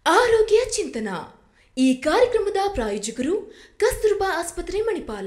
ಆರೋಗ್ಯ ಚಿಂತನ ಈ ಕಾರ್ಯಕ್ರಮದ ಪ್ರಾಯೋಜಕರು ಕಸ್ತೂರ್ಬಾ ಆಸ್ಪತ್ರೆ ಮಣಿಪಾಲ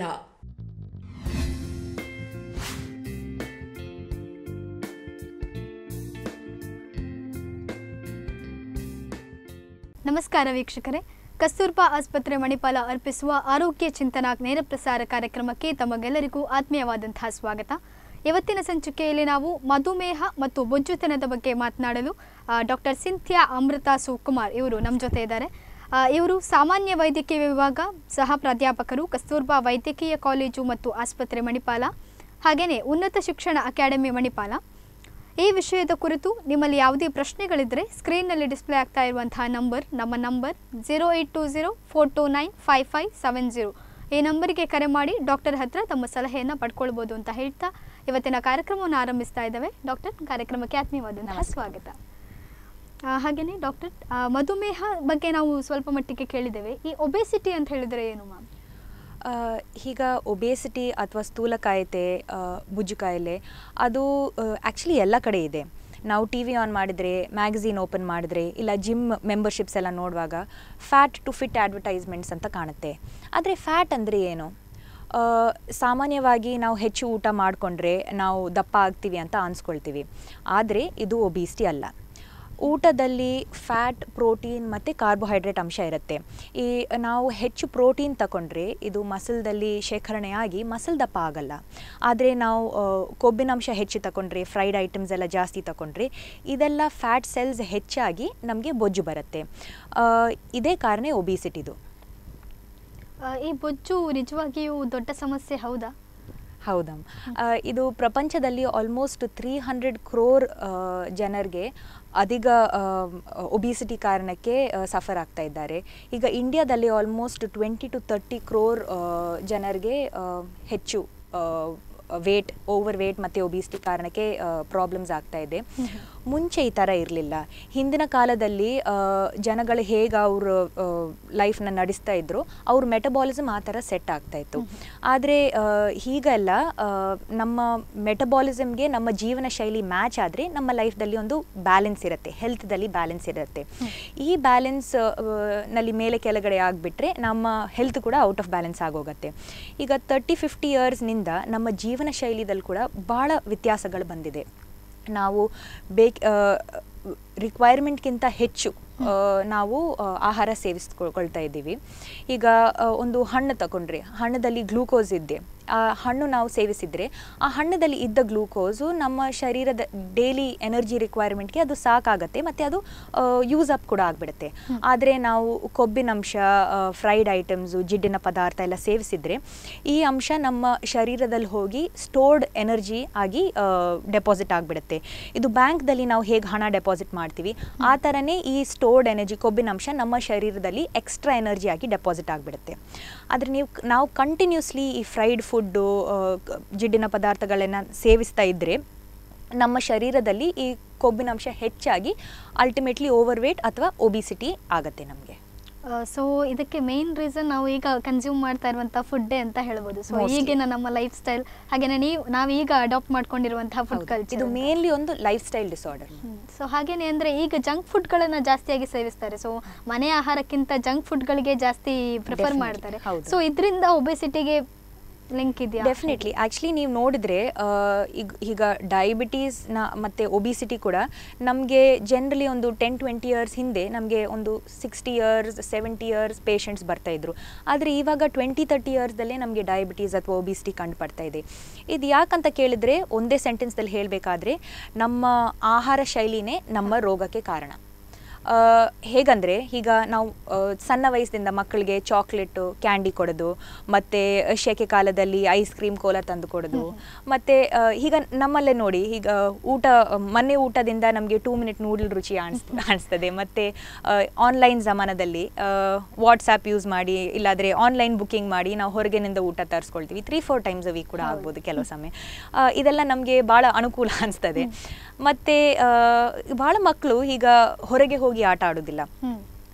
ನಮಸ್ಕಾರ ವೀಕ್ಷಕರೇ ಕಸ್ತೂರ್ಬಾ ಆಸ್ಪತ್ರೆ ಮಣಿಪಾಲ ಅರ್ಪಿಸುವ ಆರೋಗ್ಯ ಚಿಂತನ ನೇರ ಪ್ರಸಾರ ಕಾರ್ಯಕ್ರಮಕ್ಕೆ ತಮಗೆಲ್ಲರಿಗೂ ಆತ್ಮೀಯವಾದಂತಹ ಸ್ವಾಗತ ಇವತ್ತಿನ ಸಂಚಿಕೆಯಲ್ಲಿ ನಾವು ಮಧುಮೇಹ ಮತ್ತು ಬೊಜ್ಜುತನದ ಬಗ್ಗೆ ಮಾತನಾಡಲು ಡಾಕ್ಟರ್ ಸಿಂಥಿಯಾ ಅಮೃತ ಶಿವಕುಮಾರ್ ಇವರು ನಮ್ಮ ಜೊತೆ ಇದ್ದಾರೆ ಆ, ಇವರು ಸಾಮಾನ್ಯ ವೈದ್ಯಕೀಯ ವಿಭಾಗ ಸಹ ಪ್ರಾಧ್ಯಾಪಕರು ಕಸ್ತೂರ್ಬಾ ವೈದ್ಯಕೀಯ ಕಾಲೇಜು ಮತ್ತು ಆಸ್ಪತ್ರೆ ಮಣಿಪಾಲ ಹಾಗೆಯೇ ಉನ್ನತ ಶಿಕ್ಷಣ ಅಕಾಡೆಮಿ ಮಣಿಪಾಲ ಈ ವಿಷಯದ ಕುರಿತು ನಿಮ್ಮಲ್ಲಿ ಯಾವುದೇ ಪ್ರಶ್ನೆಗಳಿದ್ದರೆ ಸ್ಕ್ರೀನ್ನಲ್ಲಿ ಡಿಸ್ಪ್ಲೇ ಆಗ್ತಾ ಇರುವಂತಹ ನಂಬರ್ ನಮ್ಮ number zero eight two zero four two nine five five seven zero ಈ ನಂಬರಿಗೆ ಕರೆ ಮಾಡಿ ಡಾಕ್ಟರ್ ಹತ್ರ ತಮ್ಮ ಸಲಹೆಯನ್ನು ಪಡ್ಕೊಳ್ಬೋದು ಅಂತ ಹೇಳ್ತಾ ಇವತ್ತಿನ ಕಾರ್ಯಕ್ರಮವನ್ನು ಆರಂಭಿಸ್ತಾ ಇದ್ದೇವೆ ಡಾಕ್ಟರ್ ಕಾರ್ಯಕ್ರಮಕ್ಕೆ ಆತ್ಮೀಯವಾದಂತಹ ಸ್ವಾಗತ ಆ, ಹಾಗೇನೆ ಡಾಕ್ಟರ್ ಆ, ಮಧುಮೇಹ ಬಗ್ಗೆ ನಾವು ಸ್ವಲ್ಪ ಮಟ್ಟಿಗೆ ಕೇಳಿದ್ದೇವೆ ಈ ಒಬೆಸಿಟಿ ಅಂತ ಹೇಳಿದರೆ ಏನು ಮ್ಯಾಮ್ ಆ, ಈಗ ಒಬೇಸಿಟಿ ಅಥವಾ ಸ್ಥೂಲಕಾಯತೆ ಆ, ಬುಜ್ಜು ಕಾಯಿಲೆ ಅದು ಆ್ಯಕ್ಚುಲಿ ಎಲ್ಲ ಕಡೆ ಇದೆ ನಾವು ಟಿ ವಿ ಆನ್ ಮಾಡಿದರೆ ಮ್ಯಾಗಝೀನ್ ಓಪನ್ ಮಾಡಿದ್ರೆ ಇಲ್ಲ ಜಿಮ್ ಮೆಂಬರ್ಶಿಪ್ಸ್ ಎಲ್ಲ ನೋಡುವಾಗ ಫ್ಯಾಟ್ ಟು ಫಿಟ್ ಅಡ್ವರ್ಟೈಸ್ಮೆಂಟ್ಸ್ ಅಂತ ಕಾಣುತ್ತೆ ಆದರೆ ಫ್ಯಾಟ್ ಅಂದರೆ ಏನು ಆ, ಸಾಮಾನ್ಯವಾಗಿ ನಾವು ಹೆಚ್ಚು ಊಟ ಮಾಡಿಕೊಂಡ್ರೆ ನಾವು ದಪ್ಪ ಆಗ್ತೀವಿ ಅಂತ ಅನ್ಸ್ಕೊಳ್ತೀವಿ ಆದರೆ ಇದು ಒಬಿಸಿಟಿ ಅಲ್ಲ ಊಟದಲ್ಲಿ ಫ್ಯಾಟ್ ಪ್ರೋಟೀನ್ ಮತ್ತು ಕಾರ್ಬೋಹೈಡ್ರೇಟ್ ಅಂಶ ಇರುತ್ತೆ ಈ ನಾವು ಹೆಚ್ಚು ಪ್ರೋಟೀನ್ ತಗೊಂಡ್ರೆ ಇದು ಮಸಲ್ದಲ್ಲಿ ಶೇಖರಣೆಯಾಗಿ ಮಸಲ್ ದಪ್ಪ ಆಗಲ್ಲ ಆದರೆ ನಾವು ಆ, ಕೊಬ್ಬಿನ ಅಂಶ ಹೆಚ್ಚು ತಗೊಂಡ್ರೆ ಫ್ರೈಡ್ ಐಟಮ್ಸ್ ಎಲ್ಲ ಜಾಸ್ತಿ ತಗೊಂಡ್ರೆ ಇದೆಲ್ಲ ಫ್ಯಾಟ್ ಸೆಲ್ಸ್ ಹೆಚ್ಚಾಗಿ ನಮಗೆ ಬೊಜ್ಜು ಬರುತ್ತೆ ಆ, ಇದೇ ಕಾರಣ ಒಬಿಸಿಟಿದು ಆ, ಈ ಬೊಜ್ಜು ನಿಜವಾಗಿಯೂ ದೊಡ್ಡ ಸಮಸ್ಯೆ ಹೌದಾ ಹೌದಮ್ಮ ಆ, ಇದು ಪ್ರಪಂಚದಲ್ಲಿ ಆಲ್ಮೋಸ್ಟ್ ತ್ರೀ ಹಂಡ್ರೆಡ್ ಕ್ರೋರ್ ಜನರಿಗೆ ಅಧಿಕ ಒಬಿಸಿಟಿ ಕಾರಣಕ್ಕೆ ಸಫರ್ ಆಗ್ತಾ ಇದ್ದಾರೆ ಈಗ ಇಂಡಿಯಾದಲ್ಲಿ almost twenty to thirty crore ಜನರಿಗೆ ಆ, ಹೆಚ್ಚು ವೇಟ್ ಓವರ್ ವೇಟ್ ಮತ್ತು ಒಬಿಸಿಟಿ ಕಾರಣಕ್ಕೆ ಪ್ರಾಬ್ಲಮ್ಸ್ ಆಗ್ತಾ ಇದೆ ಮುಂಚೆ ಈ ಥರ ಇರಲಿಲ್ಲ ಹಿಂದಿನ ಕಾಲದಲ್ಲಿ ಆ, ಜನಗಳು ಹೇಗೆ ಅವರು ಲೈಫ್ನ ನಡೆಸ್ತಾ ಇದ್ರು ಅವ್ರ ಮೆಟಬಾಲಿಸಮ್ ಆ ಥರ ಸೆಟ್ ಆಗ್ತಾ ಇತ್ತು ಆದರೆ ಹೀಗೆಲ್ಲ ಆ, ನಮ್ಮ ಮೆಟಬಾಲಿಸಮ್ಗೆ ನಮ್ಮ ಜೀವನ ಶೈಲಿ ಮ್ಯಾಚ್ ಆದರೆ ನಮ್ಮ ಲೈಫ್ದಲ್ಲಿ ಒಂದು ಬ್ಯಾಲೆನ್ಸ್ ಇರುತ್ತೆ ಹೆಲ್ತ್ದಲ್ಲಿ ಬ್ಯಾಲೆನ್ಸ್ ಇರುತ್ತೆ ಈ ಬ್ಯಾಲೆನ್ಸ್ ನಲ್ಲಿ ಮೇಲೆ ಕೆಳಗಡೆ ಆಗಿಬಿಟ್ರೆ ನಮ್ಮ ಹೆಲ್ತ್ ಕೂಡ ಔಟ್ ಆಫ್ ಬ್ಯಾಲೆನ್ಸ್ ಆಗೋಗುತ್ತೆ ಈಗ ತರ್ಟಿ ಫಿಫ್ಟಿ ಇಯರ್ಸ್ನಿಂದ ನಮ್ಮ ಜೀವನ ಶೈಲಿದಲ್ಲಿ ಕೂಡ ಭಾಳ ವ್ಯತ್ಯಾಸಗಳು ಬಂದಿದೆ ನಾವು ಬೇಕ್ ರಿಕ್ವೈರ್ಮೆಂಟ್ಗಿಂತ ಹೆಚ್ಚು ಆ, ನಾವು ಆ, ಆಹಾರ ಸೇವಿಸ್ಕೊಳ್ತಾ ಇದ್ದೀವಿ ಈಗ ಆ, ಒಂದು ಹಣ್ಣು ತಗೊಂಡ್ರೆ ಹಣ್ಣದಲ್ಲಿ ಗ್ಲೂಕೋಸ್ ಇದೆ ಆ ಹಣ್ಣು ನಾವು ಸೇವಿಸಿದರೆ ಆ ಹಣ್ಣದಲ್ಲಿ ಇದ್ದ ಗ್ಲೂಕೋಸು ನಮ್ಮ ಶರೀರದ ಡೈಲಿ ಎನರ್ಜಿ ರಿಕ್ವೈರ್ಮೆಂಟ್ಗೆ ಅದು ಸಾಕಾಗತ್ತೆ ಮತ್ತು ಅದು ಯೂಸ್ ಅಪ್ ಕೂಡ ಆಗಿಬಿಡುತ್ತೆ ಆದರೆ ನಾವು ಕೊಬ್ಬಿನಂಶ ಫ್ರೈಡ್ ಐಟಮ್ಸು ಜಿಡ್ಡಿನ ಪದಾರ್ಥ ಎಲ್ಲ ಸೇವಿಸಿದರೆ ಈ ಅಂಶ ನಮ್ಮ ಶರೀರದಲ್ಲಿ ಹೋಗಿ ಸ್ಟೋರ್ಡ್ ಎನರ್ಜಿ ಆಗಿ ಡೆಪಾಸಿಟ್ ಆಗಿಬಿಡುತ್ತೆ ಇದು ಬ್ಯಾಂಕ್ದಲ್ಲಿ ನಾವು ಹೇಗೆ ಹಣ ಡೆಪಾಸಿಟ್ ಮಾಡ್ತೀವಿ ಆ ಥರನೇ ಈ ಸ್ಟೋರ್ಡ್ ಎನರ್ಜಿ ಕೊಬ್ಬಿನ ಅಂಶ ನಮ್ಮ ಶರೀರದಲ್ಲಿ ಎಕ್ಸ್ಟ್ರಾ ಎನರ್ಜಿ ಆಗಿ ಡೆಪಾಸಿಟ್ ಆಗಿಬಿಡುತ್ತೆ ಆದರೆ ನೀವು ನಾವು ಕಂಟಿನ್ಯೂಸ್ಲಿ ಈ ಫ್ರೈಡ್ ಫುಡ್ಡು ಜಿಡ್ಡಿನ ಪದಾರ್ಥಗಳನ್ನು ಸೇವಿಸ್ತಾ ಇದ್ದರೆ ನಮ್ಮ ಶರೀರದಲ್ಲಿ ಈ ಕೊಬ್ಬಿನಾಂಶ ಹೆಚ್ಚಾಗಿ ಅಲ್ಟಿಮೇಟ್ಲಿ ಓವರ್ ವೇಟ್ ಅಥವಾ ಒಬಿಸಿಟಿ ಆಗತ್ತೆ ನಮಗೆ ಸೊ ಇದಕ್ಕೆ ಮೇನ್ ರೀಸನ್ ನಾವು ಈಗ ಕನ್ಸ್ಯೂಮ್ ಮಾಡ್ತಾ ಇರುವಂತಹ ಫುಡ್ಡೇ ಅಂತ ಹೇಳ್ಬೋದು ಸೊ Mostly. ಈಗಿನ ನಮ್ಮ ಲೈಫ್ ಸ್ಟೈಲ್ ಹಾಗೇನೆ ನೀವು ನಾವು ಈಗ ಅಡಾಪ್ಟ್ ಮಾಡ್ಕೊಂಡಿರುವಂತಹ ಫುಡ್ ಕಲ್ಚರ್ ಇದು ಮೇನ್ಲಿ ಒಂದು ಲೈಫ್ ಸ್ಟೈಲ್ ಡಿಸಾರ್ಡರ್ ಸೊ ಹಾಗೇನೆ ಅಂದ್ರೆ ಈಗ ಜಂಕ್ ಫುಡ್ಗಳನ್ನ ಜಾಸ್ತಿಯಾಗಿ ಸೇವಿಸ್ತಾರೆ ಸೊ ಮನೆ ಆಹಾರಕ್ಕಿಂತ ಜಂಕ್ ಫುಡ್ಗಳಿಗೆ ಜಾಸ್ತಿ ಪ್ರಿಫರ್ Definitely, ಮಾಡ್ತಾರೆ ಹೌದು. ಸೊ ಇದರಿಂದ ಒಬೆಸಿಟಿಗೆ ಲಿಂಕ್ ಇದೆಯಾ ಡೆಫಿನೆಟ್ಲಿ ಆ್ಯಕ್ಚುಲಿ ನೀವು ನೋಡಿದ್ರೆ ಆ, ಈಗ ಈಗ ಡಯಾಬಿಟೀಸ್ನ ಮತ್ತು ಒಬಿಸಿಟಿ ಕೂಡ ನಮಗೆ ಜನರಲಿ ಒಂದು ಟೆನ್ ಟ್ವೆಂಟಿ ಇಯರ್ಸ್ ಹಿಂದೆ ನಮಗೆ ಒಂದು sixty years seventy years patients ಬರ್ತಾ ಇದ್ರು ಆದರೆ ಇವಾಗ ಟ್ವೆಂಟಿ ತರ್ಟಿ ಇಯರ್ಸ್ದಲ್ಲೇ ನಮಗೆ ಡಯಾಬಿಟೀಸ್ ಅಥವಾ ಒಬಿಸಿಟಿ ಕಂಡು ಬರ್ತಾ ಇದೆ ಇದು ಯಾಕಂತ ಕೇಳಿದರೆ ಒಂದೇ ಸೆಂಟೆನ್ಸ್ದಲ್ಲಿ ಹೇಳಬೇಕಾದ್ರೆ ನಮ್ಮ ಆಹಾರ ಶೈಲಿನೇ ನಮ್ಮ ರೋಗಕ್ಕೆ ಕಾರಣ ಆ, ಹೇಗಂದ್ರೆ ಈಗ ನಾವು ಆ, ಸಣ್ಣ ವಯಸ್ಸಿನಿಂದ ಮಕ್ಕಳಿಗೆ ಚಾಕ್ಲೇಟು ಕ್ಯಾಂಡಿ ಕೊಡೋದು ಮತ್ತು ಶೆಕೆ ಕಾಲದಲ್ಲಿ ಐಸ್ ಕ್ರೀಮ್ ಕೋಲಾ ತಂದು ಕೊಡೋದು ಮತ್ತು ಈಗ ನಮ್ಮಲ್ಲೇ ನೋಡಿ ಈಗ ಊಟ ಮನೆ ಊಟದಿಂದ ನಮಗೆ ಟೂ ಮಿನಿಟ್ ನೂಡಲ್ ರುಚಿ ಅನಿಸ್ ಅನಿಸ್ತದೆ ಮತ್ತು ಆನ್ಲೈನ್ ಜಮಾನದಲ್ಲಿ ವಾಟ್ಸಾಪ್ ಯೂಸ್ ಮಾಡಿ ಇಲ್ಲಾದರೆ ಆನ್ಲೈನ್ ಬುಕ್ಕಿಂಗ್ ಮಾಡಿ ನಾವು ಹೊರಗಿನಿಂದ ಊಟ ತರಿಸ್ಕೊಳ್ತೀವಿ three four times a week ಕೂಡ ಆಗ್ಬೋದು ಕೆಲವು ಸಮಯ ಆ, ಇದೆಲ್ಲ ನಮಗೆ ಭಾಳ ಅನುಕೂಲ ಅನಿಸ್ತದೆ ಮತ್ತು ಭಾಳ ಮಕ್ಕಳು ಈಗ ಹೊರಗೆ ಹೋಗಿ ಆಟ ಆಡೋದಿಲ್ಲ ಹ್ಮ್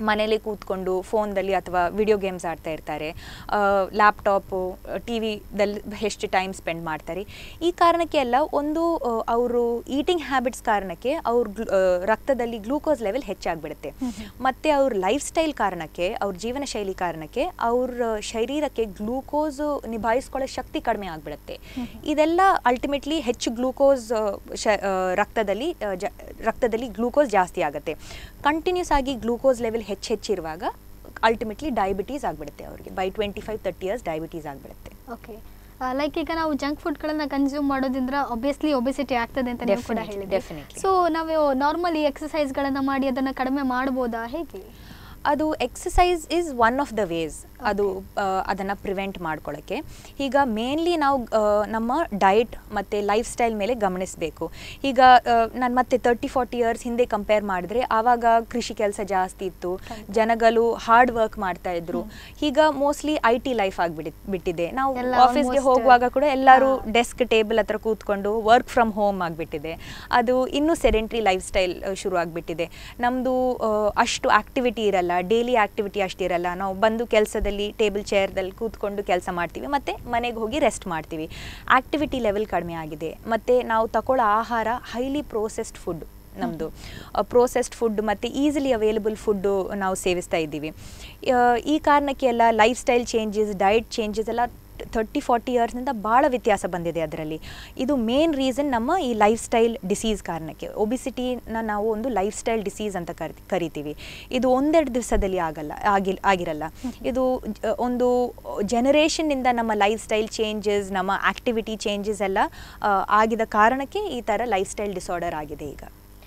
ಮನೇಲಿ ಕೂತ್ಕೊಂಡು ಫೋನ್ದಲ್ಲಿ ಅಥವಾ ವಿಡಿಯೋ ಗೇಮ್ಸ್ ಆಡ್ತಾ ಇರ್ತಾರೆ ಲ್ಯಾಪ್ಟಾಪು ಟಿ ವಿದಲ್ಲಿ ಎಷ್ಟು ಟೈಮ್ ಸ್ಪೆಂಡ್ ಮಾಡ್ತಾರೆ ಈ ಕಾರಣಕ್ಕೆ ಎಲ್ಲ ಒಂದು ಅವರು ಈಟಿಂಗ್ ಹ್ಯಾಬಿಟ್ಸ್ ಕಾರಣಕ್ಕೆ ಅವ್ರ ಗ್ಲೂ- ಆ, ರಕ್ತದಲ್ಲಿ ಗ್ಲೂಕೋಸ್ ಲೆವೆಲ್ ಹೆಚ್ಚಾಗ್ಬಿಡುತ್ತೆ ಮತ್ತು ಅವ್ರ ಲೈಫ್ ಸ್ಟೈಲ್ ಕಾರಣಕ್ಕೆ ಅವ್ರ ಜೀವನ ಶೈಲಿ ಕಾರಣಕ್ಕೆ ಅವ್ರ ಶರೀರಕ್ಕೆ ಗ್ಲೂಕೋಸ್ ನಿಭಾಯಿಸ್ಕೊಳ್ಳೋ ಶಕ್ತಿ ಕಡಿಮೆ ಆಗಿಬಿಡುತ್ತೆ ಇದೆಲ್ಲ ಅಲ್ಟಿಮೇಟ್ಲಿ ಹೆಚ್ಚು ಗ್ಲೂಕೋಸ್ ಶ ಆ, ರಕ್ತದಲ್ಲಿ ಆ, ಜ ರಕ್ತದಲ್ಲಿ ಗ್ಲೂಕೋಸ್ ಜಾಸ್ತಿ ಆಗುತ್ತೆ ಕಂಟಿನ್ಯೂಸ್ ಆಗಿ ಗ್ಲೂಕೋಸ್ ಲೆವೆಲ್ ಹೆಚ್ಚು ಹೆಚ್ಚಿರುವಾಗ ಅಲ್ಟಿಮೇಟ್ಲಿ ಡಯಾಬಿಟೀಸ್ ಆಗಿಬಿಡುತ್ತೆ ಅವ್ರಿಗೆ by twenty five thirty years diabetes ಆಗಿಬಿಡುತ್ತೆ ಓಕೆ ಲೈಕ್ ಈಗ ನಾವು ಜಂಕ್ ಫುಡ್ಗಳನ್ನ ಕನ್ಸ್ಯೂಮ್ ಮಾಡೋದ್ರಿಂದ ಒಬ್ವಿಯಸ್ಲಿ ಒಬೆಸಿಟಿ ಆಗ್ತದೆ ಅಂತ ನೀವು ಕೂಡ Definitely, ಹೇಳಿದ್ರಿ definitely. ಸೊ ನಾವು ನಾರ್ಮಲಿ ಎಕ್ಸಸೈಸ್ಗಳನ್ನ ಮಾಡಿ ಅದನ್ನ ಕಡಿಮೆ ಮಾಡ್ಬೋದಾ ಹೇಗೆ ಅದು exercise is one of the ways ಅದು ಅದನ್ನು ಪ್ರಿವೆಂಟ್ ಮಾಡ್ಕೊಳ್ಳೋಕ್ಕೆ ಈಗ ಮೇನ್ಲಿ ನಾವು ಆ, ನಮ್ಮ ಡಯಟ್ ಮತ್ತು ಲೈಫ್ ಸ್ಟೈಲ್ ಮೇಲೆ ಗಮನಿಸಬೇಕು ಈಗ ನಾನು ಮತ್ತೆ ತರ್ಟಿ ಫಾರ್ಟಿ ಇಯರ್ಸ್ ಹಿಂದೆ ಕಂಪೇರ್ ಮಾಡಿದ್ರೆ ಆವಾಗ ಕೃಷಿ ಕೆಲಸ ಜಾಸ್ತಿ ಇತ್ತು ಜನಗಳು ಹಾರ್ಡ್ ವರ್ಕ್ ಮಾಡ್ತಾ ಇದ್ರು ಈಗ ಮೋಸ್ಟ್ಲಿ ಐ ಟಿ ಲೈಫ್ ಆಗಿಬಿಡಿ ಬಿಟ್ಟಿದೆ ನಾವು ಎಲ್ಲ ಆಫೀಸ್ಗೆ almost, ಹೋಗುವಾಗ ಕೂಡ ಎಲ್ಲರೂ ಹಾ. ಡೆಸ್ಕ್ ಟೇಬಲ್ ಹತ್ರ ಕೂತ್ಕೊಂಡು ವರ್ಕ್ ಫ್ರಮ್ ಹೋಮ್ ಆಗಿಬಿಟ್ಟಿದೆ ಅದು ಇನ್ನೂ ಸೆಡೆಂಟ್ರಿ ಲೈಫ್ ಸ್ಟೈಲ್ ಶುರು ಆಗಿಬಿಟ್ಟಿದೆ ನಮ್ಮದು ಅಷ್ಟು ಆಕ್ಟಿವಿಟಿ ಇರಲ್ಲ ಡೈಲಿ ಆಕ್ಟಿವಿಟಿ ಅಷ್ಟಿರಲ್ಲ ನಾವು ಬಂದು ಕೆಲಸದಲ್ಲಿ ಟೇಬಲ್ ಚೇರ್ದಲ್ಲಿ ಕೂತ್ಕೊಂಡು ಕೆಲಸ ಮಾಡ್ತೀವಿ ಮತ್ತು ಮನೆಗೆ ಹೋಗಿ ರೆಸ್ಟ್ ಮಾಡ್ತೀವಿ ಆಕ್ಟಿವಿಟಿ ಲೆವೆಲ್ ಕಡಿಮೆ ಆಗಿದೆ ಮತ್ತು ನಾವು ತಗೊಳ್ಳೋ ಆಹಾರ ಹೈಲಿ ಪ್ರೋಸೆಸ್ಡ್ ಫುಡ್ ನಮ್ಮದು ಪ್ರೋಸೆಸ್ಡ್ ಫುಡ್ ಮತ್ತು ಈಸಿಲಿ ಅವೈಲಬಲ್ ಫುಡ್ಡು ನಾವು ಸೇವಿಸ್ತಾ ಇದ್ದೀವಿ ಆ, ಈ ಕಾರಣಕ್ಕೆ ಎಲ್ಲ lifestyle changes diet changes ಎಲ್ಲ ಥರ್ಟಿ ಫಾರ್ಟಿ ಇಯರ್ಸ್ನಿಂದ ಭಾಳ ವ್ಯತ್ಯಾಸ ಬಂದಿದೆ ಅದರಲ್ಲಿ ಇದು ಮೇನ್ ರೀಸನ್ ನಮ್ಮ ಈ ಲೈಫ್ ಸ್ಟೈಲ್ ಡಿಸೀಸ್ ಕಾರಣಕ್ಕೆ ಒಬಿಸಿಟಿನ ನಾವು ಒಂದು ಲೈಫ್ ಸ್ಟೈಲ್ ಡಿಸೀಸ್ ಅಂತ ಕರಿ ಕರಿತೀವಿ ಇದು ಒಂದೆರಡು ದಿವಸದಲ್ಲಿ ಆಗಲ್ಲ ಆಗಿಲ್ ಆಗಿರಲ್ಲ ಇದು ಜ- ಒಂದು ಜನರೇಷನ್ನಿಂದ ನಮ್ಮ ಲೈಫ್ ಸ್ಟೈಲ್ ಚೇಂಜಸ್ ನಮ್ಮ ಆ್ಯಕ್ಟಿವಿಟಿ ಚೇಂಜಸ್ ಎಲ್ಲ ಆ, ಆಗಿದ ಕಾರಣಕ್ಕೆ ಈ ಥರ ಲೈಫ್ ಸ್ಟೈಲ್ ಡಿಸಾರ್ಡರ್ ಆಗಿದೆ ಈಗ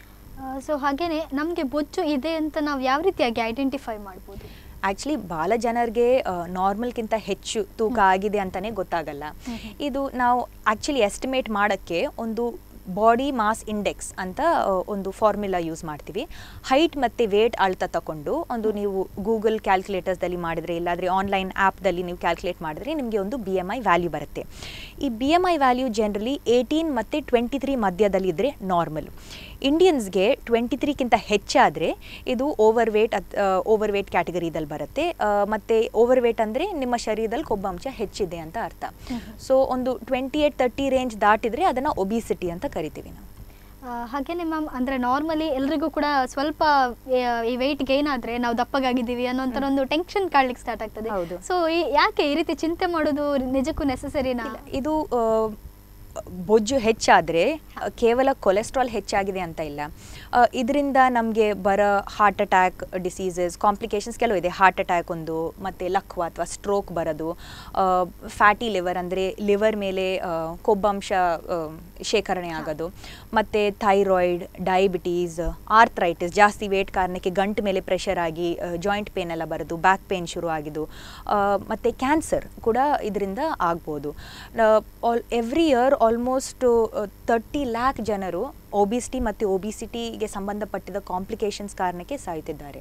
ಸೊ ಹಾಗೇನೆ ನಮಗೆ ಬೊಜ್ಜು ಇದೆ ಅಂತ ನಾವು ಯಾವ ರೀತಿಯಾಗಿ ಐಡೆಂಟಿಫೈ ಮಾಡ್ಬೋದು ಆ್ಯಕ್ಚುಲಿ ಭಾಳ ಜನರಿಗೆ ನಾರ್ಮಲ್ಗಿಂತ ಹೆಚ್ಚು ತೂಕ ಆಗಿದೆ ಅಂತಲೇ ಗೊತ್ತಾಗಲ್ಲ ಇದು ನಾವು ಆ್ಯಕ್ಚುಲಿ ಎಸ್ಟಿಮೇಟ್ ಮಾಡೋಕ್ಕೆ ಒಂದು ಬಾಡಿ ಮಾಸ್ ಇಂಡೆಕ್ಸ್ ಅಂತ ಆ, ಒಂದು ಫಾರ್ಮುಲಾ ಯೂಸ್ ಮಾಡ್ತೀವಿ ಹೈಟ್ ಮತ್ತು ವೇಟ್ ಅಳ್ತಾ ತಗೊಂಡು ಒಂದು ನೀವು ಗೂಗಲ್ ಕ್ಯಾಲ್ಕುಲೇಟರ್ಸ್ದಲ್ಲಿ ಮಾಡಿದರೆ ಇಲ್ಲಾಂದರೆ ಆನ್ಲೈನ್ ಆ್ಯಪ್ದಲ್ಲಿ ನೀವು ಕ್ಯಾಲ್ಕುಲೇಟ್ ಮಾಡಿದ್ರೆ ನಿಮಗೆ ಒಂದು ಬಿ ಎಮ್ ಐ ವ್ಯಾಲ್ಯೂ ಬರುತ್ತೆ ಈ B M I value generally eighteen ಮತ್ತು ಟ್ವೆಂಟಿ ತ್ರೀ ಮಧ್ಯದಲ್ಲಿದ್ದರೆ ನಾರ್ಮಲ್ ಇಂಡಿಯನ್ಸ್ಗೆ ಟ್ವೆಂಟಿ ತ್ರೀಕ್ಕಿಂತ ಹೆಚ್ಚಾದರೆ ಇದು ಓವರ್ ವೇಟ್ ಅತ್ ಓವರ್ ವೇಟ್ ಕ್ಯಾಟಗರಿದಲ್ಲಿ ಬರುತ್ತೆ ಮತ್ತು ಓವರ್ ವೇಟ್ ಅಂದರೆ ನಿಮ್ಮ ಶರೀರದಲ್ಲಿ ಕೊಬ್ಬಾಂಶ ಹೆಚ್ಚಿದೆ ಅಂತ ಅರ್ಥ ಸೊ ಒಂದು ಟ್ವೆಂಟಿ ಏಯ್ಟ್ ತರ್ಟಿ ರೇಂಜ್ ದಾಟಿದರೆ ಅದನ್ನು ಒಬಿಸಿಟಿ ಅಂತ ಕರಿತೀವಿ ನಾವು ಆ, ಹಾಗೇನೆ ಮ್ಯಾಮ್ ಅಂದ್ರೆ ನಾರ್ಮಲಿ ಎಲ್ರಿಗೂ ಕೂಡ ಸ್ವಲ್ಪ ಆ, ಈ ವೆಯ್ಟ್ ಗೇನ್ ಆದ್ರೆ ನಾವು ದಪ್ಪಗಾಗಿದ್ದೀವಿ ಅನ್ನೋಂಥ ಒಂದು ಟೆನ್ಷನ್ ಕಾಡ್ಲಿಕ್ಕೆ ಸ್ಟಾರ್ಟ್ ಆಗ್ತದೆ ಹೌದು. ಸೊ ಯಾಕೆ ಈ ರೀತಿ ಚಿಂತೆ ಮಾಡೋದು ನಿಜಕ್ಕೂ ನೆಸಸರಿನಾ ಇದು ಆ, ಬೊಜ್ಜು ಹೆಚ್ಚಾದರೆ ಕೇವಲ ಕೊಲೆಸ್ಟ್ರಾಲ್ ಹೆಚ್ಚಾಗಿದೆ ಅಂತ ಇಲ್ಲ ಇದರಿಂದ ನಮಗೆ ಬರೋ ಹಾರ್ಟ್ ಅಟ್ಯಾಕ್ ಡಿಸೀಸಸ್ ಕಾಂಪ್ಲಿಕೇಶನ್ಸ್ ಕೆಲವು ಇದೆ ಹಾರ್ಟ್ ಅಟ್ಯಾಕ್ ಒಂದು ಮತ್ತು ಲಕ್ವ ಅಥವಾ ಸ್ಟ್ರೋಕ್ ಬರೋದು ಫ್ಯಾಟಿ ಲಿವರ್ ಅಂದರೆ ಲಿವರ್ ಮೇಲೆ ಆ, ಕೊಬ್ಬಂಶ ಆ, ಶೇಖರಣೆ ಆಗೋದು ಮತ್ತು ಥೈರಾಯ್ಡ್ ಡಯಾಬಿಟೀಸ್ ಆರ್ಥ್ರೈಟಿಸ್ ಜಾಸ್ತಿ ವೇಟ್ ಕಾರಣಕ್ಕೆ ಗಂಟು ಮೇಲೆ ಪ್ರೆಷರ್ ಆಗಿ ಜಾಯಿಂಟ್ ಪೇನ್ ಎಲ್ಲ ಬರೋದು ಬ್ಯಾಕ್ ಪೇನ್ ಶುರು ಆಗಿದ್ದು ಮತ್ತು ಕ್ಯಾನ್ಸರ್ ಕೂಡ ಇದರಿಂದ ಆಗ್ಬೋದು all every year almost thirty lakh ಜನರು ಒಬಿಸಿಟಿ ಮತ್ತು ಒಬಿಸಿಟಿಗೆ ಸಂಬಂಧಪಟ್ಟಿದ ಕಾಂಪ್ಲಿಕೇಶನ್ಸ್ ಕಾರಣಕ್ಕೆ ಸಾಯ್ತಿದ್ದಾರೆ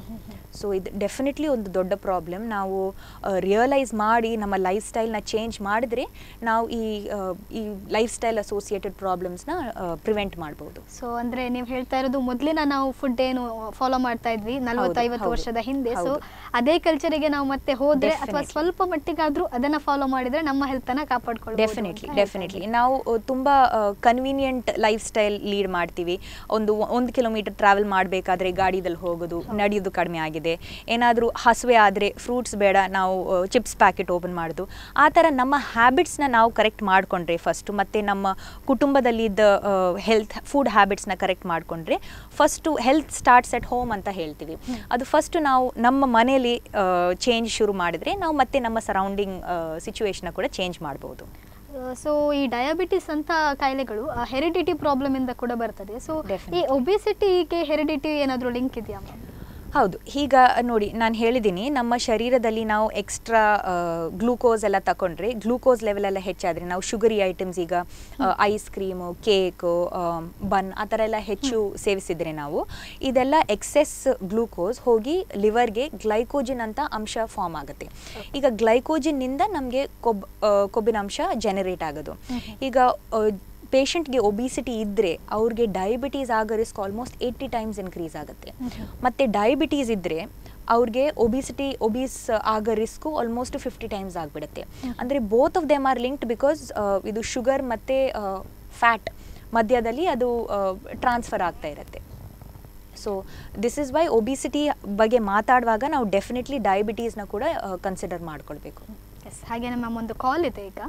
ಸೊ ಇದು ಡೆಫಿನೆಟ್ಲಿ ಒಂದು ದೊಡ್ಡ ಪ್ರಾಬ್ಲಮ್ ನಾವು ರಿಯಲೈಸ್ ಮಾಡಿ ನಮ್ಮ ಲೈಫ್ ಸ್ಟೈಲ್ನ ಚೇಂಜ್ ಮಾಡಿದ್ರೆ ನಾವು ಈ ಆ, ಈ ಲೈಫ್ ಸ್ಟೈಲ್ ಅಸೋಸಿಯೇಟೆಡ್ ಪ್ರಾಬ್ಲಮ್ಸ್ನ ಪ್ರಿವೆಂಟ್ ಮಾಡ್ಬೋದು ಸೊ ಅಂದ್ರೆ ನೀವು ಹೇಳ್ತಾ ಇರೋದು ಮೊದಲಿನ ನಾವು ಫುಡ್ ಏನು ಫಾಲೋ ಮಾಡ್ತಾ ಇದ್ವಿ ನಲವತ್ತೈವತ್ತು ಹೌದು. ವರ್ಷದ ಹಿಂದೆ ಸೊ ಹೌದು. ಅದೇ ಕಲ್ಚರಿಗೆ ನಾವು ಮತ್ತೆ ಹೋದ್ರೆ ಅಥವಾ Definitely. ಸ್ವಲ್ಪ ಮಟ್ಟಿಗಾದ್ರೂ ಅದನ್ನ ಫಾಲೋ ಮಾಡಿದ್ರೆ ನಮ್ಮ ಹೆಲ್ತ್ ಅನ್ನ ಕಾಪಾಡ್ಕೊಳ್ಬೋದು ಡೆಫಿನೆಟ್ಲಿ ಅಂತ ಹೇಳ್ತಾ ಡೆಫಿನೆಟ್ಲಿ ನಾವು ಅಹ್, ತುಂಬ ಕನ್ವೀನಿಯಂಟ್ ಲೈಫ್ ಸ್ಟೈಲ್ ಲೀಡ್ ಮಾಡ್ತೀವಿ ಒಂದು ಒಂದು ಕಿಲೋಮೀಟರ್ ಟ್ರಾವೆಲ್ ಮಾಡಬೇಕಾದ್ರೆ ಗಾಡಿದಲ್ಲಿ ಹೋಗೋದು ನಡೆಯೋದು ಕಡಿಮೆ ಆಗಿದೆ ಏನಾದರೂ ಹಸುವೆ ಆದರೆ ಫ್ರೂಟ್ಸ್ ಬೇಡ ನಾವು ಚಿಪ್ಸ್ ಪ್ಯಾಕೆಟ್ ಓಪನ್ ಮಾಡೋದು ಆ ಥರ ನಮ್ಮ ಹ್ಯಾಬಿಟ್ಸ್ನ ನಾವು ಕರೆಕ್ಟ್ ಮಾಡಿಕೊಂಡ್ರೆ ಫಸ್ಟು ಮತ್ತು ನಮ್ಮ ಕುಟುಂಬದಲ್ಲಿದ್ದ ಹೆಲ್ತ್ ಫುಡ್ ಹ್ಯಾಬಿಟ್ಸ್ನ ಕರೆಕ್ಟ್ ಮಾಡಿಕೊಂಡ್ರೆ first health starts at home ಅಂತ ಹೇಳ್ತೀವಿ ಅದು ಫಸ್ಟು ನಾವು ನಮ್ಮ ಮನೇಲಿ ಚೇಂಜ್ ಶುರು ಮಾಡಿದರೆ ನಾವು ಮತ್ತೆ ನಮ್ಮ ಸರೌಂಡಿಂಗ್ ಸಿಚುವೇಶನ್ನ ಕೂಡ ಚೇಂಜ್ ಮಾಡ್ಬೋದು ಸೊ ಈ ಡಯಾಬಿಟಿಸ್ ಅಂತ ಕಾಯಿಲೆಗಳು ಹೆರಿಡಿಟಿ ಪ್ರಾಬ್ಲಮ್ ಇಂದ ಕೂಡ ಬರ್ತದೆ ಸೊ ಈ Definitely. ಒಬೆಸಿಟಿಗೆ ಹೆರಿಡಿಟಿ ಏನಾದರೂ ಲಿಂಕ್ ಇದೆಯಾ ಮ್ಯಾಮ್ ಹೌದು ಈಗ ನೋಡಿ ನಾನು ಹೇಳಿದ್ದೀನಿ ನಮ್ಮ ಶರೀರದಲ್ಲಿ ನಾವು ಎಕ್ಸ್ಟ್ರಾ ಗ್ಲೂಕೋಸ್ ಎಲ್ಲ ತಗೊಂಡ್ರೆ ಗ್ಲೂಕೋಸ್ ಲೆವೆಲ್ ಎಲ್ಲ ಹೆಚ್ಚಾದರೆ ನಾವು ಶುಗರಿ ಐಟಮ್ಸ್ ಈಗ ಐಸ್ ಕ್ರೀಮು ಕೇಕು ಬನ್ ಆ ಥರ ಎಲ್ಲ ಹೆಚ್ಚು ಸೇವಿಸಿದರೆ ನಾವು ಇದೆಲ್ಲ ಎಕ್ಸೆಸ್ ಗ್ಲೂಕೋಸ್ ಹೋಗಿ ಲಿವರ್ಗೆ ಗ್ಲೈಕೋಜಿನ್ ಅಂತ ಅಂಶ ಫಾರ್ಮ್ ಆಗುತ್ತೆ ಈಗ ಗ್ಲೈಕೋಜಿನ್ನಿಂದ ನಮಗೆ ಕೊಬ್ ಆ, ಕೊಬ್ಬಿನ ಅಂಶ ಜನರೇಟ್ ಆಗೋದು ಈಗ ಆ, ಪೇಷಂಟ್ಗೆ ಒಬಿಸಿಟಿ ಇದ್ದರೆ ಅವ್ರಿಗೆ ಡಯಾಬಿಟೀಸ್ ಆಗೋ risk almost eighty times increase ಆಗುತ್ತೆ ಮತ್ತು ಡಯಾಬಿಟೀಸ್ ಇದ್ದರೆ ಅವ್ರಿಗೆ ಒಬಿಸಿಟಿ ಒಬೀಸ್ ಆಗೋ ರಿಸ್ಕು ಆಲ್ಮೋಸ್ಟ್ ಫಿಫ್ಟಿ ಟೈಮ್ಸ್ ಆಗಿಬಿಡುತ್ತೆ ಅಂದರೆ both of them are linked because ಇದು ಶುಗರ್ ಮತ್ತು ಫ್ಯಾಟ್ ಮಧ್ಯದಲ್ಲಿ ಅದು ಟ್ರಾನ್ಸ್ಫರ್ ಆಗ್ತಾ ಇರುತ್ತೆ so this is why obesity ಬಗ್ಗೆ ಮಾತಾಡುವಾಗ ನಾವು ಡೆಫಿನೆಟ್ಲಿ ಡಯಾಬಿಟೀಸ್ನ ಕೂಡ ಕನ್ಸಿಡರ್ ಮಾಡ್ಕೊಳ್ಬೇಕು ಎಸ್ ಹಾಗೇನೆ ಮ್ಯಾಮ್ ಒಂದು ಕಾಲ್ ಇದೆ ಈಗ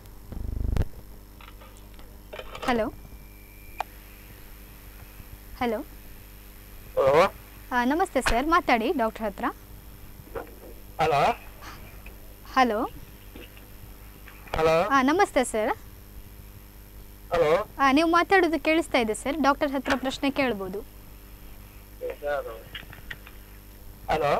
ಹಲೋ ಹಲೋ ಹಲೋ ನಮಸ್ತೆ ಸರ್ ಮಾತಾಡಿ ಡಾಕ್ಟರ್ ಹತ್ರ ಹಲೋ ಹಲೋ ಹಲೋ ಹಾಂ ನಮಸ್ತೆ ಸರ್ ಹಲೋ ನೀವು ಮಾತಾಡೋದು ಕೇಳಿಸ್ತಾ ಇದೆ ಸರ್ ಡಾಕ್ಟರ್ ಹತ್ರ ಪ್ರಶ್ನೆ ಕೇಳ್ಬೋದು ಹಲೋ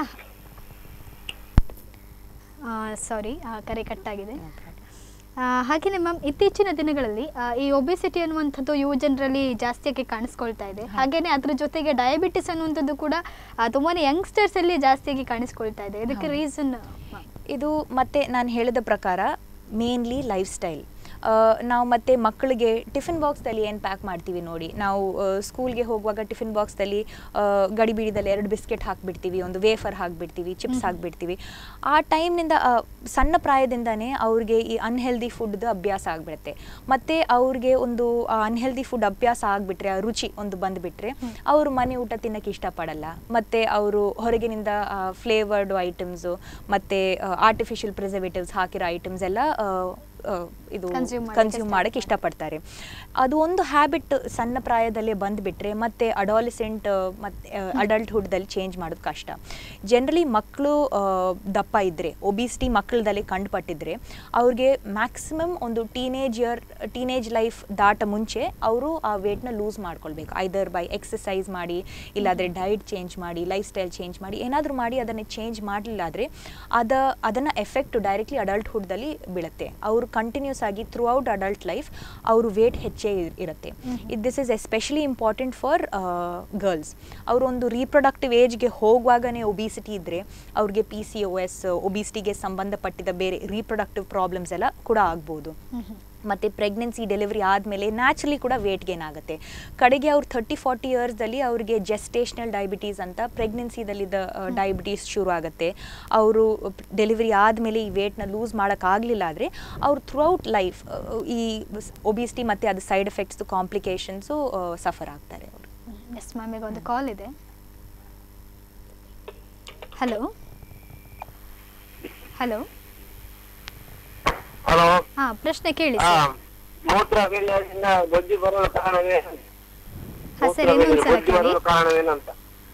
ಹಾಂ ಸಾರಿ ಕರೆ ಕಟ್ಟಾಗಿದೆ ಆ, ಹಾಗೇನೆ ಮ್ಯಾಮ್ ಇತ್ತೀಚಿನ ದಿನಗಳಲ್ಲಿ ಆ, ಈ ಒಬೆಸಿಟಿ ಅನ್ನುವಂಥದ್ದು ಯುವ ಜನರಲ್ಲಿ ಜಾಸ್ತಿಯಾಗಿ ಕಾಣಿಸ್ಕೊಳ್ತಾ ಇದೆ ಹಾಗೇನೆ ಅದ್ರ ಜೊತೆಗೆ ಡಯಾಬಿಟಿಸ್ ಅನ್ನುವಂಥದ್ದು ಕೂಡ ಆ, ತುಂಬಾನೇ ಯಂಗ್ಸ್ಟರ್ಸ್ ಅಲ್ಲಿ ಜಾಸ್ತಿಯಾಗಿ ಕಾಣಿಸ್ಕೊಳ್ತಾ ಇದೆ ಇದಕ್ಕೆ ರೀಸನ್ ಇದು ಮತ್ತೆ ನಾನು ಹೇಳಿದ ಪ್ರಕಾರ ಮೇನ್ಲಿ ಲೈಫ್ ಸ್ಟೈಲ್ ನಾವು ಮತ್ತೆ ಮಕ್ಕಳಿಗೆ ಟಿಫಿನ್ ಬಾಕ್ಸ್ದಲ್ಲಿ ಏನು ಪ್ಯಾಕ್ ಮಾಡ್ತೀವಿ ನೋಡಿ ನಾವು ಸ್ಕೂಲ್ಗೆ ಹೋಗುವಾಗ ಟಿಫಿನ್ ಬಾಕ್ಸ್ದಲ್ಲಿ ಗಡಿಬಿಡಿದಲ್ಲಿ ಎರಡು ಬಿಸ್ಕೆಟ್ ಹಾಕ್ಬಿಡ್ತೀವಿ ಒಂದು ವೇಫರ್ ಹಾಕ್ಬಿಡ್ತೀವಿ ಚಿಪ್ಸ್ ಹಾಕ್ಬಿಡ್ತೀವಿ ಆ ಟೈಮ್ನಿಂದ ಸಣ್ಣ ಪ್ರಾಯದಿಂದನೇ ಅವ್ರಿಗೆ ಈ ಅನ್ಹೆಲ್ದಿ ಫುಡ್ದು ಅಭ್ಯಾಸ ಆಗಿಬಿಡುತ್ತೆ ಮತ್ತು ಅವ್ರಿಗೆ ಒಂದು ಅನ್ಹೆಲ್ದಿ ಫುಡ್ ಅಭ್ಯಾಸ ಆಗಿಬಿಟ್ರೆ ಆ ರುಚಿ ಒಂದು ಬಂದುಬಿಟ್ರೆ ಅವರು ಮನೆ ಊಟ ತಿನ್ನಕ್ಕೆ ಇಷ್ಟಪಡಲ್ಲ ಮತ್ತು ಅವರು ಹೊರಗಿನಿಂದ ಫ್ಲೇವರ್ಡ್ ಐಟಮ್ಸು ಮತ್ತು ಆರ್ಟಿಫಿಷಿಯಲ್ ಪ್ರಿಸರ್ವೇಟಿವ್ಸ್ ಹಾಕಿರೋ ಐಟಮ್ಸ್ ಎಲ್ಲ ಆ, ಆ, ಇದು Consume ಮಾಡಕ್ಕೆ ಕನ್ಸ್ಯೂಮ್ ಮಾಡಕ್ಕೆ ಇಷ್ಟಪಡ್ತಾರೆ ಅದು ಒಂದು ಹ್ಯಾಬಿಟ್ ಸಣ್ಣ ಪ್ರಾಯದಲ್ಲೇ ಬಂದುಬಿಟ್ರೆ ಮತ್ತೆ ಅಡಾಲಿಸೆಂಟ್ ಮತ್ತು ಅಡಲ್ಟ್ಹುಡ್ದಲ್ಲಿ ಚೇಂಜ್ ಮಾಡೋದು ಕಷ್ಟ ಜನರಲಿ ಮಕ್ಕಳು ದಪ್ಪ ಇದ್ದರೆ ಒಬಿಸಿಟಿ ಮಕ್ಕಳದಲ್ಲಿ ಕಂಡುಪಟ್ಟಿದ್ರೆ ಅವ್ರಿಗೆ ಮ್ಯಾಕ್ಸಿಮಮ್ ಒಂದು ಟೀನೇಜ್ ಇಯರ್ ಟೀನೇಜ್ ಲೈಫ್ ದಾಟ ಮುಂಚೆ ಅವರು ಆ ವೇಟ್ನ ಲೂಸ್ ಮಾಡ್ಕೊಳ್ಬೇಕು ಐದರ್ ಬೈ ಎಕ್ಸಸೈಸ್ ಮಾಡಿ ಇಲ್ಲಾಂದರೆ ಡಯಟ್ ಚೇಂಜ್ ಮಾಡಿ ಲೈಫ್ ಸ್ಟೈಲ್ ಚೇಂಜ್ ಮಾಡಿ ಏನಾದರೂ ಮಾಡಿ ಅದನ್ನು ಚೇಂಜ್ ಮಾಡಲಿಲ್ಲ ಆದರೆ ಅದ ಅದನ್ನು ಎಫೆಕ್ಟ್ ಡೈರೆಕ್ಟ್ಲಿ ಅಡಲ್ಟ್ಹುಡ್ದಲ್ಲಿ ಬೀಳುತ್ತೆ ಅವರು ಕಂಟಿನ್ಯೂಸ್ ಆಗಿ ಥ್ರೂ ಔಟ್ ಅಡಲ್ಟ್ ಲೈಫ್ ಅವರು ವೇಟ್ ಹೆಚ್ಚೇ ಇರ್- ಇರುತ್ತೆ ಇದು this is especially important for girls ಅವರು ಒಂದು ರೀಪ್ರೊಡಕ್ಟಿವ್ ಏಜ್ಗೆ ಹೋಗುವಾಗನೇ ಒಬಿಸಿಟಿ ಇದ್ದರೆ ಅವ್ರಿಗೆ ಪಿ ಸಿ ಒ ಎಸ್ ಒಬಿಸಿಟಿಗೆ ಸಂಬಂಧಪಟ್ಟಿದ ಬೇರೆ ರೀಪ್ರೊಡಕ್ಟಿವ್ ಪ್ರಾಬ್ಲಮ್ಸ್ ಎಲ್ಲ ಕೂಡ ಆಗ್ಬೋದು ಮತ್ತು ಪ್ರೆಗ್ನೆನ್ಸಿ ಡೆಲಿವರಿ ಆದಮೇಲೆ ನ್ಯಾಚುರಲಿ ಕೂಡ ವೇಟ್ ಗೇನ್ ಆಗುತ್ತೆ ಕಡೆಗೆ ಅವ್ರು ಥರ್ಟಿ ಫಾರ್ಟಿ ಇಯರ್ಸ್ದಲ್ಲಿ ಅವರಿಗೆ ಜೆಸ್ಟೇಷನಲ್ ಡಯಾಬಿಟೀಸ್ ಅಂತ ಪ್ರೆಗ್ನೆನ್ಸಿದಲ್ಲಿದ್ದ ಡಯಾಬಿಟೀಸ್ ಶುರು ಆಗುತ್ತೆ ಅವರು ಡೆಲಿವರಿ ಆದಮೇಲೆ ಈ ವೇಟ್ನ ಲೂಸ್ ಮಾಡೋಕ್ಕಾಗಲಿಲ್ಲ ಆದರೆ ಅವ್ರು ಥ್ರೂಔಟ್ ಲೈಫ್ ಈ ಒಬಿಸಿಟಿ ಮತ್ತು ಅದು ಸೈಡ್ ಎಫೆಕ್ಟ್ಸು ಕಾಂಪ್ಲಿಕೇಶನ್ಸು ಸಫರ್ ಆಗ್ತಾರೆ ಅವರು ಎಸ್ ಮ್ಯಾಮ್ ಈಗ ಒಂದು ಕಾಲ್ ಇದೆ ಹಲೋ ಹಲೋ ಹಲೋ ಹಾಂ ಪ್ರಶ್ನೆ ಕೇಳಿ ಹಾ ಸರ್ ಮೂತ್ರ ವೀರ್ಯದಿಂದ ಬೊಜ್ಜು ಬರಲು ಕಾರಣವೇ ಹಾಂ ಸರ್ ಮೂತ್ರ ಇನ್ನೊಂದು ವೀರ್ಯ ಸಲ ಬೊಜ್ಜು ಕೇಳಿ ಬರಲು ಕಾರಣವೇನಂತ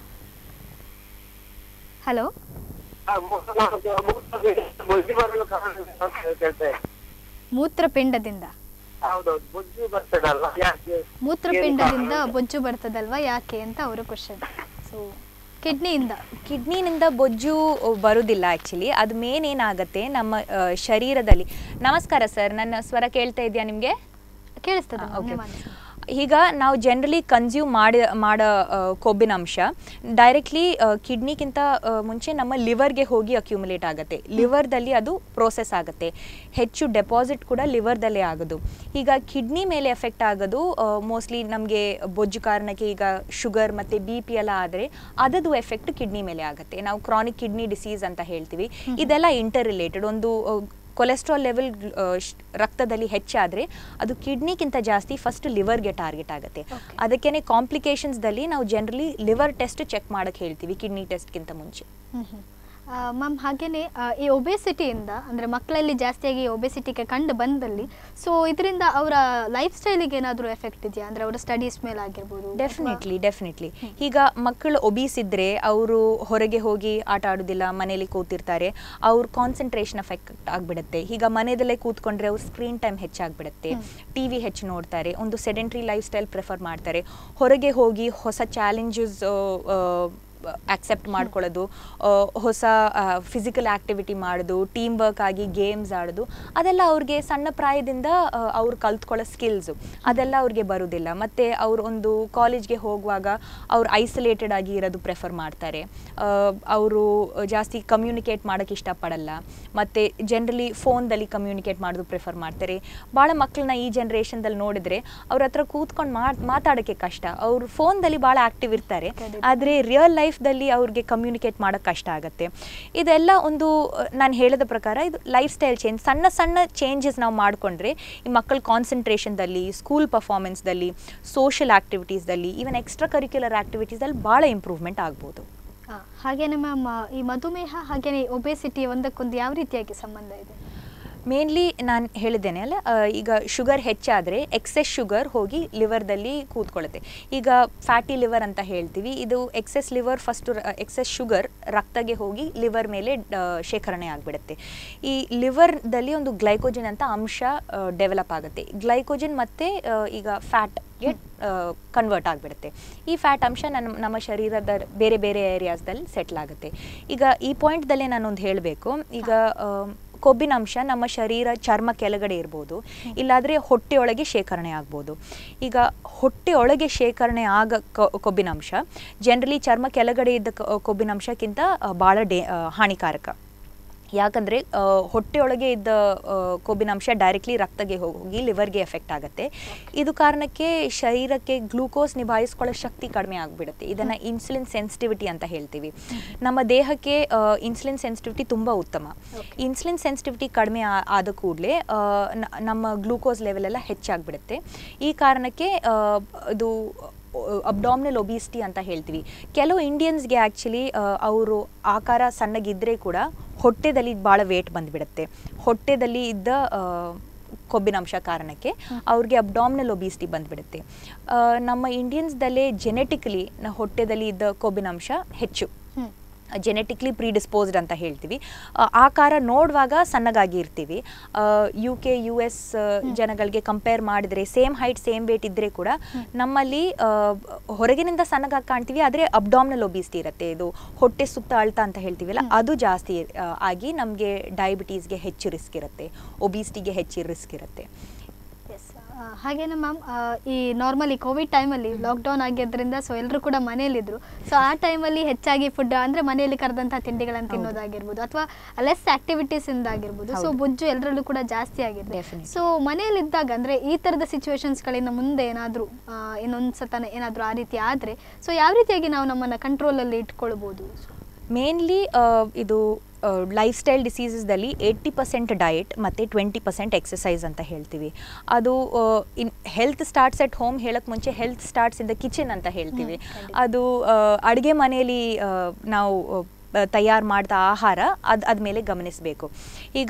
ಹಲೋ ಆ, ಮೂತ್ರ ಮೂತ್ರ ವೀರ್ಯದಿಂದ ಬೊಜ್ಜು ಬರಲು ಕಾರಣವೇನು ಅಂತ ಕೇಳ್ತಾ ಇದ್ದೆ. ಮೂತ್ರಪಿಂಡದಿಂದ ಹೌದೌದು ಬೊಜ್ಜು ಬರ್ತದಲ್ಲ ಯಾಕೆ ಮೂತ್ರಪಿಂಡದಿಂದ ಬೊಜ್ಜು ಬರ್ತದಲ್ವಾ ಯಾಕೆ ಅಂತ ಅವರ ಕ್ವಶನ್ ಸೊ ಕಿಡ್ನಿಯಿಂದ ಕಿಡ್ನಿನಿಂದ ಬೊಜ್ಜು ಬರುವುದಿಲ್ಲ ಆ್ಯಕ್ಚುಲಿ ಅದು ಮೇನ್ ಏನಾಗುತ್ತೆ ನಮ್ಮ ಆ, ಶರೀರದಲ್ಲಿ ನಮಸ್ಕಾರ ಸರ್ ನನ್ನ ಸ್ವರ ಕೇಳ್ತಾ ಇದೆಯಾ ನಿಮಗೆ ಕೇಳಿಸ್ತದೆ ಆ, okay. ಧನ್ಯವಾದ ಈಗ ನಾವು ಜನರಲಿ ಕನ್ಸ್ಯೂಮ್ ಮಾಡಿ ಮಾಡೋ ಆ, ಕೊಬ್ಬಿನ ಅಂಶ ಡೈರೆಕ್ಟ್ಲಿ ಕಿಡ್ನಿಗಿಂತ ಮುಂಚೆ ನಮ್ಮ ಲಿವರ್ಗೆ ಹೋಗಿ ಅಕ್ಯುಮುಲೇಟ್ ಆಗುತ್ತೆ ಲಿವರ್ದಲ್ಲಿ ಅದು ಪ್ರೋಸೆಸ್ ಆಗುತ್ತೆ ಹೆಚ್ಚು ಡೆಪಾಸಿಟ್ ಕೂಡ ಲಿವರ್ದಲ್ಲೇ ಆಗೋದು ಈಗ ಕಿಡ್ನಿ ಮೇಲೆ ಎಫೆಕ್ಟ್ ಆಗೋದು ಮೋಸ್ಟ್ಲಿ ನಮಗೆ ಬೊಜ್ಜು ಕಾರಣಕ್ಕೆ ಈಗ ಶುಗರ್ ಮತ್ತು ಬಿ ಪಿ ಎಲ್ಲ ಆದರೆ ಅದದು ಎಫೆಕ್ಟ್ ಕಿಡ್ನಿ ಮೇಲೆ ಆಗುತ್ತೆ ನಾವು ಕ್ರಾನಿಕ್ ಕಿಡ್ನಿ ಡಿಸೀಸ್ ಅಂತ ಹೇಳ್ತೀವಿ ಇದೆಲ್ಲ ಇಂಟರ್ ರಿಲೇಟೆಡ್ ಒಂದು ಆ, ಕೊಲೆಸ್ಟ್ರಾಲ್ ಲೆವೆಲ್ ರಕ್ತದಲ್ಲಿ ಹೆಚ್ಚಾದರೆ ಅದು ಕಿಡ್ನಿಗಿಂತ ಜಾಸ್ತಿ ಫಸ್ಟ್ ಲಿವರ್ಗೆ ಟಾರ್ಗೆಟ್ ಆಗುತ್ತೆ ಅದಕ್ಕೇನೆ ಕಾಂಪ್ಲಿಕೇಶನ್ಸ್ದಲ್ಲಿ ನಾವು ಜನರಲಿ ಲಿವರ್ ಟೆಸ್ಟ್ ಚೆಕ್ ಮಾಡಕ್ಕೆ ಹೇಳ್ತೀವಿ ಕಿಡ್ನಿ ಟೆಸ್ಟ್ಗಿಂತ ಮುಂಚೆ ಮ್ಯಾಮ್ ಹಾಗೇನೆ ಆ, ಈ ಒಬೆಸಿಟಿಯಿಂದ ಅಂದರೆ ಮಕ್ಕಳಲ್ಲಿ ಜಾಸ್ತಿಯಾಗಿ ಒಬೆಸಿಟಿಗೆ ಕಂಡು ಬಂದಲ್ಲಿ ಸೊ ಇದರಿಂದ ಅವರ ಲೈಫ್ ಸ್ಟೈಲಿಗೆ ಏನಾದರೂ ಎಫೆಕ್ಟ್ ಇದೆಯಾ ಅಂದರೆ ಅವರ ಸ್ಟಡೀಸ್ ಮೇಲೆ ಆಗಿರ್ಬೋದು ಅಥವಾ- ಡೆಫಿನೆಟ್ಲಿ ಡೆಫಿನೆಟ್ಲಿ ಈಗ ಮಕ್ಕಳು ಒಬೀಸ್ ಇದ್ದರೆ ಅವರು ಹೊರಗೆ ಹೋಗಿ ಆಟ ಆಡೋದಿಲ್ಲ ಮನೇಲಿ ಕೂತಿರ್ತಾರೆ ಅವ್ರ ಕಾನ್ಸಂಟ್ರೇಷನ್ ಎಫೆಕ್ಟ್ ಆಗಿಬಿಡುತ್ತೆ ಈಗ ಮನೆಯಲ್ಲೇ ಕೂತ್ಕೊಂಡ್ರೆ ಅವ್ರ ಸ್ಕ್ರೀನ್ ಟೈಮ್ ಹೆಚ್ಚಾಗ್ಬಿಡುತ್ತೆ ಟಿ ವಿ ಹೆಚ್ಚು ನೋಡ್ತಾರೆ ಒಂದು ಸೆಡೆಂಟ್ರಿ ಲೈಫ್ ಸ್ಟೈಲ್ ಪ್ರಿಫರ್ ಮಾಡ್ತಾರೆ ಹೊರಗೆ ಹೋಗಿ ಹೊಸ ಚಾಲೆಂಜಸ್ ಆಕ್ಸೆಪ್ಟ್ ಮಾಡ್ಕೊಳ್ಳೋದು ಆ, ಹೊಸ ಫಿಸಿಕಲ್ ಆ್ಯಕ್ಟಿವಿಟಿ ಮಾಡೋದು ಟೀಮ್ ವರ್ಕ್ ಆಗಿ ಗೇಮ್ಸ್ ಆಡೋದು ಅದೆಲ್ಲ ಅವ್ರಿಗೆ ಸಣ್ಣ ಪ್ರಾಯದಿಂದ ಆ, ಅವ್ರು ಕಲ್ತ್ಕೊಳ್ಳೋ ಸ್ಕಿಲ್ಸು ಅದೆಲ್ಲ ಅವ್ರಿಗೆ ಬರೋದಿಲ್ಲ ಮತ್ತು ಅವ್ರು ಒಂದು ಕಾಲೇಜ್ಗೆ ಹೋಗುವಾಗ ಅವ್ರು ಐಸೋಲೇಟೆಡ್ ಆಗಿ ಇರೋದು ಪ್ರೆಫರ್ ಮಾಡ್ತಾರೆ ಅವರು ಜಾಸ್ತಿ ಕಮ್ಯುನಿಕೇಟ್ ಮಾಡೋಕ್ಕೆ ಇಷ್ಟಪಡಲ್ಲ ಮತ್ತು ಜನರಲಿ ಫೋನ್ದಲ್ಲಿ ಕಮ್ಯುನಿಕೇಟ್ ಮಾಡೋದು ಪ್ರಿಫರ್ ಮಾಡ್ತಾರೆ ಭಾಳ ಮಕ್ಕಳನ್ನ ಈ ಜನ್ರೇಷನ್ದಲ್ಲಿ ನೋಡಿದರೆ ಅವ್ರ ಹತ್ರ ಕೂತ್ಕೊಂಡು ಮಾಡ್ ಮಾತಾಡೋಕ್ಕೆ ಕಷ್ಟ ಅವರು ಫೋನ್ದಲ್ಲಿ ಭಾಳ ಆ್ಯಕ್ಟಿವ್ ಇರ್ತಾರೆ ಖಂಡಿತ. ಆದರೆ ರಿಯಲ್ ಲೈಫ್ ಲೈಫ್ದಲ್ಲಿ ಅವ್ರಿಗೆ ಕಮ್ಯುನಿಕೇಟ್ ಮಾಡೋಕ್ಕೆ ಕಷ್ಟ ಆಗುತ್ತೆ ಇದೆಲ್ಲ ಒಂದು ನಾನು ಹೇಳಿದ ಪ್ರಕಾರ ಇದು ಲೈಫ್ ಸ್ಟೈಲ್ ಚೇಂಜ್ ಸಣ್ಣ ಸಣ್ಣ ಚೇಂಜಸ್ ನಾವು ಮಾಡಿಕೊಂಡ್ರೆ ಈ ಮಕ್ಕಳ ಕಾನ್ಸಂಟ್ರೇಷನ್ದಲ್ಲಿ ಸ್ಕೂಲ್ ಪರ್ಫಾರ್ಮೆನ್ಸ್ದಲ್ಲಿ ಸೋಷಿಯಲ್ ಆ್ಯಕ್ಟಿವಿಟೀಸ್ದಲ್ಲಿ ಈವನ್ ಎಕ್ಸ್ಟ್ರಾ ಕರಿಕ್ಯುಲರ್ ಆ್ಯಕ್ಟಿವಿಟೀಸಲ್ಲಿ ಭಾಳ ಇಂಪ್ರೂವ್ಮೆಂಟ್ ಆಗ್ಬೋದು ಆ, ಹಾಗೇನೆ ಮ್ಯಾಮ್ ಈ ಮಧುಮೇಹ ಹಾಗೇನೆ ಒಬೆಸಿಟಿ ಒಂದಕ್ಕೊಂದು ಯಾವ ರೀತಿಯಾಗಿ ಸಂಬಂಧ ಇದೆ ಮೇನ್ಲಿ ನಾನು ಹೇಳಿದ್ದೇನೆ ಅಲ್ಲ ಆ, ಈಗ ಶುಗರ್ ಹೆಚ್ಚಾದರೆ ಎಕ್ಸೆಸ್ ಶುಗರ್ ಹೋಗಿ ಲಿವರ್ದಲ್ಲಿ ಕೂತ್ಕೊಳ್ಳುತ್ತೆ ಈಗ ಫ್ಯಾಟಿ ಲಿವರ್ ಅಂತ ಹೇಳ್ತೀವಿ ಇದು excess liver first excess sugar ರಕ್ತಗೆ ಹೋಗಿ ಲಿವರ್ ಮೇಲೆ ಆ, ಶೇಖರಣೆ ಆಗಿಬಿಡುತ್ತೆ ಈ ಲಿವರ್ದಲ್ಲಿ ಒಂದು ಗ್ಲೈಕೋಜನ್ ಅಂತ ಅಂಶ ಡೆವಲಪ್ ಆಗುತ್ತೆ ಗ್ಲೈಕೋಜನ್ ಮತ್ತು ಈಗ ಫ್ಯಾಟ್ಗೆ ಕನ್ವರ್ಟ್ ಆಗಿಬಿಡುತ್ತೆ ಈ ಫ್ಯಾಟ್ ಅಂಶ ನನ್ನ ನಮ್ಮ ಶರೀರದ ಬೇರೆ ಬೇರೆ ಏರಿಯಾಸ್ದಲ್ಲಿ ಸೆಟ್ಲ್ ಆಗುತ್ತೆ ಈಗ ಈ ಪಾಯಿಂಟ್ದಲ್ಲೇ ನಾನೊಂದು ಹೇಳಬೇಕು ಈಗ ಆ, ಕೊಬ್ಬಿನ ಅಂಶ ನಮ್ಮ ಶರೀರ ಚರ್ಮ ಕೆಳಗಡೆ ಇರ್ಬೋದು ಇಲ್ಲಾದರೆ ಹೊಟ್ಟೆಯೊಳಗೆ ಶೇಖರಣೆ ಆಗ್ಬೋದು ಈಗ ಹೊಟ್ಟೆಯೊಳಗೆ ಶೇಖರಣೆ ಆಗ ಕ- ಕೊಬ್ಬಿನ ಅಂಶ ಜನರಲಿ ಚರ್ಮ ಕೆಳಗಡೆ ಇದ್ದ ಕ- ಕೊಬ್ಬಿನ ಅಂಶಕ್ಕಿಂತ ಭಾಳ ಡೇ ಆ, ಹಾನಿಕಾರಕ ಯಾಕಂದರೆ ಹೊಟ್ಟೆಯೊಳಗೆ ಇದ್ದ ಆ, ಕೊಬ್ಬಿನ ಅಂಶ ಡೈರೆಕ್ಟ್ಲಿ ರಕ್ತಗೆ ಹೋಗಿ ಲಿವರ್ಗೆ ಎಫೆಕ್ಟ್ ಆಗುತ್ತೆ ಇದು ಕಾರಣಕ್ಕೆ ಶರೀರಕ್ಕೆ ಗ್ಲೂಕೋಸ್ ನಿಭಾಯಿಸ್ಕೊಳ್ಳೋ ಶಕ್ತಿ ಕಡಿಮೆ ಆಗಿಬಿಡುತ್ತೆ ಇದನ್ನು ಇನ್ಸುಲಿನ್ ಸೆನ್ಸಿಟಿವಿಟಿ ಅಂತ ಹೇಳ್ತೀವಿ ನಮ್ಮ ದೇಹಕ್ಕೆ ಇನ್ಸುಲಿನ್ ಸೆನ್ಸಿಟಿವಿಟಿ ತುಂಬ ಉತ್ತಮ ಇನ್ಸುಲಿನ್ ಸೆನ್ಸಿಟಿವಿಟಿ ಕಡಿಮೆ ಆ- ಆದ ಕೂಡಲೇ ನಮ್ಮ ಗ್ಲೂಕೋಸ್ ಲೆವೆಲ್ ಎಲ್ಲ ಹೆಚ್ಚಾಗ್ಬಿಡುತ್ತೆ ಈ ಕಾರಣಕ್ಕೆ ಆ, ಇದು ಅಬ್ಡಾಮಿನಲ್ ಒಬಿಸಿಟಿ ಅಂತ ಹೇಳ್ತೀವಿ ಕೆಲವು ಇಂಡಿಯನ್ಸ್ಗೆ ಆ್ಯಕ್ಚುಲಿ ಅವರು ಆಕಾರ ಸಣ್ಣಗಿದ್ದರೆ ಕೂಡ ಹೊಟ್ಟೆದಲ್ಲಿ ಭಾಳ ವೇಟ್ ಬಂದುಬಿಡುತ್ತೆ ಹೊಟ್ಟೆದಲ್ಲಿ ಇದ್ದ ಆ, ಕೊಬ್ಬಿನಾಂಶ ಕಾರಣಕ್ಕೆ ಅವ್ರಿಗೆ ಅಬ್ಡಾಮಿನಲ್ ಒಬಿಸಿಟಿ ಬಂದುಬಿಡುತ್ತೆ ನಮ್ಮ ಇಂಡಿಯನ್ಸ್ದಲ್ಲೇ ಜೆನೆಟಿಕಲಿ ಹೊಟ್ಟೆದಲ್ಲಿ ಇದ್ದ ಕೊಬ್ಬಿನಾಂಶ ಹೆಚ್ಚು ಹ್ಮ್. ಜೆನೆಟಿಕ್ಲಿ ಪ್ರೀಡಿಸ್ಪೋಸ್ಡ್ ಅಂತ ಹೇಳ್ತೀವಿ ಆ, ಆಕಾರ ನೋಡುವಾಗ ಸಣ್ಣಗಾಗಿ ಇರ್ತೀವಿ ಯು ಕೆ ಯು ಎಸ್ ಜನಗಳಿಗೆ ಕಂಪೇರ್ ಮಾಡಿದರೆ ಸೇಮ್ ಹೈಟ್ ಸೇಮ್ ವೇಟ್ ಇದ್ದರೆ ಕೂಡ ನಮ್ಮಲ್ಲಿ ಆ, ಹೊರಗಿನಿಂದ ಸಣ್ಣಗಾಗಿ ಕಾಣ್ತೀವಿ ಆದರೆ ಅಬ್ಡಾಮಿನಲ್ ಒಬಿಸಿಟಿ ಇರುತ್ತೆ ಇದು ಹೊಟ್ಟೆ ಸುತ್ತ ಅಳ್ತ ಅಂತ ಹೇಳ್ತೀವಲ್ಲ ಅದು ಜಾಸ್ತಿ ಆ, ಆಗಿ ನಮಗೆ ಡಯಾಬಿಟೀಸ್ಗೆ ಹೆಚ್ಚು ರಿಸ್ಕ್ ಇರುತ್ತೆ ಒಬಿಸಿಟಿಗೆ ಹೆಚ್ಚು ರಿಸ್ಕ್ ಇರುತ್ತೆ ಎಸ್ ಹಾಗೇನೆ ಮ್ಯಾಮ್ ಈ ನಾರ್ಮಲಿ ಕೋವಿಡ್ ಟೈಮಲ್ಲಿ ಲಾಕ್ಡೌನ್ ಆಗಿದ್ದರಿಂದ ಸೊ ಎಲ್ಲರೂ ಕೂಡ ಮನೆಯಲ್ಲಿದ್ದರು ಸೊ ಆ ಟೈಮಲ್ಲಿ ಹೆಚ್ಚಾಗಿ ಫುಡ್ ಅಂದರೆ ಮನೆಯಲ್ಲಿ ಕರೆದಂಥ ತಿಂಡಿಗಳನ್ನು ತಿನ್ನೋದಾಗಿರ್ಬೋದು ಅಥವಾ ಲೆಸ್ ಆಕ್ಟಿವಿಟೀಸಿಂದ ಆಗಿರ್ಬೋದು ಸೊ ಹೌದು. ಬೊಜ್ಜು ಎಲ್ಲರಲ್ಲೂ ಕೂಡ ಜಾಸ್ತಿ ಆಗಿದೆ Definitely. ಸೊ ಮನೆಯಲ್ಲಿದ್ದಾಗ ಅಂದರೆ ಈ ಥರದ ಸಿಚುವೇಶನ್ಸ್ಗಳಿಂದ ಮುಂದೆ ಏನಾದರೂ ಇನ್ನೊಂದು ಸತನ ಏನಾದರೂ ಆ ರೀತಿ ಆದರೆ ಸೊ ಯಾವ ರೀತಿಯಾಗಿ ನಾವು ನಮ್ಮನ್ನು ಕಂಟ್ರೋಲಲ್ಲಿ ಇಟ್ಕೊಳ್ಬೋದು ಮೇನ್ಲಿ ಇದು ಲೈಫ್ ಸ್ಟೈಲ್ ಡಿಸೀಸಸ್ದಲ್ಲಿ ಏಯ್ಟಿ ಪರ್ಸೆಂಟ್ ಡಯಟ್ ಮತ್ತು ಟ್ವೆಂಟಿ ಪರ್ಸೆಂಟ್ ಎಕ್ಸಸೈಸ್ ಅಂತ ಹೇಳ್ತೀವಿ ಅದು in health starts at home ಹೇಳಕ್ಕೆ ಮುಂಚೆ health starts in the kitchen ಅಂತ ಹೇಳ್ತೀವಿ ಅದು ಅಡುಗೆ ಮನೆಯಲ್ಲಿ ಆ, ನಾವು ತಯಾರು ಮಾಡಿದ ಆಹಾರ ಅದು ಅದ್ಮೇಲೆ ಗಮನಿಸಬೇಕು ಈಗ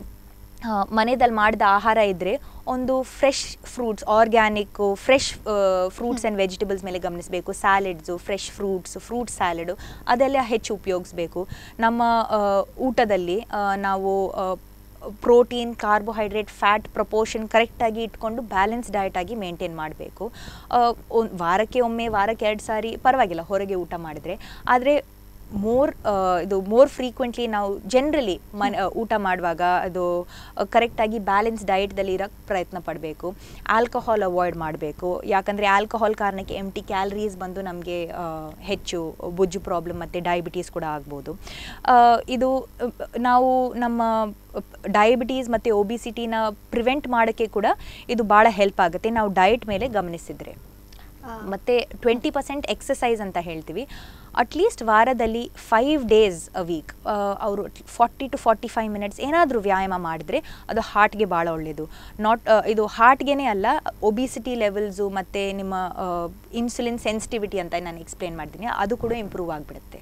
ಮನೆಯಲ್ಲಿ ಮಾಡಿದ ಆಹಾರ ಇದ್ದರೆ ಒಂದು fresh fruits organic fresh fruits and vegetables ಮೇಲೆ ಗಮನಿಸಬೇಕು salads fresh fruits fruit salad ಅದೆಲ್ಲ ಹೆಚ್ಚು ಉಪಯೋಗಿಸ್ಬೇಕು ನಮ್ಮ ಆ, ಊಟದಲ್ಲಿ ಆ, ನಾವು ಪ್ರೋಟೀನ್ ಕಾರ್ಬೋಹೈಡ್ರೇಟ್ ಫ್ಯಾಟ್ ಪ್ರಪೋರ್ಷನ್ ಕರೆಕ್ಟಾಗಿ ಇಟ್ಕೊಂಡು ಬ್ಯಾಲೆನ್ಸ್ ಡಯಟ್ ಆಗಿ ಮೇಂಟೈನ್ ಮಾಡಬೇಕು ವಾರಕ್ಕೆ ಒಮ್ಮೆ ವಾರಕ್ಕೆ ಎರಡು ಸಾರಿ ಪರವಾಗಿಲ್ಲ ಹೊರಗೆ ಊಟ ಮಾಡಿದರೆ ಆದರೆ ಮೋರ್ ಇದು ಮೋರ್ ಫ್ರೀಕ್ವೆಂಟ್ಲಿ ನಾವು ಜನರಲಿ ಮನೆ ಊಟ ಮಾಡುವಾಗ ಅದು ಕರೆಕ್ಟಾಗಿ ಬ್ಯಾಲೆನ್ಸ್ ಡಯಟ್ದಲ್ಲಿ ಇರೋಕ್ಕೆ ಪ್ರಯತ್ನ ಪಡಬೇಕು ಆಲ್ಕೋಹಾಲ್ ಅವಾಯ್ಡ್ ಮಾಡಬೇಕು ಯಾಕಂದರೆ ಆಲ್ಕೋಹಾಲ್ ಕಾರಣಕ್ಕೆ ಎಮ್ ಟಿ ಕ್ಯಾಲರೀಸ್ ಬಂದು ನಮಗೆ ಹೆಚ್ಚು ಬೊಜ್ಜು ಪ್ರಾಬ್ಲಮ್ ಮತ್ತು ಡಯಾಬಿಟೀಸ್ ಕೂಡ ಆಗ್ಬೋದು ಆ, ಇದು ಅ, ನಾವು ನಮ್ಮ ಡಯಾಬಿಟೀಸ್ ಮತ್ತು ಒಬಿಸಿಟಿನ ಪ್ರಿವೆಂಟ್ ಮಾಡೋಕ್ಕೆ ಕೂಡ ಇದು ಭಾಳ ಹೆಲ್ಪ್ ಆಗುತ್ತೆ ನಾವು ಡಯಟ್ ಮೇಲೆ ಗಮನಿಸಿದರೆ ಮತ್ತು ಟ್ವೆಂಟಿ ಪರ್ಸೆಂಟ್ ಎಕ್ಸಸೈಸ್ ಅಂತ ಹೇಳ್ತೀವಿ ಅಟ್ಲೀಸ್ಟ್ ವಾರದಲ್ಲಿ ಫೈವ್ ಡೇಸ್ ಅ ವೀಕ್ ಅವರು forty to forty five minutes ಏನಾದರೂ ವ್ಯಾಯಾಮ ಮಾಡಿದ್ರೆ ಅದು ಹಾರ್ಟ್ಗೆ ಭಾಳ ಒಳ್ಳೆಯದು ನಾಟ್ ಇದು ಹಾರ್ಟ್ಗೆ ಅಲ್ಲ ಒಬಿಸಿಟಿ ಲೆವೆಲ್ಸು ಮತ್ತು ನಿಮ್ಮ ಇನ್ಸುಲಿನ್ ಸೆನ್ಸಿಟಿವಿಟಿ ಅಂತ ನಾನು ಎಕ್ಸ್ಪ್ಲೇನ್ ಮಾಡ್ತೀನಿ ಅದು ಕೂಡ ಇಂಪ್ರೂವ್ ಆಗಿಬಿಡುತ್ತೆ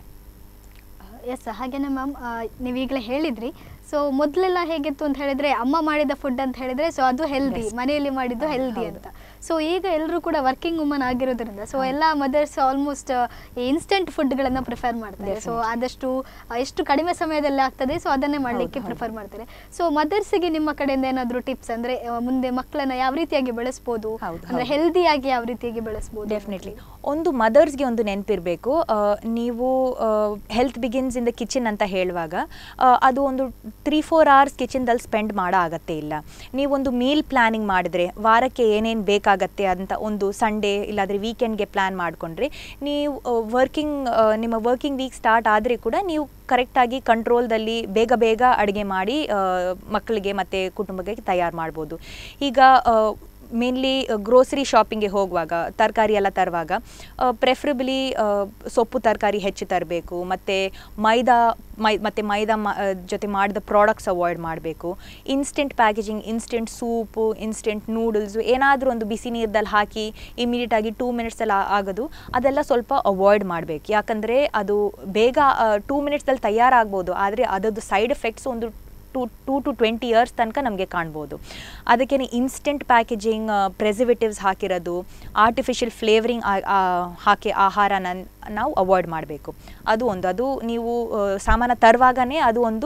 ಎಸ್ ಹಾಗೇನೆ ಮ್ಯಾಮ್ ನೀವು ಈಗಲೇ ಹೇಳಿದ್ರಿ ಸೊ ಮೊದಲೆಲ್ಲ ಹೇಗಿತ್ತು ಅಂತ ಹೇಳಿದ್ರೆ ಅಮ್ಮ ಮಾಡಿದ ಫುಡ್ ಅಂತ ಹೇಳಿದ್ರೆ ಸೊ ಅದು ಹೆಲ್ದಿ Yes. ಮನೆಯಲ್ಲಿ ಮಾಡಿದ್ದು ಹೌದು, ಹೆಲ್ದಿ ಹೌದು. ಅಂತ ಸೊ ಈಗ ಎಲ್ಲರೂ ಕೂಡ ವರ್ಕಿಂಗ್ ವುಮನ್ ಆಗಿರೋದ್ರಿಂದ ಸೊ ಎಲ್ಲ ಮದರ್ಸ್ ಆಲ್ಮೋಸ್ಟ್ ಇನ್ಸ್ಟೆಂಟ್ ಫುಡ್ಗಳನ್ನು ಪ್ರಿಫರ್ ಮಾಡ್ತಾರೆ ಸೊ Definitely. ಆದಷ್ಟು ಆ, ಎಷ್ಟು ಕಡಿಮೆ ಸಮಯದಲ್ಲಿ ಆಗ್ತದೆ ಸೊ ಅದನ್ನೇ ಮಾಡಲಿಕ್ಕೆ ಹೌದು, ಪ್ರಿಫರ್ ಮಾಡ್ತಾರೆ ಸೊ ಮದರ್ಸಿಗೆ ನಿಮ್ಮ ಕಡೆಯಿಂದ ಏನಾದರೂ ಟಿಪ್ಸ್ ಅಂದ್ರೆ ಆ, ಮುಂದೆ ಮಕ್ಕಳನ್ನ ಯಾವ ರೀತಿಯಾಗಿ ಬೆಳೆಸ್ಬೋದು ಹೌದು, ಅಂದ್ರೆ ಹೌದು. ಹೆಲ್ದಿಯಾಗಿ ಯಾವ ರೀತಿಯಾಗಿ ಬೆಳೆಸ್ಬೋದು ಡೆಫಿನೆಟ್ಲಿ ಒಂದು ಮದರ್ಸ್ಗೆ ಒಂದು ನೆನಪಿರಬೇಕು ನೀವು health begins in the kitchen ಅಂತ ಹೇಳುವಾಗ ಆ, ಅದು ಒಂದು ತ್ರೀ ಫೋರ್ ಅವರ್ಸ್ ಕಿಚನ್ದಲ್ಲಿ ಸ್ಪೆಂಡ್ ಮಾಡೋ ಅಗತ್ಯ ಇಲ್ಲ ನೀವೊಂದು ಮೀಲ್ ಪ್ಲ್ಯಾನಿಂಗ್ ಮಾಡಿದ್ರೆ ವಾರಕ್ಕೆ ಏನೇನು ಬೇಕಾಗತ್ತೆ ಅಂತ ಒಂದು ಸಂಡೇ ಇಲ್ಲಾಂದರೆ ವೀಕೆಂಡ್ಗೆ ಪ್ಲ್ಯಾನ್ ಮಾಡಿಕೊಂಡ್ರೆ ನೀವು ವರ್ಕಿಂಗ್ ನಿಮ್ಮ ವರ್ಕಿಂಗ್ ವೀಕ್ ಸ್ಟಾರ್ಟ್ ಆದರೆ ಕೂಡ ನೀವು ಕರೆಕ್ಟಾಗಿ ಕಂಟ್ರೋಲ್ದಲ್ಲಿ ಬೇಗ ಬೇಗ ಅಡುಗೆ ಮಾಡಿ ಆ, ಮಕ್ಕಳಿಗೆ ಮತ್ತು ಕುಟುಂಬಕ್ಕೆ ತಯಾರು ಮಾಡ್ಬೋದು ಈಗ ಮೇನ್ಲಿ ಗ್ರೋಸರಿ ಶಾಪಿಂಗ್ಗೆ ಹೋಗುವಾಗ ತರಕಾರಿ ಎಲ್ಲ ತರುವಾಗ ಪ್ರೆಫರಬಲಿ ಸೊಪ್ಪು ತರಕಾರಿ ಹೆಚ್ಚು ತರಬೇಕು ಮತ್ತು ಮೈದಾ ಮೈ ಮತ್ತು ಮೈದಾ ಮ ಆ, ಜೊತೆ ಮಾಡಿದ ಪ್ರಾಡಕ್ಟ್ಸ್ ಅವಾಯ್ಡ್ ಮಾಡಬೇಕು instant packaging instant soup instant noodles ಏನಾದರೂ ಒಂದು ಬಿಸಿ ನೀರ್ದಲ್ಲಿ ಹಾಕಿ ಇಮಿಡಿಯೇಟಾಗಿ ಟೂ ಮಿನಿಟ್ಸಲ್ಲಿ ಆಗೋದು ಅದೆಲ್ಲ ಸ್ವಲ್ಪ ಅವಾಯ್ಡ್ ಮಾಡಬೇಕು ಯಾಕಂದರೆ ಅದು ಬೇಗ ಟೂ ಮಿನಿಟ್ಸಲ್ಲಿ ತಯಾರಾಗ್ಬೋದು ಆದರೆ ಅದರದ್ದು ಸೈಡ್ ಎಫೆಕ್ಟ್ಸ್ ಒಂದು two two two twenty years ತನಕ ನಮಗೆ ಕಾಣ್ಬೋದು ಅದಕ್ಕೆ ಇನ್ಸ್ಟೆಂಟ್ ಪ್ಯಾಕೇಜಿಂಗ್ ಪ್ರೆಸಿವೇಟಿವ್ಸ್ ಹಾಕಿರೋದು ಆರ್ಟಿಫಿಷಿಯಲ್ ಫ್ಲೇವರಿಂಗ್ ಹಾಕಿ ಆಹಾರನ ನಾವು ಅವಾಯ್ಡ್ ಮಾಡಬೇಕು ಅದು ಒಂದು ಅದು ನೀವು ಆ, ಸಾಮಾನು ತರುವಾಗನೇ ಅದು ಒಂದು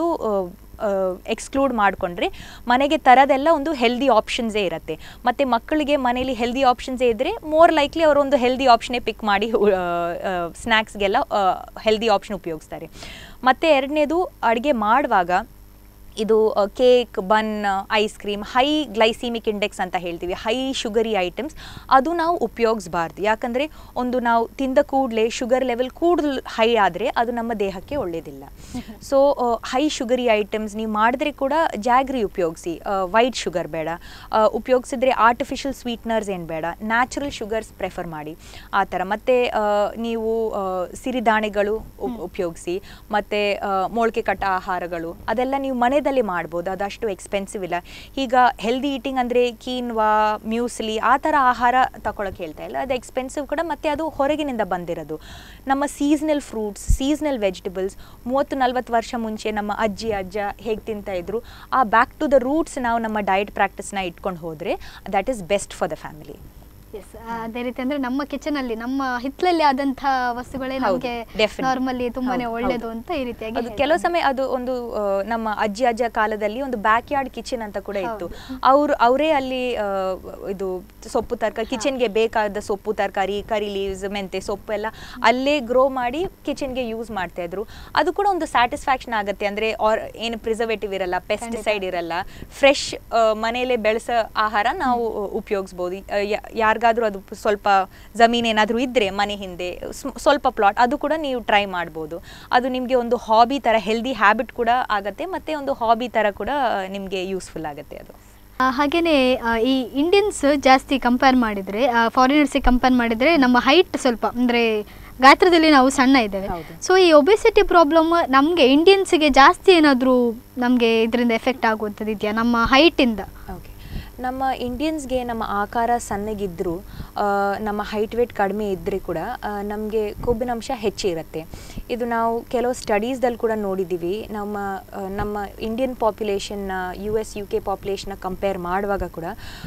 ಎಕ್ಸ್ಕ್ಲೂಡ್ ಮಾಡಿಕೊಂಡ್ರೆ ಮನೆಗೆ ತರೋದೆಲ್ಲ ಒಂದು ಹೆಲ್ದಿ ಆಪ್ಷನ್ಸೇ ಇರುತ್ತೆ ಮತ್ತು ಮಕ್ಕಳಿಗೆ ಮನೇಲಿ ಹೆಲ್ದಿ ಆಪ್ಷನ್ಸೇ ಇದ್ದರೆ ಮೋರ್ ಲೈಕ್ಲಿ ಅವರು ಒಂದು ಹೆಲ್ದಿ ಆಪ್ಷನ್ನೇ ಪಿಕ್ ಮಾಡಿ ಸ್ನ್ಯಾಕ್ಸ್ಗೆಲ್ಲ ಹೆಲ್ದಿ ಆಪ್ಷನ್ ಉಪಯೋಗಿಸ್ತಾರೆ ಮತ್ತು ಎರಡನೇದು ಅಡುಗೆ ಮಾಡುವಾಗ ಇದು cake bun ice cream high glycemic index ಅಂತ ಹೇಳ್ತೀವಿ ಹೈ ಶುಗರಿ ಐಟಮ್ಸ್ ಅದು ನಾವು ಉಪಯೋಗಿಸಬಾರ್ದು ಯಾಕಂದರೆ ಒಂದು ನಾವು ತಿಂದ ಕೂಡಲೇ ಶುಗರ್ ಲೆವೆಲ್ ಕೂಡಲು ಹೈ ಆದರೆ ಅದು ನಮ್ಮ ದೇಹಕ್ಕೆ ಒಳ್ಳೆಯದಿಲ್ಲ ಸೊ ಹೈ ಶುಗರಿ ಐಟಮ್ಸ್ ನೀವು ಮಾಡಿದ್ರೆ ಕೂಡ ಜಾಗ್ರಿ ಉಪಯೋಗಿಸಿ ವೈಟ್ ಶುಗರ್ ಬೇಡ ಉಪಯೋಗಿಸಿದ್ರೆ ಆರ್ಟಿಫಿಷಿಯಲ್ ಸ್ವೀಟ್ನರ್ಸ್ ಏನು ಬೇಡ ನ್ಯಾಚುರಲ್ ಶುಗರ್ಸ್ ಪ್ರೆಫರ್ ಮಾಡಿ ಆ ಥರ ಮತ್ತು ನೀವು ಆ, ಸಿರಿಧಾನ್ಯಗಳು ಉಪಯೋಗಿಸಿ ಮತ್ತು ಮೊಳಕೆ ಕಟ್ಟ ಆಹಾರಗಳು ಅದೆಲ್ಲ ನೀವು ಮನೆಯಲ್ಲೇ ಮಾಡ್ಬೋದು ಅದಷ್ಟು ಎಕ್ಸ್ಪೆನ್ಸಿವ್ ಇಲ್ಲ ಈಗ ಹೆಲ್ದಿ ಈಟಿಂಗ್ ಅಂದರೆ ಕೀನ್ವಾ ಮ್ಯೂಸ್ಲಿ ಆ ಥರ ಆಹಾರ ತಗೊಳಕ್ಕೆ ಹೇಳ್ತಾ ಇಲ್ಲ ಅದು ಎಕ್ಸ್ಪೆನ್ಸಿವ್ ಕೂಡ ಮತ್ತು ಅದು ಹೊರಗಿನಿಂದ ಬಂದಿರೋದು ನಮ್ಮ ಸೀಸ್ನಲ್ ಫ್ರೂಟ್ಸ್ ಸೀಸ್ನಲ್ ವೆಜಿಟಬಲ್ಸ್ ಮೂವತ್ತು ನಲ್ವತ್ತು ವರ್ಷ ಮುಂಚೆ ನಮ್ಮ ಅಜ್ಜಿ ಅಜ್ಜ ಹೇಗೆ ತಿಂತಾ ಇದ್ರು ಆ ಬ್ಯಾಕ್ ಟು ದ ರೂಟ್ಸ್ ನಾವು ನಮ್ಮ ಡಯಟ್ ಪ್ರಾಕ್ಟೀಸ್ನ ಇಟ್ಕೊಂಡು ಹೋದರೆ that is best for the family yes ಅದೇ ರೀತಿ ಅಂದ್ರೆ ನಮ್ಮ ಕಿಚನ್ ಅಲ್ಲಿ ನಮ್ಮ ಹಿತ್ತಲಲ್ಲಿ ಆದಂತ ವಸ್ತುಗಳೇ ಹೌದು, ನಮಗೆ definitely. ನಾರ್ಮಲಿ ತುಂಬಾನೇ ಹೌದು, ಒಳ್ಳೇದು ಹೌದು. ಅಂತ ಈ ರೀತಿಯಾಗಿ ಅದು ಹೇಳ್ತಾರೆ. ಕೆಲವು ಸಮಯ ಅದು ಒಂದು ಆ, ನಮ್ಮ ಅಜ್ಜಿ ಅಜ್ಜ ಕಾಲದಲ್ಲಿ ಒಂದು ಬ್ಯಾಕ್ ಯಾರ್ಡ್ ಕಿಚನ್ ಅಂತ ಕೂಡ ಇತ್ತು ಅವ್ರು ಅವರೇ ಅಲ್ಲಿ ಆ, ಇದು ಸೊಪ್ಪು ತರಕಾರಿ ಕಿಚನ್ಗೆ ಬೇಕಾದ ಸೊಪ್ಪು ತರಕಾರಿ ಕರಿ ಲೀವ್ಸ್ ಮೆಂತೆ ಸೊಪ್ಪು ಎಲ್ಲ ಅಲ್ಲೇ ಗ್ರೋ ಮಾಡಿ ಕಿಚನ್ಗೆ ಯೂಸ್ ಮಾಡ್ತಾ ಇದ್ರು ಅದು ಕೂಡ ಒಂದು ಸ್ಯಾಟಿಸ್ಫ್ಯಾಕ್ಷನ್ ಆಗುತ್ತೆ ಅಂದ್ರೆ ಆರ್ ಏನು ಪ್ರಿಸರ್ವೇಟಿವ್ ಇರಲ್ಲ ಪೆಸ್ಟಿಸೈಡ್ ಇರಲ್ಲ ಫ್ರೆಶ್ ಮನೆಯಲ್ಲೇ ಬೆಳೆಸೋ ಆಹಾರ ನಾವು ಉಪಯೋಗಿಸ್ಬೋದು ಯಾರಿಗಾದ್ರೂ ಅದು ಸ್ವಲ್ಪ ಜಮೀನ್ ಏನಾದರೂ ಇದ್ದರೆ ಮನೆ ಹಿಂದೆ ಸ್ಮ್- ಸ್ವಲ್ಪ ಪ್ಲಾಟ್ ಅದು ಕೂಡ ನೀವು ಟ್ರೈ ಮಾಡ್ಬೋದು ಅದು ನಿಮಗೆ ಒಂದು ಹಾಬಿ ಥರ ಹೆಲ್ದಿ ಹ್ಯಾಬಿಟ್ ಕೂಡ ಆಗುತ್ತೆ ಮತ್ತು ಒಂದು ಹಾಬಿ ಥರ ಕೂಡ ನಿಮಗೆ ಯೂಸ್ಫುಲ್ ಆಗುತ್ತೆ ಅದು ಆ, ಹಾಗೇನೆ ಆ, ಈ ಇಂಡಿಯನ್ಸ್ ಜಾಸ್ತಿ ಕಂಪೇರ್ ಮಾಡಿದ್ರೆ ಫಾರಿನರ್ಸಿಗೆ ಕಂಪೇರ್ ಮಾಡಿದ್ರೆ ನಮ್ಮ ಹೈಟ್ ಸ್ವಲ್ಪ ಅಂದ್ರೆ ಗಾತ್ರದಲ್ಲಿ ನಾವು ಸಣ್ಣ ಇದ್ದೇವೆ ಹೌದು. ಸೊ ಈ ಒಬೆಸಿಟಿ ಪ್ರಾಬ್ಲಮ್ ನಮಗೆ ಇಂಡಿಯನ್ಸ್ಗೆ ಜಾಸ್ತಿ ಏನಾದರೂ ನಮಗೆ ಇದರಿಂದ ಎಫೆಕ್ಟ್ ಆಗುವಂಥದ್ದು ಇದೆಯಾ ನಮ್ಮ ಹೈಟಿಂದ ಓಕೆ ನಮ್ಮ ಇಂಡಿಯನ್ಸ್ಗೆ ನಮ್ಮ ಆಕಾರ ಸಣ್ಣಗಿದ್ದರೂ ನಮ್ಮ ಹೈಟ್ ವೇಟ್ ಕಡಿಮೆ ಇದ್ದರೆ ಕೂಡ ನಮಗೆ ಕೊಬ್ಬಿನಾಂಶ ಹೆಚ್ಚಿರುತ್ತೆ ಇದು ನಾವು ಕೆಲವು ಸ್ಟಡೀಸ್ದಲ್ಲಿ ಕೂಡ ನೋಡಿದ್ದೀವಿ ನಮ್ಮ ಆ, ನಮ್ಮ ಇಂಡಿಯನ್ ಪಾಪ್ಯುಲೇಷನ್ನ ಯು ಎಸ್ ಯು ಕೆ ಪಾಪ್ಯುಲೇಷನ್ನ ಕಂಪೇರ್ ಮಾಡುವಾಗ ಕೂಡ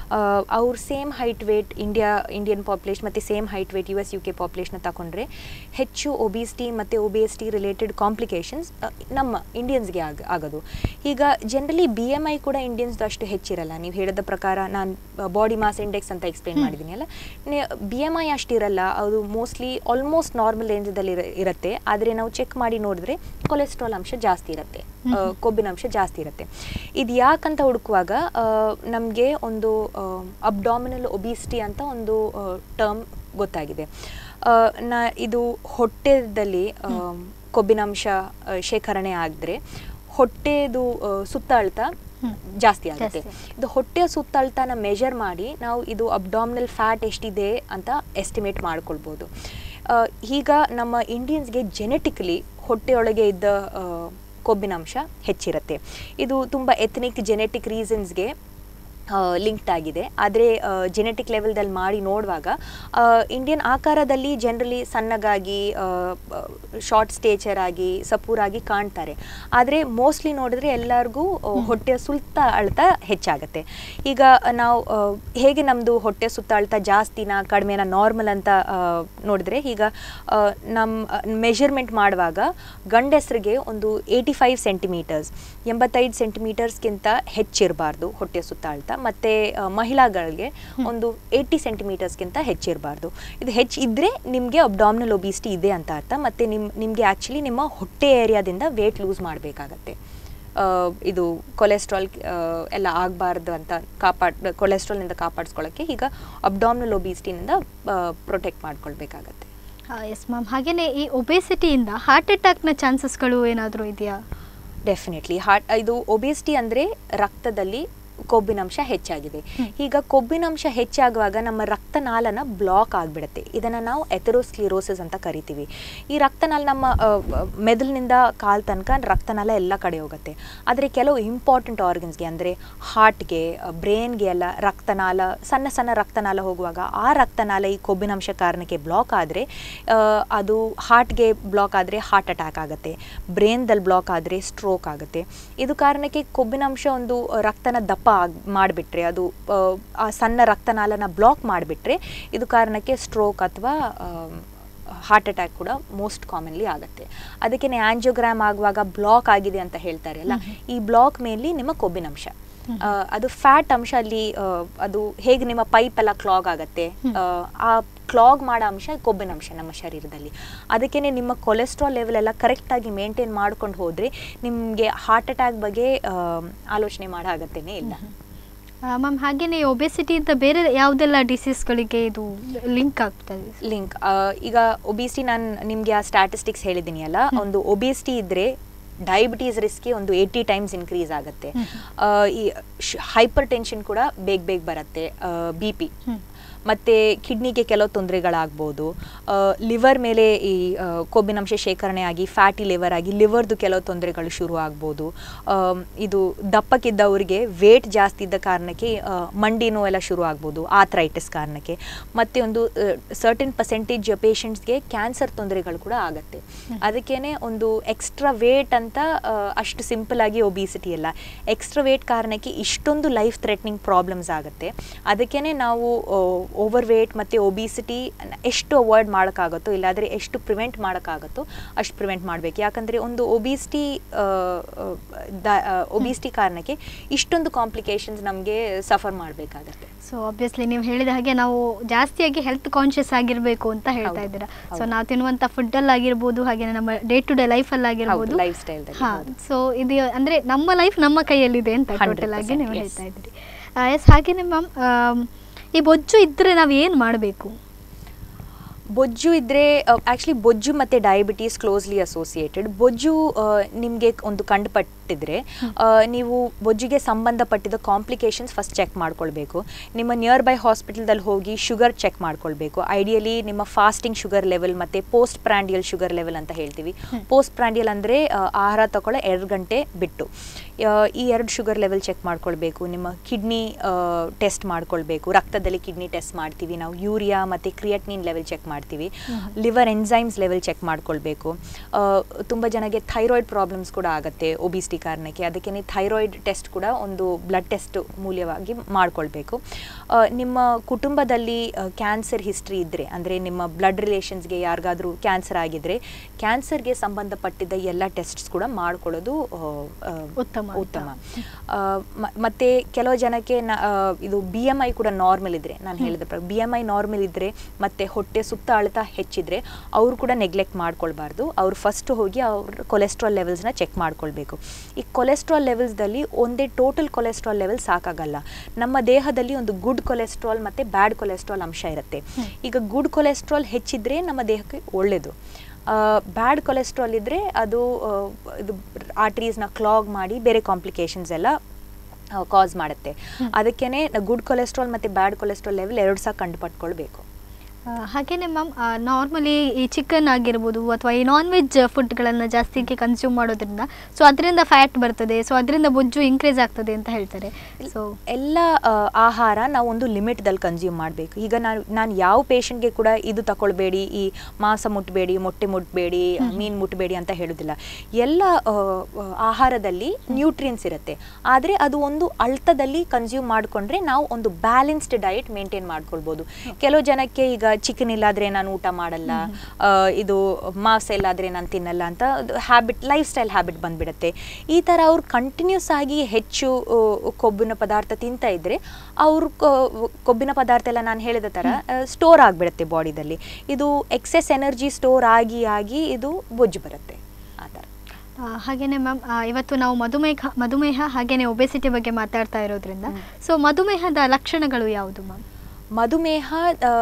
ಅವ್ರ same height weight India Indian population ಮತ್ತು same height weight U S U K ಪಾಪ್ಯುಲೇಷನ್ನ ತಗೊಂಡ್ರೆ ಹೆಚ್ಚು ಒಬಿಸಿಟಿ ಮತ್ತು ಒಬಿಎಸ್ಟಿ ರಿಲೇಟೆಡ್ ಕಾಂಪ್ಲಿಕೇಶನ್ಸ್ ನಮ್ಮ ಇಂಡಿಯನ್ಸ್ಗೆ ಆಗ ಆಗೋದು ಈಗ ಜನರಲಿ ಬಿ ಎಮ್ ಐ ಕೂಡ ಇಂಡಿಯನ್ಸ್ದು ಅಷ್ಟು ಹೆಚ್ಚಿರಲ್ಲ ನೀವು ಹೇಳಿದ ಪ್ರಕಾರ ನಾನು ಬಾಡಿ ಮಾಸ್ ಇಂಡೆಕ್ಸ್ ಅಂತ ಎಕ್ಸ್ಪ್ಲೇನ್ ಮಾಡಿದ್ದೀನಿ ಅಲ್ಲ ಬಿ ಎಮ್ ಐ ಅಷ್ಟಿರಲ್ಲ ಅದು ಮೋಸ್ಟ್ಲಿ ಆಲ್ಮೋಸ್ಟ್ ನಾರ್ಮಲ್ ರೇಂಜದಲ್ಲಿ ಇರುತ್ತೆ ಆದರೆ ನಾವು ಚೆಕ್ ಮಾಡಿ ನೋಡಿದ್ರೆ ಕೊಲೆಸ್ಟ್ರಾಲ್ ಅಂಶ ಜಾಸ್ತಿ ಇರುತ್ತೆ ಆ, ಕೊಬ್ಬಿನ ಅಂಶ ಜಾಸ್ತಿ ಇರುತ್ತೆ ಇದು ಯಾಕಂತ ಹುಡುಕುವಾಗ ನಮಗೆ ಒಂದು ಅಬ್ಡಾಮಿನಲ್ ಒಬಿಸಿಟಿ ಅಂತ ಒಂದು ಟರ್ಮ್ ಗೊತ್ತಾಗಿದೆ ಆ, ನಾ ಇದು ಹೊಟ್ಟೆದಲ್ಲಿ ಆ, ಕೊಬ್ಬಿನಾಂಶ ಆ, ಶೇಖರಣೆ ಆಗಿದ್ರೆ ಹೊಟ್ಟೆದು ಆ, ಸುತ್ತಳತ ಜಾಸ್ತಿ ಆಗುತ್ತೆ ಜಾಸ್ತಿ. ಇದು ಹೊಟ್ಟೆಯ ಸುತ್ತಳತನ ಮೆಜರ್ ಮಾಡಿ ನಾವು ಇದು ಅಬ್ಡಾಮಿನಲ್ ಫ್ಯಾಟ್ ಎಷ್ಟಿದೆ ಅಂತ ಎಸ್ಟಿಮೇಟ್ ಮಾಡ್ಕೊಳ್ಬೋದು ಆ, ಈಗ ನಮ್ಮ ಇಂಡಿಯನ್ಸ್ಗೆ ಜೆನೆಟಿಕಲಿ ಹೊಟ್ಟೆಯೊಳಗೆ ಇದ್ದ ಆ, ಕೊಬ್ಬಿನಾಂಶ ಹೆಚ್ಚಿರುತ್ತೆ ಇದು ತುಂಬ ಎಥನಿಕ್ ಜೆನೆಟಿಕ್ ರೀಸನ್ಸ್ಗೆ ಲಿಂಕ್ಡ್ ಆಗಿದೆ ಆದರೆ ಜೆನೆಟಿಕ್ ಲೆವೆಲ್ದಲ್ಲಿ ಮಾಡಿ ನೋಡುವಾಗ ಇಂಡಿಯನ್ ಆಕಾರದಲ್ಲಿ ಜನರಲಿ ಸಣ್ಣಗಾಗಿ ಶಾರ್ಟ್ ಸ್ಟೇಚರ್ ಆಗಿ ಸಪೂರಾಗಿ ಕಾಣ್ತಾರೆ ಆದರೆ ಮೋಸ್ಟ್ಲಿ ನೋಡಿದ್ರೆ ಎಲ್ಲರಿಗೂ ಆ, ಹೊಟ್ಟೆಯ ಸುತ್ತ ಅಳ್ತ ಹೆಚ್ಚಾಗುತ್ತೆ ಈಗ ನಾವು ಆ, ಹೇಗೆ ನಮ್ಮದು ಹೊಟ್ಟೆ ಸುತ್ತ ಅಳ್ತ ಜಾಸ್ತಿನ ಕಡಿಮೆನ ನಾರ್ಮಲ್ ಅಂತ ಆ, ನೋಡಿದ್ರೆ ಈಗ ಆ, ನಮ್ಮ ಮೆಷರ್ಮೆಂಟ್ ಮಾಡುವಾಗ ಗಂಡಸರಿಗೆ ಒಂದು ಏಯ್ಟಿ ಫೈವ್ ಸೆಂಟಿಮೀಟರ್ಸ್ ಎಂಬತ್ತೈದು ಸೆಂಟಿಮೀಟರ್ಸ್ಗಿಂತ ಹೆಚ್ಚಿರಬಾರ್ದು ಹೊಟ್ಟೆ ಸುತ್ತ ಅಳ್ತ ಮತ್ತು ಮಹಿಳಾಗಳಿಗೆ ಒಂದು ಏಯ್ಟಿ ಸೆಂಟಿಮೀಟರ್ಸ್ಗಿಂತ ಹೆಚ್ಚಿರಬಾರ್ದು ಇದು ಹೆಚ್ಚು ಇದ್ದರೆ ನಿಮಗೆ ಅಬ್ಡಾಮಿನಲ್ ಒಬಿಸಿಟಿ ಇದೆ ಅಂತ ಅರ್ಥ ಮತ್ತು ನಿಮ್ಮ ನಿಮಗೆ ಆ್ಯಕ್ಚುಲಿ ನಿಮ್ಮ ಹೊಟ್ಟೆ ಏರಿಯಾದಿಂದ ವೇಟ್ ಲೂಸ್ ಮಾಡಬೇಕಾಗತ್ತೆ ಇದು ಕೊಲೆಸ್ಟ್ರಾಲ್ ಎಲ್ಲ ಆಗಬಾರ್ದು ಅಂತ ಕಾಪಾಡ್ ಕೊಲೆಸ್ಟ್ರಾಲ್ನಿಂದ ಕಾಪಾಡಿಸ್ಕೊಳ್ಳೋಕ್ಕೆ ಈಗ ಅಬ್ಡಾಮಿನಲ್ ಒಬಿಸಿಟಿನಿಂದ ಪ್ರೊಟೆಕ್ಟ್ ಮಾಡ್ಕೊಳ್ಬೇಕಾಗತ್ತೆ ಎಸ್ ಮ್ಯಾಮ್ ಹಾಗೇನೆ ಈ ಒಬೆಸಿಟಿಯಿಂದ ಹಾರ್ಟ್ ಅಟ್ಯಾಕ್ನ ಚಾನ್ಸಸ್ಗಳು ಏನಾದರೂ ಇದೆಯಾ ಡೆಫಿನೆಟ್ಲಿ ಹಾರ್ಟ್ ಇದು ಒಬೇಸಿಟಿ ಅಂದರೆ ರಕ್ತದಲ್ಲಿ ಕೊಬ್ಬಿನಂಶ ಹೆಚ್ಚಾಗಿದೆ ಈಗ ಕೊಬ್ಬಿನಂಶ ಹೆಚ್ಚಾಗುವಾಗ ನಮ್ಮ ರಕ್ತನಾಳನ ಬ್ಲಾಕ್ ಆಗಿಬಿಡುತ್ತೆ ಇದನ್ನು ನಾವು ಎಥೆರೋಸ್ಕ್ಲಿರೋಸಿಸ್ ಅಂತ ಕರಿತೀವಿ ಈ ರಕ್ತನಾಳ ನಮ್ಮ ಆ, ಆ, ಮೆದುಳಿನಿಂದ ಕಾಲ್ ತನಕ ರಕ್ತನಾಳ ಎಲ್ಲ ಕಡೆ ಹೋಗುತ್ತೆ ಆದರೆ ಕೆಲವು ಇಂಪಾರ್ಟೆಂಟ್ ಆರ್ಗನ್ಸ್ಗೆ ಅಂದರೆ ಹಾರ್ಟ್ಗೆ ಬ್ರೈನ್ಗೆ ಎಲ್ಲ ರಕ್ತನಾಳ ಸಣ್ಣ ಸಣ್ಣ ರಕ್ತನಾಳ ಹೋಗುವಾಗ ಆ ರಕ್ತನಾಳ ಈ ಕೊಬ್ಬಿನಂಶ ಕಾರಣಕ್ಕೆ ಬ್ಲಾಕ್ ಆದರೆ ಅದು ಹಾರ್ಟ್ಗೆ ಬ್ಲಾಕ್ ಆದರೆ ಹಾರ್ಟ್ ಅಟ್ಯಾಕ್ ಆಗುತ್ತೆ ಬ್ರೈನ್ದಲ್ಲಿ ಬ್ಲಾಕ್ ಆದರೆ ಸ್ಟ್ರೋಕ್ ಆಗುತ್ತೆ ಇದು ಕಾರಣಕ್ಕೆ ಕೊಬ್ಬಿನಂಶ ಒಂದು ರಕ್ತನ ದಪ್ಪ ಆಗ್ ಮಾಡಿಬಿಟ್ರೆ ಅದು ಆ, ಆ ಸಣ್ಣ ರಕ್ತನಾಳನ ಬ್ಲಾಕ್ ಮಾಡಿಬಿಟ್ರೆ ಇದು ಕಾರಣಕ್ಕೆ ಸ್ಟ್ರೋಕ್ ಅಥವಾ ಹಾರ್ಟ್ ಅಟ್ಯಾಕ್ ಕೂಡ ಮೋಸ್ಟ್ ಕಾಮನ್ಲಿ ಆಗುತ್ತೆ ಅದಕ್ಕೆ ಆಂಜಿಯೋಗ್ರಾಮ್ ಆಗುವಾಗ ಬ್ಲಾಕ್ ಆಗಿದೆ ಅಂತ ಹೇಳ್ತಾರೆ ಅಲ್ಲ ಈ ಬ್ಲಾಕ್ ಮೇಲೆ ನಿಮ್ಮ ಕೊಬ್ಬಿನಂಶ ಆ, ಅದು ಫ್ಯಾಟ್ ಅಂಶ ಅಲ್ಲಿ ಆ, ಅದು ಹೇಗೆ ನಿಮ್ಮ ಪೈಪ್ ಎಲ್ಲ ಕ್ಲಾಗ್ ಆಗುತ್ತೆ ಆ, ಆ ಕ್ಲಾಗ್ ಮಾಡೋ ಅಂಶ ಕೊಬ್ಬಿನ ಅಂಶ ನಮ್ಮ ಶರೀರದಲ್ಲಿ ಅದಕ್ಕೇ ನಿಮ್ಮ ಕೊಲೆಸ್ಟ್ರಾಲ್ ಲೆವೆಲ್ ಎಲ್ಲ ಕರೆಕ್ಟಾಗಿ ಮೇಂಟೈನ್ ಮಾಡ್ಕೊಂಡು ಹೋದರೆ ನಿಮಗೆ ಹಾರ್ಟ್ ಅಟ್ಯಾಕ್ ಬಗ್ಗೆ ಆ, ಆಲೋಚನೆ ಮಾಡೋ ಅಗತ್ಯನೇ ಇಲ್ಲ ಮ್ಯಾಮ್ ಹಾಗೇನೆ ಒಬೆಸಿಟಿ ಅಂತ ಬೇರೆ ಯಾವುದೆಲ್ಲ ಡಿಸೀಸ್ಗಳಿಗೆ ಇದು ಲಿಂಕ್ ಆಗ್ತದೆ ಲಿಂಕ್ ಈಗ ಒಬಿಸಿಟಿ ನಾನು ನಿಮಗೆ ಆ ಸ್ಟ್ಯಾಟಿಸ್ಟಿಕ್ಸ್ ಹೇಳಿದ್ದೀನಿ ಅಲ್ಲ ಒಂದು ಒಬಿಸಿಟಿ ಇದ್ದರೆ ಡಯಾಬಿಟೀಸ್ ರಿಸ್ಕ್ಗೆ ಒಂದು ಏಯ್ಟಿ ಟೈಮ್ಸ್ ಇನ್ಕ್ರೀಸ್ ಆಗುತ್ತೆ ಆ, ಈ ಹೈಪರ್ ಟೆನ್ಷನ್ ಕೂಡ ಬೇಗ ಬೇಗ ಬರುತ್ತೆ ಬಿ ಪಿ ಮತ್ತು ಕಿಡ್ನಿಗೆ ಕೆಲವು ತೊಂದರೆಗಳಾಗ್ಬೋದು ಲಿವರ್ ಮೇಲೆ ಈ ಆ, ಕೊಬ್ಬಿನಂಶ ಶೇಖರಣೆ ಆಗಿ ಫ್ಯಾಟಿ ಲಿವರ್ ಆಗಿ ಲಿವರ್ದು ಕೆಲವು ತೊಂದರೆಗಳು ಶುರು ಆಗ್ಬೋದು ಆಮ್, ಇದು ದಪ್ಪಕ್ಕಿದ್ದವರಿಗೆ ವೇಟ್ ಜಾಸ್ತಿ ಇದ್ದ ಕಾರಣಕ್ಕೆ ಆ, ಮಂಡಿ ನೋವೆಲ್ಲ ಶುರು ಆಗ್ಬೋದು ಆಥ್ರೈಟಿಸ್ ಕಾರಣಕ್ಕೆ ಮತ್ತು ಒಂದು ಸರ್ಟನ್ ಪರ್ಸೆಂಟೇಜ್ ಪೇಷಂಟ್ಸ್ಗೆ ಕ್ಯಾನ್ಸರ್ ತೊಂದರೆಗಳು ಕೂಡ ಆಗುತ್ತೆ ಅದಕ್ಕೇನೆ ಒಂದು ಎಕ್ಸ್ಟ್ರಾ ವೇಟ್ ಅಂತ ಆ, ಅಷ್ಟು ಸಿಂಪಲ್ ಆಗಿ ಒಬಿಸಿಟಿ ಅಲ್ಲ ಎಕ್ಸ್ಟ್ರಾ ವೇಟ್ ಕಾರಣಕ್ಕೆ ಇಷ್ಟೊಂದು ಲೈಫ್ ಥ್ರೆಟ್ನಿಂಗ್ ಪ್ರಾಬ್ಲಮ್ಸ್ ಆಗುತ್ತೆ ಅದಕ್ಕೇನೆ ನಾವು ಓವರ್ ವೇಟ್ ಮತ್ತು ಒಬಿಸಿಟಿ ಎಷ್ಟು ಅವಾಯ್ಡ್ ಮಾಡೋಕ್ಕಾಗುತ್ತೋ ಇಲ್ಲಾದರೆ ಎಷ್ಟು ಪ್ರಿವೆಂಟ್ ಮಾಡೋಕ್ಕಾಗುತ್ತೋ ಅಷ್ಟು ಪ್ರಿವೆಂಟ್ ಮಾಡಬೇಕು ಯಾಕಂದರೆ ಒಂದು ಒಬಿಸಿಟಿ ಒಬಿಸಿಟಿ ಕಾರಣಕ್ಕೆ ಇಷ್ಟೊಂದು ಕಾಂಪ್ಲಿಕೇಶನ್ಸ್ ನಮಗೆ ಸಫರ್ ಮಾಡಬೇಕಾಗತ್ತೆ ಸೊ ಆಬ್ವಿಯಸ್ಲಿ ನೀವು ಹೇಳಿದ ಹಾಗೆ ನಾವು ಜಾಸ್ತಿಯಾಗಿ ಹೆಲ್ತ್ ಕಾನ್ಷಿಯಸ್ ಆಗಿರಬೇಕು ಅಂತ ಹೇಳ್ತಾ ಹೌದು, ಇದ್ದೀರಾ ಸೊ ಹೌದು. ನಾವು ತಿನ್ನುವಂಥ ಫುಡ್ಡಲ್ಲಿ ಆಗಿರ್ಬೋದು ಹಾಗೆ ನಮ್ಮ ಡೇ ಟು ಡೇ ಲೈಫಲ್ಲಿ ಆಗಿರ್ಬೋದು ಲೈಫ್ ಸ್ಟೈಲ್ದಲ್ಲಿ ಹಾ ಸೊ ಇದು ಅಂದ್ರೆ ನಮ್ಮ ಲೈಫ್ ನಮ್ಮ ಕೈಯಲ್ಲಿದೆ ಅಂತ 100% ಟೋಟಲ್ ಆಗಿ ನೀವು yes. ಹೇಳ್ತಾ ಇದ್ದೀರಿ ಎಸ್ ಹಾಗೇನೆ ಮ್ಯಾಮ್ ಈ ಬೊಜ್ಜು ಇದ್ರೆ ನಾವು ಏನು ಮಾಡಬೇಕು ಬೊಜ್ಜು ಇದ್ದರೆ ಆ್ಯಕ್ಚುಲಿ ಬೊಜ್ಜು ಮತ್ತು ಡಯಾಬಿಟೀಸ್ ಕ್ಲೋಸ್ಲಿ ಅಸೋಸಿಯೇಟೆಡ್ ಬೊಜ್ಜು ನಿಮಗೆ ಒಂದು ಕಂಡುಪಟ್ಟಿದ್ರೆ ಆ, ನೀವು ಬೊಜ್ಜಿಗೆ ಸಂಬಂಧಪಟ್ಟಿದ ಕಾಂಪ್ಲಿಕೇಶನ್ಸ್ ಫಸ್ಟ್ ಚೆಕ್ ಮಾಡ್ಕೊಳ್ಬೇಕು ನಿಮ್ಮ ನಿಯರ್ ಬೈ ಹಾಸ್ಪಿಟಲ್ದಲ್ಲಿ ಹೋಗಿ ಶುಗರ್ ಚೆಕ್ ಮಾಡ್ಕೊಳ್ಬೇಕು ಐಡಿಯಲಿ ನಿಮ್ಮ ಫಾಸ್ಟಿಂಗ್ ಶುಗರ್ ಲೆವೆಲ್ ಮತ್ತು ಪೋಸ್ಟ್ ಪ್ರಾಂಡಿಯಲ್ ಶುಗರ್ ಲೆವೆಲ್ ಅಂತ ಹೇಳ್ತೀವಿ ಪೋಸ್ಟ್ ಪ್ರಾಂಡಿಯಲ್ ಅಂದರೆ ಆಹಾರ ತಗೊಳ್ಳೋ ಎರಡು ಗಂಟೆ ಬಿಟ್ಟು ಆ, ಈ ಎರಡು ಶುಗರ್ ಲೆವೆಲ್ ಚೆಕ್ ಮಾಡ್ಕೊಳ್ಬೇಕು ನಿಮ್ಮ ಕಿಡ್ನಿ ಟೆಸ್ಟ್ ಮಾಡ್ಕೊಳ್ಬೇಕು ರಕ್ತದಲ್ಲಿ ಕಿಡ್ನಿ ಟೆಸ್ಟ್ ಮಾಡ್ತೀವಿ ನಾವು ಯೂರಿಯಾ ಮತ್ತು ಕ್ರಿಯಟ್ನಿನ್ ಲೆವೆಲ್ ಚೆಕ್ ಮಾಡ್ತೀವಿ ಲಿವರ್ ಎನ್ಸೈಮ್ಸ್ ಲೆವೆಲ್ ಚೆಕ್ ಮಾಡ್ಕೊಳ್ಬೇಕು ತುಂಬ ಜನಕ್ಕೆ ಥೈರಾಯ್ಡ್ ಪ್ರಾಬ್ಲಮ್ಸ್ ಕೂಡ ಆಗುತ್ತೆ ಒಬಿಸಿಟಿ ಕಾರಣಕ್ಕೆ ಅದಕ್ಕೆ ಥೈರಾಯ್ಡ್ ಟೆಸ್ಟ್ ಕೂಡ ಒಂದು ಬ್ಲಡ್ ಟೆಸ್ಟ್ ಮೂಲವಾಗಿ ಮಾಡ್ಕೊಳ್ಬೇಕು ಆ, ನಿಮ್ಮ ಕುಟುಂಬದಲ್ಲಿ ಕ್ಯಾನ್ಸರ್ ಹಿಸ್ಟ್ರಿ ಇದ್ದರೆ ಅಂದರೆ ನಿಮ್ಮ ಬ್ಲಡ್ ರಿಲೇಷನ್ಸ್ಗೆ ಯಾರಿಗಾದರೂ ಕ್ಯಾನ್ಸರ್ ಆಗಿದ್ರೆ ಕ್ಯಾನ್ಸರ್ಗೆ ಸಂಬಂಧಪಟ್ಟಿದ್ದ ಎಲ್ಲ ಟೆಸ್ಟ್ಸ್ ಕೂಡ ಮಾಡ್ಕೊಳ್ಳೋದು ಆ, ಆ, ಉತ್ತಮ ಅಂತ. ಉತ್ತಮ ಆ, ಮ- ಮತ್ತೆ ಕೆಲವು ಜನಕ್ಕೆ ನ- ಆ, ಇದು ಬಿ ಎಮ್ ಐ ಕೂಡ ನಾರ್ಮಲ್ ಇದ್ರೆ ನಾನು ಹೇಳಿದ ಪ್ರಕಾರ ಬಿ ಎಮ್ ಐ ನಾರ್ಮಲ್ ಇದ್ರೆ ಮತ್ತೆ ಹೊಟ್ಟೆ ಸುತ್ತ ಅಳ್ತ ಹೆಚ್ಚಿದ್ರೆ ಅವರು ಕೂಡ ನೆಗ್ಲೆಕ್ಟ್ ಮಾಡ್ಕೊಳ್ಬಾರ್ದು ಅವ್ರು ಫಸ್ಟ್ ಹೋಗಿ ಅವ್ರ ಕೊಲೆಸ್ಟ್ರಾಲ್ ಲೆವೆಲ್ಸ್ನ ಚೆಕ್ ಮಾಡ್ಕೊಳ್ಬೇಕು ಈ ಕೊಲೆಸ್ಟ್ರಾಲ್ ಲೆವೆಲ್ಸ್ದಲ್ಲಿ ಒಂದೇ ಟೋಟಲ್ ಕೊಲೆಸ್ಟ್ರಾಲ್ ಲೆವೆಲ್ ಸಾಕಾಗಲ್ಲ ನಮ್ಮ ದೇಹದಲ್ಲಿ ಒಂದು ಗುಡ್ ಕೊಲೆಸ್ಟ್ರಾಲ್ ಮತ್ತು ಬ್ಯಾಡ್ ಕೊಲೆಸ್ಟ್ರಾಲ್ ಅಂಶ ಇರುತ್ತೆ ಈಗ ಗುಡ್ ಕೊಲೆಸ್ಟ್ರಾಲ್ ಹೆಚ್ಚಿದ್ರೆ ನಮ್ಮ ದೇಹಕ್ಕೆ ಒಳ್ಳೆಯದು ಬ್ಯಾಡ್ ಕೊಲೆಸ್ಟ್ರಾಲ್ ಇದ್ದರೆ ಅದು ಆ, ಇದು ಆರ್ಟ್ರೀಸ್ನ ಕ್ಲಾಗ್ ಮಾಡಿ ಬೇರೆ ಕಾಂಪ್ಲಿಕೇಶನ್ಸ್ ಎಲ್ಲ ಕಾಸ್ ಮಾಡುತ್ತೆ ಅದಕ್ಕೇ ಗುಡ್ ಕೊಲೆಸ್ಟ್ರಾಲ್ ಮತ್ತು ಬ್ಯಾಡ್ ಕೊಲೆಸ್ಟ್ರಾಲ್ ಲೆವೆಲ್ ಎರಡು ಸಹ ಕಂಡುಪಟ್ಕೊಳ್ಬೇಕು ಆ, ಹಾಗೇನೆ ಮ್ಯಾಮ್ ನಾರ್ಮಲಿ ಈ ಚಿಕನ್ ಆಗಿರ್ಬೋದು ಅಥವಾ ಈ ನಾನ್ ವೆಜ್ ಫುಡ್ಗಳನ್ನು ಜಾಸ್ತಿಗೆ ಕನ್ಸ್ಯೂಮ್ ಮಾಡೋದ್ರಿಂದ ಸೊ ಅದರಿಂದ ಫ್ಯಾಟ್ ಬರ್ತದೆ ಸೊ ಅದರಿಂದ ಬೊಜ್ಜು ಇನ್ಕ್ರೀಸ್ ಆಗ್ತದೆ ಅಂತ ಹೇಳ್ತಾರೆ ಸೊ ಎಲ್ಲ ಆ, ಆಹಾರ ನಾವು ಒಂದು ಲಿಮಿಟ್ದಲ್ಲಿ ಕನ್ಸ್ಯೂಮ್ ಮಾಡಬೇಕು ಈಗ ನಾನು ನಾನು ಯಾವ ಪೇಷಂಟ್ಗೆ ಕೂಡ ಇದು ತಗೊಳ್ಬೇಡಿ ಈ ಮಾಂಸ ಮುಟ್ಟಬೇಡಿ ಮೊಟ್ಟೆ ಮುಟ್ಟಬೇಡಿ ಮೀನು ಮುಟ್ಟಬೇಡಿ ಅಂತ ಹೇಳೋದಿಲ್ಲ ಎಲ್ಲ ಆ, ಆ, ಆಹಾರದಲ್ಲಿ ನ್ಯೂಟ್ರಿಯನ್ಸ್ ಇರುತ್ತೆ ಆದರೆ ಅದು ಒಂದು ಅಳ್ತದಲ್ಲಿ ಕನ್ಸ್ಯೂಮ್ ಮಾಡಿಕೊಂಡ್ರೆ ನಾವು ಒಂದು ಬ್ಯಾಲೆನ್ಸ್ಡ್ ಡಯಟ್ ಮೇಂಟೈನ್ ಮಾಡ್ಕೊಳ್ಬೋದು ಕೆಲವು ಜನಕ್ಕೆ ಈಗ ಚಿಕನ್ ಇಲ್ಲಾದ್ರೆ ನಾನು ಊಟ ಮಾಡಲ್ಲ ಆ, ಇದು ಮಾಂಸ ಇಲ್ಲಾದ್ರೆ ನಾನು ತಿನ್ನಲ್ಲ ಅಂತ ಹ್ಯಾಬಿಟ್ ಲೈಫ್ ಸ್ಟೈಲ್ ಹ್ಯಾಬಿಟ್ ಬಂದ್ಬಿಡುತ್ತೆ ಈ ಥರ ಅವ್ರು ಕಂಟಿನ್ಯೂಸ್ ಆಗಿ ಹೆಚ್ಚು ಆ, ಕೊಬ್ಬಿನ ಪದಾರ್ಥ ತಿಂತಾ ಇದ್ರೆ ಅವ್ರ ಕೊಬ್ಬಿನ ಪದಾರ್ಥ ಎಲ್ಲ ನಾನು ಹೇಳಿದ ಥರ ಸ್ಟೋರ್ ಆಗಿಬಿಡುತ್ತೆ ಬಾಡಿದಲ್ಲಿ ಇದು ಎಕ್ಸೆಸ್ ಎನರ್ಜಿ ಸ್ಟೋರ್ ಆಗಿ ಆಗಿ ಇದು ಬೊಜ್ಜು ಬರುತ್ತೆ ಆ ಥರ ಆ, ಹಾಗೇನೆ ಮ್ಯಾಮ್ ಇವತ್ತು ನಾವು ಮಧುಮೇಹ ಮಧುಮೇಹ ಹಾಗೇನೆ ಒಬೆಸಿಟಿ ಬಗ್ಗೆ ಮಾತಾಡ್ತಾ ಇರೋದ್ರಿಂದ ಸೊ ಮಧುಮೇಹದ ಲಕ್ಷಣಗಳು ಯಾವುದು ಮ್ಯಾಮ್ ಮಧುಮೇಹ ಟೂ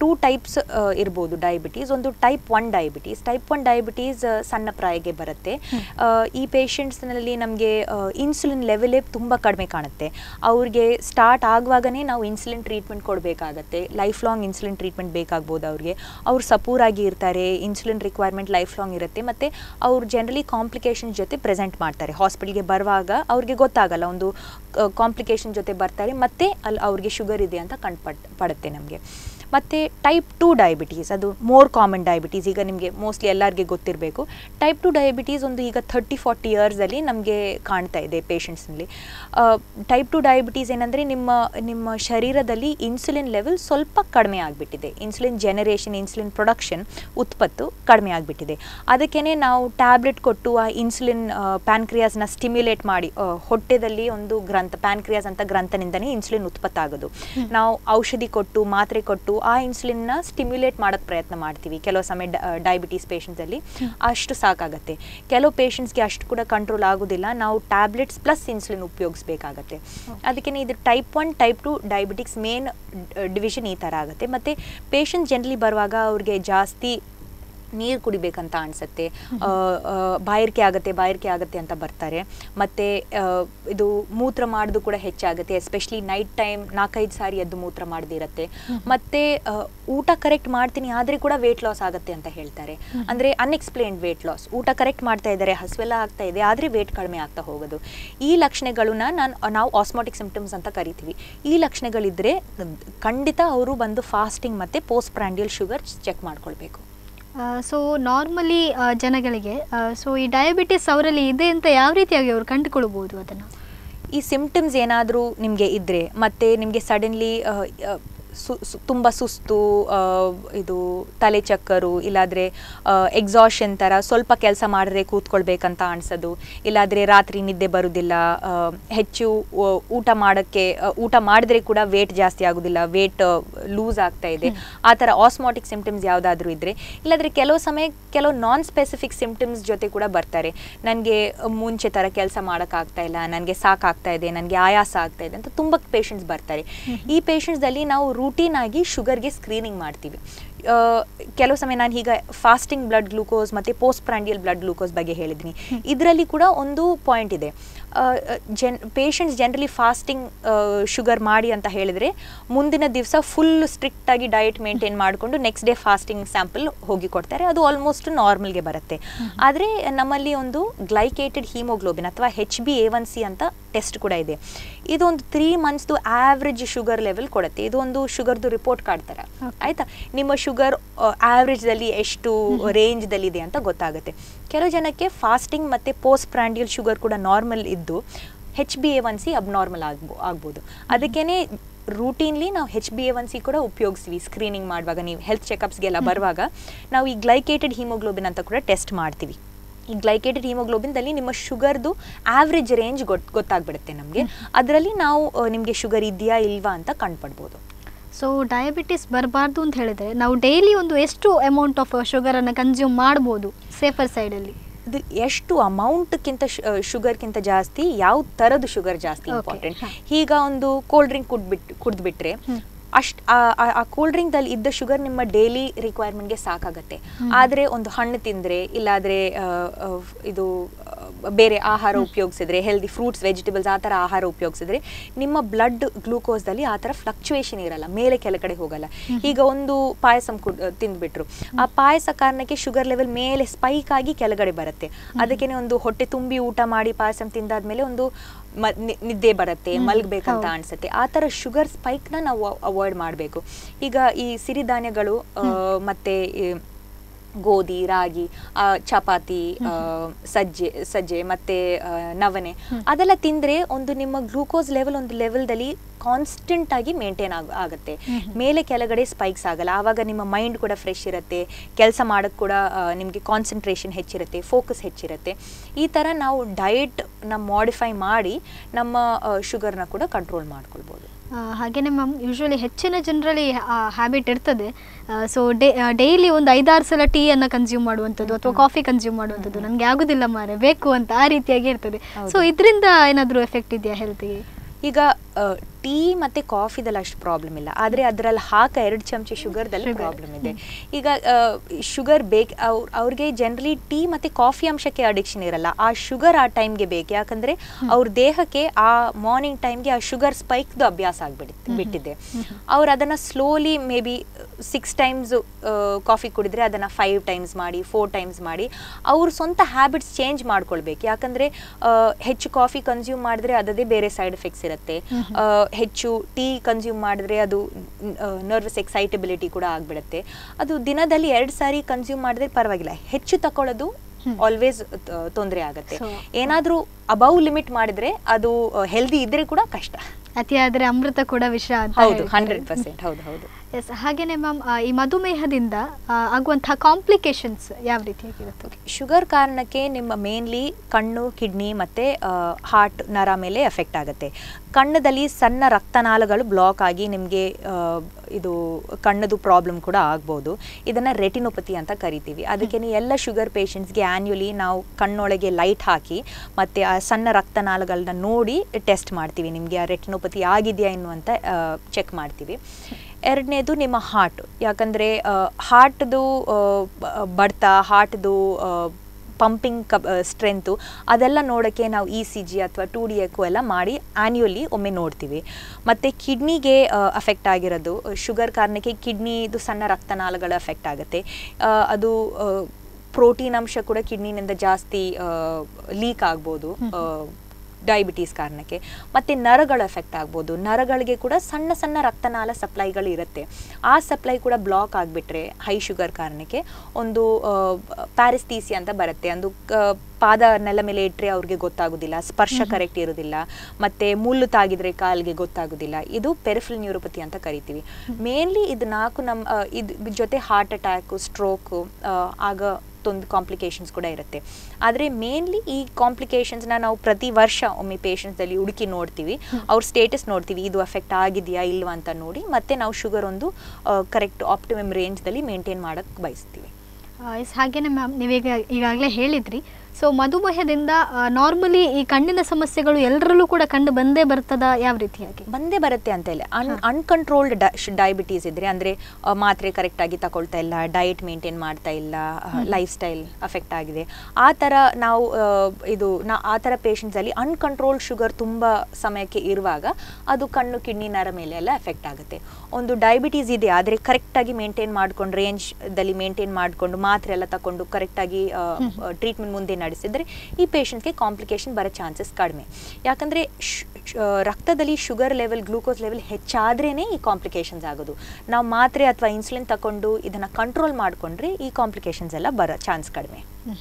ಟೂ ಟೈಪ್ಸ್ ಇರ್ಬೋದು ಡಯಾಬಿಟೀಸ್ ಒಂದು type one diabetes type one diabetes ಸಣ್ಣ ಪ್ರಾಯಗೆ ಬರುತ್ತೆ ಆ, ಈ ಪೇಷಂಟ್ಸ್ನಲ್ಲಿ ನಮಗೆ ಇನ್ಸುಲಿನ್ ಲೆವೆಲೇ ತುಂಬ ಕಡಿಮೆ ಕಾಣುತ್ತೆ ಅವ್ರಿಗೆ ಸ್ಟಾರ್ಟ್ ಆಗುವಾಗನೇ ನಾವು ಇನ್ಸುಲಿನ್ ಟ್ರೀಟ್ಮೆಂಟ್ ಕೊಡಬೇಕಾಗತ್ತೆ ಲೈಫ್ ಲಾಂಗ್ ಇನ್ಸುಲಿನ್ ಟ್ರೀಟ್ಮೆಂಟ್ ಬೇಕಾಗ್ಬೋದು ಅವ್ರಿಗೆ ಅವ್ರು ಸಪೂರಾಗಿ ಇರ್ತಾರೆ ಇನ್ಸುಲಿನ್ ರಿಕ್ವೈರ್ಮೆಂಟ್ ಲೈಫ್ ಲಾಂಗ್ ಇರುತ್ತೆ ಮತ್ತು ಅವ್ರು ಜನರಲಿ ಕಾಂಪ್ಲಿಕೇಶನ್ ಜೊತೆ ಪ್ರೆಸೆಂಟ್ ಮಾಡ್ತಾರೆ ಹಾಸ್ಪಿಟಲ್ಗೆ ಬರುವಾಗ ಅವ್ರಿಗೆ ಗೊತ್ತಾಗಲ್ಲ ಒಂದು ಕಾಂಪ್ಲಿಕೇಶನ್ ಜೊತೆ ಬರ್ತಾರೆ ಮತ್ತೆ ಅಲ್ಲಿ ಅವ್ರಿಗೆ ಶುಗರ್ ಇದೆ ಅಂತ ಕಂಡುಪಡ್ ಪಡುತ್ತೆ ನಮಗೆ ಮತ್ತು ಟೈಪ್ ಟು ಡಯಾಬಿಟೀಸ್ ಅದು ಮೋರ್ ಕಾಮನ್ ಡಯಾಬಿಟೀಸ್ ಈಗ ನಿಮಗೆ ಮೋಸ್ಟ್ಲಿ ಎಲ್ಲರಿಗೆ ಗೊತ್ತಿರಬೇಕು ಟೈಪ್ ಟು ಡಯಾಬಿಟೀಸ್ ಒಂದು ಈಗ ಥರ್ಟಿ ಫಾರ್ಟಿ ಇಯರ್ಸಲ್ಲಿ ನಮಗೆ ಕಾಣ್ತಾ ಇದೆ ಪೇಷಂಟ್ಸ್ನಲ್ಲಿ ಟೈಪ್ ಟು ಡಯಾಬಿಟೀಸ್ ಏನಂದರೆ ನಿಮ್ಮ ನಿಮ್ಮ ಶರೀರದಲ್ಲಿ ಇನ್ಸುಲಿನ್ ಲೆವೆಲ್ ಸ್ವಲ್ಪ ಕಡಿಮೆ ಆಗಿಬಿಟ್ಟಿದೆ ಇನ್ಸುಲಿನ್ ಜನರೇಷನ್ ಇನ್ಸುಲಿನ್ ಪ್ರೊಡಕ್ಷನ್ ಉತ್ಪತ್ತು ಕಡಿಮೆ ಆಗಿಬಿಟ್ಟಿದೆ ಅದಕ್ಕೇ ನಾವು ಟ್ಯಾಬ್ಲೆಟ್ ಕೊಟ್ಟು ಆ ಇನ್ಸುಲಿನ್ ಪ್ಯಾನ್ಕ್ರಿಯಾಸ್ನ ಸ್ಟಿಮ್ಯುಲೇಟ್ ಮಾಡಿ ಆ, ಹೊಟ್ಟೆದಲ್ಲಿ ಒಂದು ಗ್ರಂಥ ಪ್ಯಾನ್ಕ್ರಿಯಾಸ್ ಅಂತ ಗ್ರಂಥನಿಂದನೇ ಇನ್ಸುಲಿನ್ ಉತ್ಪತ್ತಾಗೋದು ನಾವು ಔಷಧಿ ಕೊಟ್ಟು ಮಾತ್ರೆ ಕೊಟ್ಟು ಆ ಇನ್ಸುಲಿನ್ನ ಸ್ಟಿಮ್ಯುಲೇಟ್ ಮಾಡೋಕ್ಕೆ ಪ್ರಯತ್ನ ಮಾಡ್ತೀವಿ ಕೆಲವು ಸಮಯ ಡಯಾಬಿಟೀಸ್ ಪೇಷಂಟ್ಸಲ್ಲಿ ಅಷ್ಟು ಸಾಕಾಗತ್ತೆ ಕೆಲವು ಪೇಷಂಟ್ಸ್ಗೆ ಅಷ್ಟು ಕೂಡ ಕಂಟ್ರೋಲ್ ಆಗೋದಿಲ್ಲ ನಾವು ಟ್ಯಾಬ್ಲೆಟ್ಸ್ ಪ್ಲಸ್ ಇನ್ಸುಲಿನ್ ಉಪಯೋಗಿಸ್ಬೇಕಾಗತ್ತೆ ಅದಕ್ಕೆ ಇದು type one type two diabetics main division ಈ ಥರ ಆಗುತ್ತೆ ಮತ್ತು ಪೇಷಂಟ್ ಜನರಲಿ ಬರುವಾಗ ಅವ್ರಿಗೆ ಜಾಸ್ತಿ ನೀರು ಕುಡಿಬೇಕಂತ ಅನಿಸುತ್ತೆ ಬಾಯಾರಿಕೆ ಆಗುತ್ತೆ ಬಾಯಾರಿಕೆ ಆಗುತ್ತೆ ಅಂತ ಬರ್ತಾರೆ ಮತ್ತು ಇದು ಮೂತ್ರ ಮಾಡೋದು ಕೂಡ ಹೆಚ್ಚಾಗುತ್ತೆ ಎಸ್ಪೆಷಲಿ ನೈಟ್ ಟೈಮ್ ನಾಲ್ಕೈದು ಸಾರಿ ಎದ್ದು ಮೂತ್ರ ಮಾಡದಿರತ್ತೆ ಮತ್ತು ಊಟ ಕರೆಕ್ಟ್ ಮಾಡ್ತೀನಿ ಆದರೆ ಕೂಡ ವೇಟ್ ಲಾಸ್ ಆಗುತ್ತೆ ಅಂತ ಹೇಳ್ತಾರೆ ಅಂದರೆ ಅನ್ಎಕ್ಸ್ಪ್ಲೇನ್ಡ್ ವೇಟ್ ಲಾಸ್ ಊಟ ಕರೆಕ್ಟ್ ಮಾಡ್ತಾ ಇದ್ದಾರೆ ಹಸುವೆಲ್ಲ ಆಗ್ತಾ ಇದೆ ಆದರೆ ವೇಟ್ ಕಡಿಮೆ ಆಗ್ತಾ ಹೋಗೋದು ಈ ಲಕ್ಷಣಗಳನ್ನ ನಾನು ನಾವು ಆಸ್ಮಾಟಿಕ್ ಸಿಂಪ್ಟಮ್ಸ್ ಅಂತ ಕರಿತೀವಿ ಈ ಲಕ್ಷಣಗಳಿದ್ದರೆ ಖಂಡಿತ ಅವರು ಬಂದು ಫಾಸ್ಟಿಂಗ್ ಮತ್ತು ಪೋಸ್ಟ್ ಪ್ರ್ಯಾಂಡಿಯಲ್ ಶುಗರ್ ಚೆಕ್ ಮಾಡ್ಕೊಳ್ಬೇಕು ಸೊ ನಾರ್ಮಲಿ ಜನಗಳಿಗೆ ಸೊ ಈ ಡಯಾಬಿಟಿಸ್ ಅವರಲ್ಲಿ ಇದೆ ಅಂತ ಯಾವ ರೀತಿಯಾಗಿ ಅವರು ಕಂಡುಕೊಳ್ಬೋದು ಅದನ್ನು ಈ ಸಿಂಪ್ಟಮ್ಸ್ ಏನಾದರೂ ನಿಮಗೆ ಇದ್ದರೆ ಮತ್ತು ನಿಮಗೆ ಸಡನ್ಲಿ ಸು ಸು- ತುಂಬ ಸುಸ್ತು ಆ, ಇದು ತಲೆ ಚಕ್ಕರು ಇಲ್ಲಾದರೆ ಎಕ್ಸಾಷನ್ ಥರ ಸ್ವಲ್ಪ ಕೆಲಸ ಮಾಡಿದ್ರೆ ಕೂತ್ಕೊಳ್ಬೇಕಂತ ಅನ್ಸೋದು ಇಲ್ಲಾದರೆ ರಾತ್ರಿ ನಿದ್ದೆ ಬರೋದಿಲ್ಲ ಆ, ಹೆಚ್ಚು ಆ, ಊಟ ಮಾಡೋಕ್ಕೆ ಆ, ಊಟ ಮಾಡಿದ್ರೆ ಕೂಡ ವೇಟ್ ಜಾಸ್ತಿ ಆಗೋದಿಲ್ಲ ವೇಟ್ ಲೂಸ್ ಆಗ್ತಾ ಇದೆ ಆ ಥರ ಆಸ್ಮಾಟಿಕ್ ಸಿಂಪ್ಟಮ್ಸ್ ಯಾವುದಾದ್ರೂ ಇದ್ದರೆ ಇಲ್ಲಾಂದರೆ ಕೆಲವು ಸಮಯ ಕೆಲವು ನಾನ್ ಸ್ಪೆಸಿಫಿಕ್ ಸಿಂಪ್ಟಮ್ಸ್ ಜೊತೆ ಕೂಡ ಬರ್ತಾರೆ ನನಗೆ ಮುಂಚೆ ಥರ ಕೆಲಸ ಮಾಡೋಕ್ಕಾಗ್ತಾ ಇಲ್ಲ ನನಗೆ ಸಾಕಾಗ್ತಾ ಇದೆ ನನಗೆ ಆಯಾಸ ಆಗ್ತಾ ಇದೆ ಅಂತ ತುಂಬ ಪೇಷಂಟ್ಸ್ ಬರ್ತಾರೆ ಈ ಪೇಷಂಟ್ಸಲ್ಲಿ ನಾವು ರೂಟೀನ್ ಆಗಿ ಶುಗರ್ಗೆ ಸ್ಕ್ರೀನಿಂಗ್ ಮಾಡ್ತೀವಿ ಆ, ಕೆಲವು ಸಮಯ ನಾನು ಈಗ ಫಾಸ್ಟಿಂಗ್ ಬ್ಲಡ್ ಗ್ಲೂಕೋಸ್ ಮತ್ತು ಪೋಸ್ಟ್ ಪ್ರ್ಯಾಂಡಿಯಲ್ ಬ್ಲಡ್ ಗ್ಲೂಕೋಸ್ ಬಗ್ಗೆ ಹೇಳಿದ್ದೀನಿ ಇದರಲ್ಲಿ ಕೂಡ ಒಂದು ಪಾಯಿಂಟ್ ಇದೆ ಜನ್ ಪೇಷಂಟ್ಸ್ ಜನರಲಿ ಫಾಸ್ಟಿಂಗ್ ಶುಗರ್ ಮಾಡಿ ಅಂತ ಹೇಳಿದರೆ ಮುಂದಿನ ದಿವಸ ಫುಲ್ ಸ್ಟ್ರಿಕ್ಟಾಗಿ ಡಯಟ್ ಮೇಂಟೈನ್ ಮಾಡಿಕೊಂಡು ನೆಕ್ಸ್ಟ್ ಡೇ ಫಾಸ್ಟಿಂಗ್ ಸ್ಯಾಂಪಲ್ ಹೋಗಿ ಕೊಡ್ತಾರೆ ಅದು ಆಲ್ಮೋಸ್ಟ್ ನಾರ್ಮಲ್ಗೆ ಬರುತ್ತೆ ಆದರೆ ನಮ್ಮಲ್ಲಿ ಒಂದು ಗ್ಲೈಕೇಟೆಡ್ ಹೀಮೋಗ್ಲೋಬಿನ್ ಅಥವಾ H B A one C ಅಂತ ಟೆಸ್ಟ್ ಕೂಡ ಇದೆ ಇದೊಂದು ತ್ರೀ ಮಂತ್ಸ್ದು ಆವ್ರೇಜ್ ಶುಗರ್ ಲೆವೆಲ್ ಕೊಡುತ್ತೆ ಇದು ಒಂದು ಶುಗರ್ದು ರಿಪೋರ್ಟ್ ಕಾರ್ಡ್ ಥರ ಆಯಿತಾ ನಿಮ್ಮ ಶುಗರ್ ಆವ್ರೇಜ್ದಲ್ಲಿ ಎಷ್ಟು ರೇಂಜ್ದಲ್ಲಿ ಇದೆ ಅಂತ ಗೊತ್ತಾಗುತ್ತೆ ಕೆಲವು ಜನಕ್ಕೆ ಫಾಸ್ಟಿಂಗ್ ಮತ್ತು ಪೋಸ್ಟ್ ಪ್ರ್ಯಾಂಡಿಯಲ್ ಶುಗರ್ ಕೂಡ ನಾರ್ಮಲ್ ಇದ್ದು H B A one C abnormal ಆಗ್ಬೋ ಆಗ್ಬೋದು ಅದಕ್ಕೇ ರೂಟೀನ್ಲಿ ನಾವು H B A one C ಕೂಡ ಉಪಯೋಗಿಸ್ತೀವಿ ಸ್ಕ್ರೀನಿಂಗ್ ಮಾಡುವಾಗ ನೀವು ಹೆಲ್ತ್ ಚೆಕಪ್ಸ್ಗೆಲ್ಲ ಬರುವಾಗ ನಾವು ಈ ಗ್ಲೈಕೇಟೆಡ್ ಹಿಮೋಗ್ಲೋಬಿನ್ ಅಂತ ಕೂಡ ಟೆಸ್ಟ್ ಮಾಡ್ತೀವಿ ಈ ಗ್ಲೈಕೇಟೆಡ್ ಹಿಮೋಗ್ಲೋಬಿನ್ದಲ್ಲಿ ನಿಮ್ಮ ಶುಗರ್ದು ಆವ್ರೇಜ್ ರೇಂಜ್ ಗೊತ್ತು ಗೊತ್ತಾಗ್ಬಿಡುತ್ತೆ ನಮಗೆ ಅದರಲ್ಲಿ ನಾವು ನಿಮಗೆ ಶುಗರ್ ಇದೆಯಾ ಇಲ್ವಾ ಅಂತ ಕಂಡುಪಡ್ಬೋದು ಸೊ ಡಯಾಬಿಟಿಸ್ ಬರಬಾರ್ದು ಅಂತ ಹೇಳಿದ್ರೆ ನಾವು ಡೈಲಿ ಒಂದು ಎಷ್ಟು ಅಮೌಂಟ್ ಆಫ್ ಶುಗರನ್ನು ಕನ್ಸ್ಯೂಮ್ ಮಾಡ್ಬೋದು ಸೇಫರ್ ಸೈಡಲ್ಲಿ ಇದು ಎಷ್ಟು ಅಮೌಂಟ್ಕ್ಕಿಂತ ಶುಗರ್ಗಿಂತ ಜಾಸ್ತಿ ಯಾವ ಥರದ ಶುಗರ್ ಜಾಸ್ತಿ Okay, ಇಂಪಾರ್ಟೆಂಟ್ ಹಾ. ಈಗ ಒಂದು ಕೋಲ್ಡ್ ಡ್ರಿಂಕ್ ಕುಡ್ಬಿಟ್ಟು ಕುಡಿದ್ಬಿಟ್ರೆ ಅಷ್ಟು ಆ ಕೋಲ್ಡ್ ಡ್ರಿಂಕ್ದಲ್ಲಿ ಇದ್ದ ಶುಗರ್ ನಿಮ್ಮ ಡೈಲಿ ರಿಕ್ವೈರ್ಮೆಂಟ್ಗೆ ಸಾಕಾಗತ್ತೆ ಆದರೆ ಒಂದು ಹಣ್ಣು ತಿಂದರೆ ಇಲ್ಲಾದರೆ ಇದು ಆ, ಬೇರೆ ಆಹಾರ ಉಪಯೋಗಿಸಿದ್ರೆ ಹೆಲ್ದಿ ಫ್ರೂಟ್ಸ್ ವೆಜಿಟೇಬಲ್ಸ್ ಆ ಥರ ಆಹಾರ ಉಪಯೋಗಿಸಿದ್ರೆ ನಿಮ್ಮ ಬ್ಲಡ್ ಗ್ಲೂಕೋಸ್ದಲ್ಲಿ ಆ ಥರ ಫ್ಲಕ್ಚುಯೇಷನ್ ಇರಲ್ಲ ಮೇಲೆ ಕೆಳಗಡೆ ಹೋಗಲ್ಲ ಈಗ ಒಂದು ಪಾಯಸ ಕುಡ್ ತಿಂದ್ಬಿಟ್ರು ಆ ಪಾಯಸ ಕಾರಣಕ್ಕೆ ಶುಗರ್ ಲೆವೆಲ್ ಮೇಲೆ ಸ್ಪೈಕ್ ಆಗಿ ಕೆಳಗಡೆ ಬರುತ್ತೆ ಅದಕ್ಕೇನೆ ಒಂದು ಹೊಟ್ಟೆ ತುಂಬಿ ಊಟ ಮಾಡಿ ಪಾಯಸ ತಿಂದಾದ್ಮೇಲೆ ಒಂದು ಮ- ನಿ- ನಿದ್ದೆ ಬರುತ್ತೆ ಮಲ್ಗ್ಬೇಕಂತ ಅನ್ಸುತ್ತೆ ಆ ಥರ ಶುಗರ್ ಸ್ಪೈಕ್ನ ನಾವು ಅವಾಯ್ಡ್ ಮಾಡಬೇಕು ಈಗ ಈ ಸಿರಿಧಾನ್ಯಗಳು ಆ, ಮತ್ತೆ ಈ ಗೋಧಿ ರಾಗಿ ಆ, ಚಪಾತಿ ಆ, ಸಜ್ಜೆ ಸಜ್ಜೆ ಮತ್ತೆ ಆ, ನವಣೆ ಅದೆಲ್ಲ ತಿಂದ್ರೆ ಒಂದು ನಿಮ್ಮ ಗ್ಲೂಕೋಸ್ ಲೆವೆಲ್ ಒಂದು ಲೆವೆಲ್ದಲ್ಲಿ ಕಾನ್ಸ್ಟೆಂಟ್ ಆಗಿ ಮೇಂಟೈನ್ ಆಗ ಆಗುತ್ತೆ ಮೇಲೆ ಕೆಳಗಡೆ ಸ್ಪೈಕ್ಸ್ ಆಗಲ್ಲ ಆವಾಗ ನಿಮ್ಮ ಮೈಂಡ್ ಕೂಡ ಫ್ರೆಶ್ ಇರುತ್ತೆ ಕೆಲಸ ಮಾಡೋಕ್ಕೆ ಕೂಡ ನಿಮಗೆ ಕಾನ್ಸಂಟ್ರೇಷನ್ ಹೆಚ್ಚಿರುತ್ತೆ ಫೋಕಸ್ ಹೆಚ್ಚಿರುತ್ತೆ ಈ ಥರ ನಾವು ಡಯಟ್ನ ಮಾಡಿಫೈ ಮಾಡಿ ನಮ್ಮ ಶುಗರ್ನ ಕೂಡ ಕಂಟ್ರೋಲ್ ಮಾಡ್ಕೊಳ್ಬೋದು ಆ, ಹಾಗೇನೆ ಮ್ಯಾಮ್ ಯೂಶ್ವಲಿ ಹೆಚ್ಚಿನ ಜನರಲ್ಲಿ ಹ್ಯಾಬಿಟ್ ಇರ್ತದೆ ಸೊ ಡೇ ಡೈಲಿ ಒಂದು ಐದಾರು ಸಲ ಟೀಯನ್ನು ಕನ್ಸ್ಯೂಮ್ ಮಾಡುವಂಥದ್ದು ಅಥವಾ ಕಾಫಿ ಕನ್ಸ್ಯೂಮ್ ಮಾಡುವಂಥದ್ದು ನನಗೆ ಆಗೋದಿಲ್ಲ ಮಾರೆ ಬೇಕು ಅಂತ ಆ ರೀತಿಯಾಗಿ ಇರ್ತದೆ ಸೊ ಇದರಿಂದ ಏನಾದರೂ ಎಫೆಕ್ಟ್ ಇದೆಯಾ ಹೆಲ್ತ್ಗೆ ಈಗ ಟೀ ಮತ್ತು ಕಾಫಿದಲ್ಲಿ ಅಷ್ಟು ಪ್ರಾಬ್ಲಮ್ ಇಲ್ಲ ಆದರೆ ಅದರಲ್ಲಿ ಹಾಕ ಎರಡು ಚಮಚ ಶುಗರ್ದಲ್ಲಿ Sugar. ಪ್ರಾಬ್ಲಮ್ ಇದೆ ಈಗ ಶುಗರ್ ಬೇಕು ಅವ್ರ ಅವ್ರಿಗೆ ಜನರಲಿ ಟೀ ಮತ್ತು ಕಾಫಿ ಅಂಶಕ್ಕೆ ಅಡಿಕ್ಷನ್ ಇರಲ್ಲ ಆ ಶುಗರ್ ಆ ಟೈಮ್ಗೆ ಬೇಕು ಯಾಕಂದರೆ ಅವ್ರ ದೇಹಕ್ಕೆ ಆ ಮಾರ್ನಿಂಗ್ ಟೈಮ್ಗೆ ಆ ಶುಗರ್ ಸ್ಪೈಕ್ದು ಅಭ್ಯಾಸ ಆಗಿಬಿಡಿ ಬಿಟ್ಟಿದೆ ಅವ್ರು ಅದನ್ನು slowly may be six times coffee ಕುಡಿದ್ರೆ ಅದನ್ನು ಫೈವ್ ಟೈಮ್ಸ್ ಮಾಡಿ ಫೋರ್ ಟೈಮ್ಸ್ ಮಾಡಿ ಅವ್ರ ಸ್ವಂತ ಹ್ಯಾಬಿಟ್ಸ್ ಚೇಂಜ್ ಮಾಡ್ಕೊಳ್ಬೇಕು ಯಾಕಂದರೆ ಹೆಚ್ಚು ಕಾಫಿ ಕನ್ಸ್ಯೂಮ್ ಮಾಡಿದ್ರೆ ಅದದೇ ಬೇರೆ ಸೈಡ್ ಎಫೆಕ್ಟ್ಸ್ ಇರುತ್ತೆ ಆ, ಹೆಚ್ಚು ಟೀ ಕನ್ಸ್ಯೂಮ್ ಮಾಡಿದ್ರೆ ಅದು ನರ್ವಸ್ ಎಕ್ಸೈಟಬಿಲಿಟಿ ಕೂಡ ಆಗಿಬಿಡುತ್ತೆ ಅದು ದಿನದಲ್ಲಿ ಎರಡು ಸಾರಿ ಕನ್ಸ್ಯೂಮ್ ಮಾಡಿದ್ರೆ ಪರವಾಗಿಲ್ಲ ಹೆಚ್ಚು ತಗೊಳ್ಳೋದು ಆಲ್ವೇಸ್ ತೊಂದರೆ ಆಗುತ್ತೆ So, ಏನಾದರೂ ಅಬೌವ್ ಲಿಮಿಟ್ ಮಾಡಿದ್ರೆ ಅದು ಹೆಲ್ದಿ ಇದ್ರೆ ಕೂಡ ಕಷ್ಟ ಅತಿಯಾದ್ರೆ ಅಮೃತ ಕೂಡ ವಿಷ ಅಂತ ಹೌದು ಹೇಳ್ತಾರೆ. ಹಂಡ್ರೆಡ್ ಪರ್ಸೆಂಟ್ ಹೌದು ಹೌದು ಎಸ್ ಹಾಗೇನೆ ಮ್ಯಾಮ್ ಈ ಮಧುಮೇಹದಿಂದ ಆ, ಆಗುವಂತಹ ಕಾಂಪ್ಲಿಕೇಶನ್ಸ್ ಯಾವ ರೀತಿಯಾಗಿರುತ್ತೆ ಶುಗರ್ ಕಾರಣಕ್ಕೆ ನಿಮ್ಮ ಮೇನ್ಲಿ ಕಣ್ಣು ಕಿಡ್ನಿ ಮತ್ತು ಹಾರ್ಟ್ ನರ ಮೇಲೆ ಎಫೆಕ್ಟ್ ಆಗುತ್ತೆ ಕಣ್ಣದಲ್ಲಿ ಸಣ್ಣ ರಕ್ತನಾಳಗಳು ಬ್ಲಾಕ್ ಆಗಿ ನಿಮಗೆ ಇದು ಕಣ್ಣದು ಪ್ರಾಬ್ಲಮ್ ಕೂಡ ಆಗ್ಬೋದು ಇದನ್ನು ರೆಟಿನೋಪತಿ ಅಂತ ಕರಿತೀವಿ ಅದಕ್ಕೆ ಎಲ್ಲ ಶುಗರ್ ಪೇಷಂಟ್ಸ್ಗೆ ಆ್ಯನ್ಯುಲಿ ನಾವು ಕಣ್ಣೊಳಗೆ ಲೈಟ್ ಹಾಕಿ ಮತ್ತು ಆ ಸಣ್ಣ ರಕ್ತನಾಳಗಳನ್ನ ನೋಡಿ ಟೆಸ್ಟ್ ಮಾಡ್ತೀವಿ ನಿಮಗೆ ಆ ರೆಟಿನೋಪತಿ ಆಗಿದೆಯಾ ಎನ್ನುವಂತ ಚೆಕ್ ಮಾಡ್ತೀವಿ ಎರಡನೇದು ನಿಮ್ಮ ಹಾರ್ಟ್ ಯಾಕಂದರೆ ಹಾರ್ಟ್ದು ಬಡ್ತ ಹಾರ್ಟ್ದು ಪಂಪಿಂಗ್ ಕಪ್ ಸ್ಟ್ರೆಂತು ಅದೆಲ್ಲ ನೋಡೋಕ್ಕೆ ನಾವು ಇ ಸಿ ಜಿ ಅಥವಾ ಟು ಡಿ ಎಕ್ಕು ಎಲ್ಲ ಮಾಡಿ ಆ್ಯನ್ಯುಲಿ ಒಮ್ಮೆ ನೋಡ್ತೀವಿ ಮತ್ತು ಕಿಡ್ನಿಗೆ ಅಫೆಕ್ಟ್ ಆಗಿರೋದು ಶುಗರ್ ಕಾರಣಕ್ಕೆ ಕಿಡ್ನಿದು ಸಣ್ಣ ರಕ್ತನಾಳಗಳು ಅಫೆಕ್ಟ್ ಆಗುತ್ತೆ ಆ, ಅದು ಪ್ರೋಟೀನ್ ಅಂಶ ಕೂಡ ಕಿಡ್ನಿನಿಂದ ಜಾಸ್ತಿ ಲೀಕ್ ಆಗ್ಬೋದು ಆ, ಡಯಾಬಿಟೀಸ್ ಕಾರಣಕ್ಕೆ ಮತ್ತು ನರಗಳು ಎಫೆಕ್ಟ್ ಆಗ್ಬೋದು ನರಗಳಿಗೆ ಕೂಡ ಸಣ್ಣ ಸಣ್ಣ ರಕ್ತನಾಳ ಸಪ್ಲೈಗಳು ಇರುತ್ತೆ ಆ ಸಪ್ಲೈ ಕೂಡ ಬ್ಲಾಕ್ ಆಗಿಬಿಟ್ರೆ ಹೈ ಶುಗರ್ ಕಾರಣಕ್ಕೆ ಒಂದು ಪ್ಯಾರಿಸ್ತೀಸಿ ಅಂತ ಬರುತ್ತೆ ಒಂದು ಕ- ಪಾದ ನೆಲ ಮೇಲೆ ಇಟ್ಟರೆ ಅವ್ರಿಗೆ ಗೊತ್ತಾಗೋದಿಲ್ಲ ಸ್ಪರ್ಶ ಕರೆಕ್ಟ್ ಇರೋದಿಲ್ಲ ಮತ್ತು ಮುಳ್ಳು ತಾಗಿದ್ರೆ ಕಾಲಿಗೆ ಗೊತ್ತಾಗೋದಿಲ್ಲ ಇದು ಪೆರಿಫಲ್ ನ್ಯೂರೋಪತಿ ಅಂತ ಕರಿತೀವಿ ಮೇನ್ಲಿ ಇದು ನಾಲ್ಕು ನಮ್ಮ ಆ, ಇದು ಜೊತೆ ಹಾರ್ಟ್ ಅಟ್ಯಾಕು ಸ್ಟ್ರೋಕು ಆಗ ತೊಂದು ಕಾಂಪ್ಲಿಕೇಶನ್ಸ್ ಕೂಡ ಇರುತ್ತೆ ಆದರೆ ಮೇನ್ಲಿ ಈ ಕಾಂಪ್ಲಿಕೇಶನ್ಸ್ನ ನಾವು ಪ್ರತಿ ವರ್ಷ ಒಮ್ಮೆ ಪೇಷಂಟ್ಸಲ್ಲಿ ಹುಡುಕಿ ನೋಡ್ತೀವಿ ಅವ್ರ ಸ್ಟೇಟಸ್ ನೋಡ್ತೀವಿ ಇದು ಅಫೆಕ್ಟ್ ಆಗಿದೆಯಾ ಇಲ್ವಾ ಅಂತ ನೋಡಿ ಮತ್ತೆ ನಾವು ಶುಗರ್ ಒಂದು ಕರೆಕ್ಟ್ ಆಪ್ಟಿಮಮ್ ರೇಂಜ್ದಲ್ಲಿ ಮೇಂಟೈನ್ ಮಾಡೋಕ್ಕೆ ಬಯಸ್ತೀವಿ ಎಸ್ ಹಾಗೇನೆ ಮ್ಯಾಮ್ ನೀವೀಗ ಈಗಾಗಲೇ ಹೇಳಿದ್ರಿ ಸೊ ಮಧುಮೇಹದಿಂದ ನಾರ್ಮಲಿ ಈ ಕಣ್ಣಿನ ಸಮಸ್ಯೆಗಳು ಎಲ್ಲರಲ್ಲೂ ಕೂಡ ಕಂಡು ಬಂದೇ ಬರ್ತದ ಯಾವ ರೀತಿಯಾಗಿ ಬಂದೇ ಬರುತ್ತೆ ಅಂತ ಇಲ್ಲ ಅನ್ ಅನ್ಕಂಟ್ರೋಲ್ಡ್ ಡಯಾಬಿಟೀಸ್ ಇದ್ರೆ ಅಂದರೆ ಮಾತ್ರೆ ಕರೆಕ್ಟಾಗಿ ತಗೊಳ್ತಾ ಇಲ್ಲ ಡಯಟ್ ಮೇಂಟೈನ್ ಮಾಡ್ತಾ ಇಲ್ಲ ಲೈಫ್ ಸ್ಟೈಲ್ ಅಫೆಕ್ಟ್ ಆಗಿದೆ ಆ ಥರ ನಾವು ಆ, ಇದು ನಾ ಆ ಥರ ಪೇಷಂಟ್ಸಲ್ಲಿ ಅನ್ಕಂಟ್ರೋಲ್ಡ್ ಶುಗರ್ ತುಂಬ ಸಮಯಕ್ಕೆ ಇರುವಾಗ ಅದು ಕಣ್ಣು ಕಿಡ್ನಿ ನರ ಮೇಲೆ ಎಲ್ಲ ಎಫೆಕ್ಟ್ ಆಗುತ್ತೆ ಒಂದು ಡಯಾಬಿಟೀಸ್ ಇದೆ ಆದರೆ ಕರೆಕ್ಟಾಗಿ ಮೇಂಟೈನ್ ಮಾಡ್ಕೊಂಡು ರೇಂಜ್ದಲ್ಲಿ ಮೇಂಟೈನ್ ಮಾಡಿಕೊಂಡು ಮಾತ್ರೆ ಎಲ್ಲ ತಗೊಂಡು ಕರೆಕ್ಟಾಗಿ ಟ್ರೀಟ್ಮೆಂಟ್ ಮುಂದೆ ನಡೆಸಿದ್ರೆ ಈ ಪೇಷಂಟ್ಗೆ ಕಾಂಪ್ಲಿಕೇಶನ್ ಬರೋ ಚಾನ್ಸಸ್ ಕಡಿಮೆ ಯಾಕಂದರೆ ರಕ್ತದಲ್ಲಿ ಶುಗರ್ ಲೆವೆಲ್ ಗ್ಲೂಕೋಸ್ ಲೆವೆಲ್ ಹೆಚ್ಚಾದ್ರೇ ಈ ಕಾಂಪ್ಲಿಕೇಶನ್ಸ್ ಆಗೋದು ನಾವು ಮಾತ್ರೆ ಅಥವಾ ಇನ್ಸುಲಿನ್ ತಗೊಂಡು ಇದನ್ನು ಕಂಟ್ರೋಲ್ ಮಾಡಿಕೊಂಡ್ರೆ ಈ ಕಾಂಪ್ಲಿಕೇಶನ್ಸ್ ಎಲ್ಲ ಬರೋ ಚಾನ್ಸ್ ಕಡಿಮೆ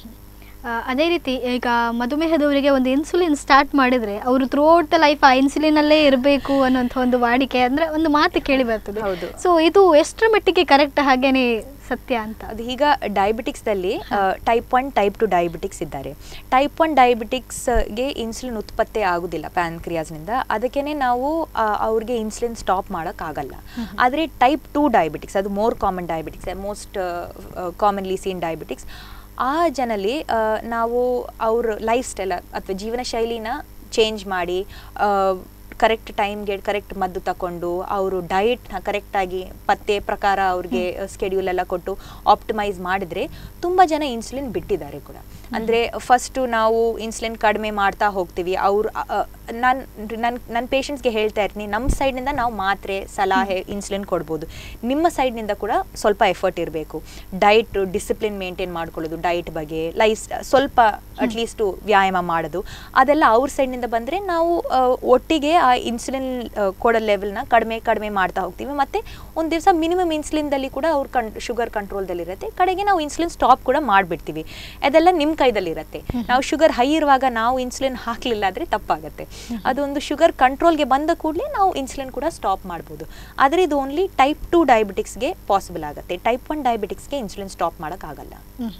ಆ, ಅದೇ ರೀತಿ ಈಗ ಮಧುಮೇಹದವರಿಗೆ ಒಂದು ಇನ್ಸುಲಿನ್ ಸ್ಟಾರ್ಟ್ ಮಾಡಿದ್ರೆ ಅವರು ಥ್ರೂಔಟ್ ಲೈಫ್ ಆ ಇನ್ಸುಲಿನ್ ಅಲ್ಲೇ ಇರಬೇಕು ಅನ್ನೋಂಥ ಒಂದು ವಾಡಿಕೆ ಅಂದ್ರೆ ಒಂದು ಮಾತು ಕೇಳಿ ಬರ್ತದೆ ಹೌದು. ಸೊ ಇದು ಎಷ್ಟರ ಮಟ್ಟಿಗೆ ಕರೆಕ್ಟ್ ಹಾಗೇನೆ ಸತ್ಯ ಅಂತ ಅದು ಈಗ ಡಯಾಬಿಟಿಕ್ಸ್ದಲ್ಲಿ type one type two diabetics ಇದ್ದಾರೆ ಟೈಪ್ ಒನ್ ಡಯಾಬಿಟಿಕ್ಸ್ಗೆ ಇನ್ಸುಲಿನ್ ಉತ್ಪತ್ತಿ ಆಗೋದಿಲ್ಲ ಪ್ಯಾನ್ಕ್ರಿಯಾಸ್ನಿಂದ ಅದಕ್ಕೇ ನಾವು ಆ, ಅವ್ರಿಗೆ ಇನ್ಸುಲಿನ್ ಸ್ಟಾಪ್ ಮಾಡೋಕ್ಕಾಗಲ್ಲ ಆದರೆ ಟೈಪ್ ಟು ಡಯಾಬಿಟಿಕ್ಸ್ ಅದು more common diabetics most commonly seen diabetics ಆ ಜನಲ್ಲಿ ಆ, ನಾವು ಅವ್ರ ಲೈಫ್ ಸ್ಟೈಲ್ ಅಥವಾ ಜೀವನ ಶೈಲಿನ ಚೇಂಜ್ ಮಾಡಿ ಕರೆಕ್ಟ್ ಟೈಮ್ಗೆ ಕರೆಕ್ಟ್ ಮದ್ದು ತಗೊಂಡು ಅವರು ಡಯಟ್ನ ಕರೆಕ್ಟಾಗಿ ಪತ್ತೆ ಪ್ರಕಾರ ಅವ್ರಿಗೆ ಸ್ಕೆಡ್ಯೂಲ್ ಎಲ್ಲ ಕೊಟ್ಟು ಆಪ್ಟಿಮೈಸ್ ಮಾಡಿದರೆ ತುಂಬ ಜನ ಇನ್ಸುಲಿನ್ ಬಿಟ್ಟಿದ್ದಾರೆ ಕೂಡ ಅಂದರೆ ಫಸ್ಟು ನಾವು ಇನ್ಸುಲಿನ್ ಕಡಿಮೆ ಮಾಡ್ತಾ ಹೋಗ್ತೀವಿ ಅವ್ರು ನಾನು ನನ್ನ ನನ್ನ ಪೇಷಂಟ್ಸ್ಗೆ ಹೇಳ್ತಾ ಇರ್ತೀನಿ ನಮ್ಮ ಸೈಡ್ನಿಂದ ನಾವು ಮಾತ್ರೆ ಸಲಹೆ ಇನ್ಸುಲಿನ್ ಕೊಡ್ಬೋದು ನಿಮ್ಮ ಸೈಡ್ನಿಂದ ಕೂಡ ಸ್ವಲ್ಪ ಎಫರ್ಟ್ ಇರಬೇಕು ಡಯಟ್ ಡಿಸಿಪ್ಲಿನ್ ಮೇಂಟೈನ್ ಮಾಡ್ಕೊಳ್ಳೋದು ಡಯಟ್ ಬಗ್ಗೆ ಲೈಫ್ ಸ್ವಲ್ಪ ಅಟ್ಲೀಸ್ಟು ವ್ಯಾಯಾಮ ಮಾಡೋದು ಅದೆಲ್ಲ ಅವ್ರ ಸೈಡ್ನಿಂದ ಬಂದರೆ ನಾವು ಆ, ಒಟ್ಟಿಗೆ ಆ ಇನ್ಸುಲಿನ್ ಕೊಡೋ ಲೆವೆಲ್ನ ಕಡಿಮೆ ಕಡಿಮೆ ಮಾಡ್ತಾ ಹೋಗ್ತೀವಿ ಮತ್ತು ಒಂದು ದಿವಸ ಮಿನಿಮಮ್ ಇನ್ಸುಲಿನ್ದಲ್ಲಿ ಕೂಡ ಅವ್ರ ಕನ್ ಶುಗರ್ ಕಂಟ್ರೋಲ್ದಲ್ಲಿರುತ್ತೆ ಕಡೆಗೆ ನಾವು ಇನ್ಸುಲಿನ್ ಸ್ಟಾಪ್ ಕೂಡ ಮಾಡಿಬಿಡ್ತೀವಿ ಅದೆಲ್ಲ ನಿಮ್ಮ ಕೈದಲ್ಲಿರುತ್ತೆ ನಾವು ಶುಗರ್ ಹೈ ಇರುವಾಗ ನಾವು ಇನ್ಸುಲಿನ್ ಹಾಕಲಿಲ್ಲ ಆದರೆ ತಪ್ಪಾಗುತ್ತೆ ಅದೊಂದು ಶುಗರ್ ಕಂಟ್ರೋಲ್ಗೆ ಬಂದ ಕೂಡಲೇ ನಾವು ಇನ್ಸುಲಿನ್ ಕೂಡ ಸ್ಟಾಪ್ ಮಾಡ್ಬೋದು ಆದರೆ ಇದು ಓನ್ಲಿ ಟೈಪ್ ಟು ಡಯಾಬಿಟಿಕ್ಸ್ಗೆ ಪಾಸಿಬಲ್ ಆಗುತ್ತೆ ಟೈಪ್ ಒನ್ ಡಯಾಬಿಟಿಕ್ಸ್ಗೆ ಇನ್ಸುಲಿನ್ ಸ್ಟಾಪ್ ಮಾಡೋಕ್ಕಾಗಲ್ಲ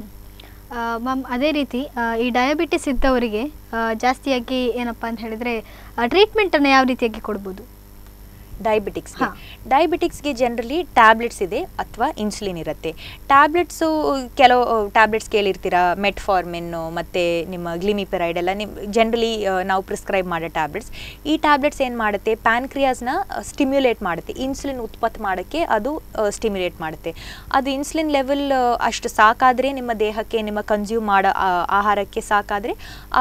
ಮ್ಯಾಮ್ ಅದೇ ರೀತಿ ಆ, ಈ ಡಯಾಬಿಟಿಸ್ ಇದ್ದವರಿಗೆ ಆ, ಜಾಸ್ತಿಯಾಗಿ ಏನಪ್ಪ ಅಂತ ಹೇಳಿದ್ರೆ ಟ್ರೀಟ್ಮೆಂಟನ್ನು ಯಾವ ರೀತಿಯಾಗಿ ಕೊಡ್ಬೋದು ಡಯಾಬಿಟಿಕ್ಸ್ಗೆ ಹಾ. ಡಯಾಬಿಟಿಕ್ಸ್ಗೆ ಜನರಲಿ ಟ್ಯಾಬ್ಲೆಟ್ಸ್ ಇದೆ ಅಥವಾ ಇನ್ಸುಲಿನ್ ಇರುತ್ತೆ ಟ್ಯಾಬ್ಲೆಟ್ಸು ಕೆಲವು ಟ್ಯಾಬ್ಲೆಟ್ಸ್ ಕೇಳಿರ್ತೀರಾ ಮೆಟ್ಫಾರ್ಮಿನ್ನು ಮತ್ತು ನಿಮ್ಮ ಗ್ಲಿಮಿಪೆರೈಡ್ ಎಲ್ಲ ನಿಮ್ ಜನರಲಿ ನಾವು ಪ್ರಿಸ್ಕ್ರೈಬ್ ಮಾಡೋ ಟ್ಯಾಬ್ಲೆಟ್ಸ್ ಈ ಟ್ಯಾಬ್ಲೆಟ್ಸ್ ಏನು ಮಾಡುತ್ತೆ ಪ್ಯಾನ್ಕ್ರಿಯಾಸ್ನ ಸ್ಟಿಮ್ಯುಲೇಟ್ ಮಾಡುತ್ತೆ ಇನ್ಸುಲಿನ್ ಉತ್ಪತ್ತಿ ಮಾಡೋಕ್ಕೆ ಅದು ಸ್ಟಿಮ್ಯುಲೇಟ್ ಮಾಡುತ್ತೆ ಅದು ಇನ್ಸುಲಿನ್ ಲೆವೆಲ್ ಅಷ್ಟು ಸಾಕಾದರೆ ನಿಮ್ಮ ದೇಹಕ್ಕೆ ನಿಮ್ಮ ಕನ್ಸ್ಯೂಮ್ ಮಾಡೋ ಆ, ಆಹಾರಕ್ಕೆ ಸಾಕಾದರೆ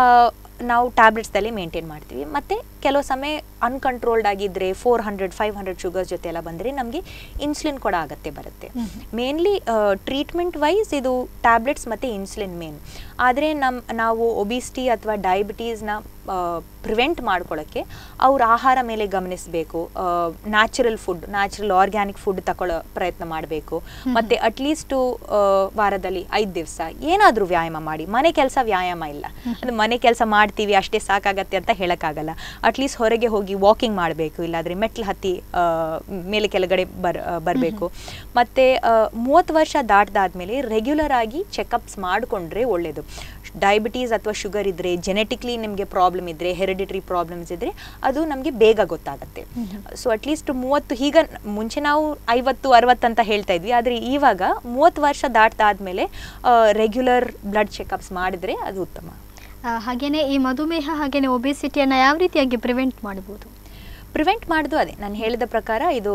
ನಾವು ಟ್ಯಾಬ್ಲೆಟ್ಸ್ದಲ್ಲಿ ಮೇಂಟೈನ್ ಮಾಡ್ತೀವಿ ಮತ್ತು ಕೆಲವು ಸಮಯ ಅನ್ಕಂಟ್ರೋಲ್ಡ್ ಆಗಿದ್ದರೆ four hundred five hundred sugars ಜೊತೆ ಎಲ್ಲ ಬಂದರೆ ನಮಗೆ ಇನ್ಸುಲಿನ್ ಕೂಡ ಅಗತ್ಯ ಬರುತ್ತೆ ಮೇನ್ಲಿ ಟ್ರೀಟ್ಮೆಂಟ್ ವೈಸ್ ಇದು ಟ್ಯಾಬ್ಲೆಟ್ಸ್ ಮತ್ತು ಇನ್ಸುಲಿನ್ ಮೇನ್ ಆದರೆ ನಮ್ಮ ನಾವು ಒಬಿಸಿಟಿ ಅಥವಾ ಡಯಾಬಿಟೀಸ್ನ ಪ್ರಿವೆಂಟ್ ಮಾಡ್ಕೊಳ್ಳೋಕ್ಕೆ ಅವ್ರ ಆಹಾರ ಮೇಲೆ ಗಮನಿಸಬೇಕು natural food natural organic food ತಗೊಳ್ಳೋ ಪ್ರಯತ್ನ ಮಾಡಬೇಕು ಮತ್ತು ಅಟ್ಲೀಸ್ಟು ವಾರದಲ್ಲಿ ಐದು ದಿವಸ ಏನಾದರೂ ವ್ಯಾಯಾಮ ಮಾಡಿ ಮನೆ ಕೆಲಸ ವ್ಯಾಯಾಮ ಇಲ್ಲ ಅದು ಮನೆ ಕೆಲಸ ಮಾಡ್ತೀವಿ ಅಷ್ಟೇ ಸಾಕಾಗತ್ತೆ ಅಂತ ಹೇಳೋಕ್ಕಾಗಲ್ಲ ಅಟ್ಲೀಸ್ಟ್ ಹೊರಗೆ ಹೋಗಿ ವಾಕಿಂಗ್ ಮಾಡಬೇಕು ಇಲ್ಲಾಂದರೆ ಮೆಟ್ಲು ಹತ್ತಿ ಆ, ಮೇಲೆ ಕೆಳಗಡೆ ಬರ್ ಬರಬೇಕು ಮತ್ತು ಮೂವತ್ತು ವರ್ಷ ದಾಟ್ದಾದ್ಮೇಲೆ ರೆಗ್ಯುಲರ್ ಆಗಿ ಚೆಕಪ್ಸ್ ಮಾಡಿಕೊಂಡ್ರೆ ಒಳ್ಳೆಯದು ಡಯಾಬಿಟೀಸ್ ಅಥವಾ ಶುಗರ್ ಇದ್ದರೆ ಜೆನೆಟಿಕ್ಲಿ ನಿಮಗೆ ಪ್ರಾಬ್ಲಮ್ ಇದ್ದರೆ ಹೆರಿಡಿಟ್ರಿ ಪ್ರಾಬ್ಲಮ್ಸ್ ಇದ್ದರೆ ಅದು ನಮಗೆ ಬೇಗ ಗೊತ್ತಾಗುತ್ತೆ ಸೊ ಅಟ್ಲೀಸ್ಟ್ ಮೂವತ್ತು ಈಗ ಮುಂಚೆ ನಾವು ಐವತ್ತು ಅರವತ್ತು ಅಂತ ಹೇಳ್ತಾ ಇದ್ವಿ ಆದರೆ ಇವಾಗ ಮೂವತ್ತು ವರ್ಷ ದಾಟ್ದಾದ್ಮೇಲೆ ರೆಗ್ಯುಲರ್ ಬ್ಲಡ್ ಚೆಕಪ್ಸ್ ಮಾಡಿದರೆ ಅದು ಉತ್ತಮ ಆ, ಹಾಗೇನೆ ಈ ಮಧುಮೇಹ ಹಾಗೇನೆ ಒಬೆಸಿಟಿಯನ್ನು ಯಾವ ರೀತಿಯಾಗಿ ಪ್ರಿವೆಂಟ್ ಮಾಡ್ಬೋದು ಪ್ರಿವೆಂಟ್ ಮಾಡೋದು ಅದೇ ನಾನು ಹೇಳಿದ ಪ್ರಕಾರ ಇದು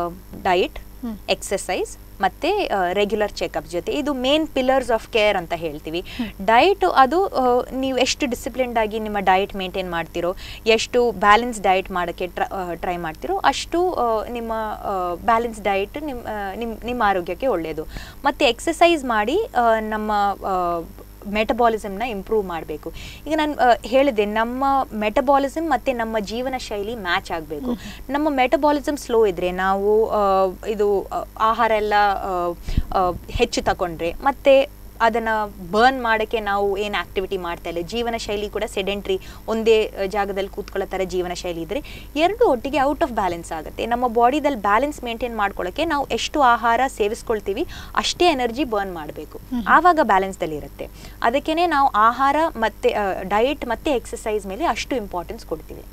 ಡಯಟ್ ಹ್ಮ್. ಎಕ್ಸಸೈಸ್ ಮತ್ತು ರೆಗ್ಯುಲರ್ ಚೆಕಪ್ ಜೊತೆ ಇದು ಮೇನ್ ಪಿಲ್ಲರ್ಸ್ ಆಫ್ ಕೇರ್ ಅಂತ ಹೇಳ್ತೀವಿ ಡಯಟ್ ಅದು ಆ, ನೀವು ಎಷ್ಟು ಡಿಸಿಪ್ಲಿನ್ಡ್ ಆಗಿ ನಿಮ್ಮ ಡಯಟ್ ಮೇಂಟೈನ್ ಮಾಡ್ತಿರೋ ಎಷ್ಟು ಬ್ಯಾಲೆನ್ಸ್ ಡಯಟ್ ಮಾಡೋಕ್ಕೆ ಟ್ರೈ ಮಾಡ್ತಿರೋ ಅಷ್ಟು ಆ, ನಿಮ್ಮ ಬ್ಯಾಲೆನ್ಸ್ ಡಯಟ್ ನಿಮ್ಮ ಆ, ನಿಮ್ಮ ನಿಮ್ಮ ಆರೋಗ್ಯಕ್ಕೆ ಒಳ್ಳೆಯದು ಮತ್ತು ಎಕ್ಸಸೈಸ್ ಮಾಡಿ ಆ, ನಮ್ಮ ಆ, ಮೆಟಬಾಲಿಸಮ್ನ ಇಂಪ್ರೂವ್ ಮಾಡಬೇಕು ಈಗ ನಾನು ಆ, ಹೇಳಿದೆ ನಮ್ಮ ಮೆಟಬಾಲಿಸಮ್ ಮತ್ತು ನಮ್ಮ ಜೀವನ ಶೈಲಿ ಮ್ಯಾಚ್ ಆಗಬೇಕು ನಮ್ಮ ಮೆಟಬಾಲಿಸಮ್ ಸ್ಲೋ ಇದ್ದರೆ ನಾವು ಆ, ಇದು ಆ, ಆಹಾರ ಎಲ್ಲ ಆ, ಆ, ಹೆಚ್ಚು ತಗೊಂಡ್ರೆ ಮತ್ತು ಅದನ್ನು ಬರ್ನ್ ಮಾಡೋಕ್ಕೆ ನಾವು ಏನು ಆ್ಯಕ್ಟಿವಿಟಿ ಮಾಡ್ತಾ ಇಲ್ಲ ಜೀವನ ಶೈಲಿ ಕೂಡ ಸೆಡೆಂಟ್ರಿ ಒಂದೇ ಆ, ಜಾಗದಲ್ಲಿ ಕೂತ್ಕೊಳ್ಳೋ ಥರ ಜೀವನ ಶೈಲಿ ಇದ್ದರೆ ಎರಡು ಒಟ್ಟಿಗೆ ಔಟ್ ಆಫ್ ಬ್ಯಾಲೆನ್ಸ್ ಆಗುತ್ತೆ ನಮ್ಮ ಬಾಡಿದಲ್ಲಿ ಬ್ಯಾಲೆನ್ಸ್ ಮೇಂಟೈನ್ ಮಾಡ್ಕೊಳ್ಳೋಕ್ಕೆ ನಾವು ಎಷ್ಟು ಆಹಾರ ಸೇವಿಸ್ಕೊಳ್ತೀವಿ ಅಷ್ಟೇ ಎನರ್ಜಿ ಬರ್ನ್ ಮಾಡಬೇಕು ಆವಾಗ ಬ್ಯಾಲೆನ್ಸ್ದಲ್ಲಿ ಇರುತ್ತೆ ಅದಕ್ಕೇ ನಾವು ಆಹಾರ ಮತ್ತು ಡಯಟ್ ಮತ್ತು ಎಕ್ಸಸೈಸ್ ಮೇಲೆ ಅಷ್ಟು ಇಂಪಾರ್ಟೆನ್ಸ್ ಕೊಡ್ತೀವಿ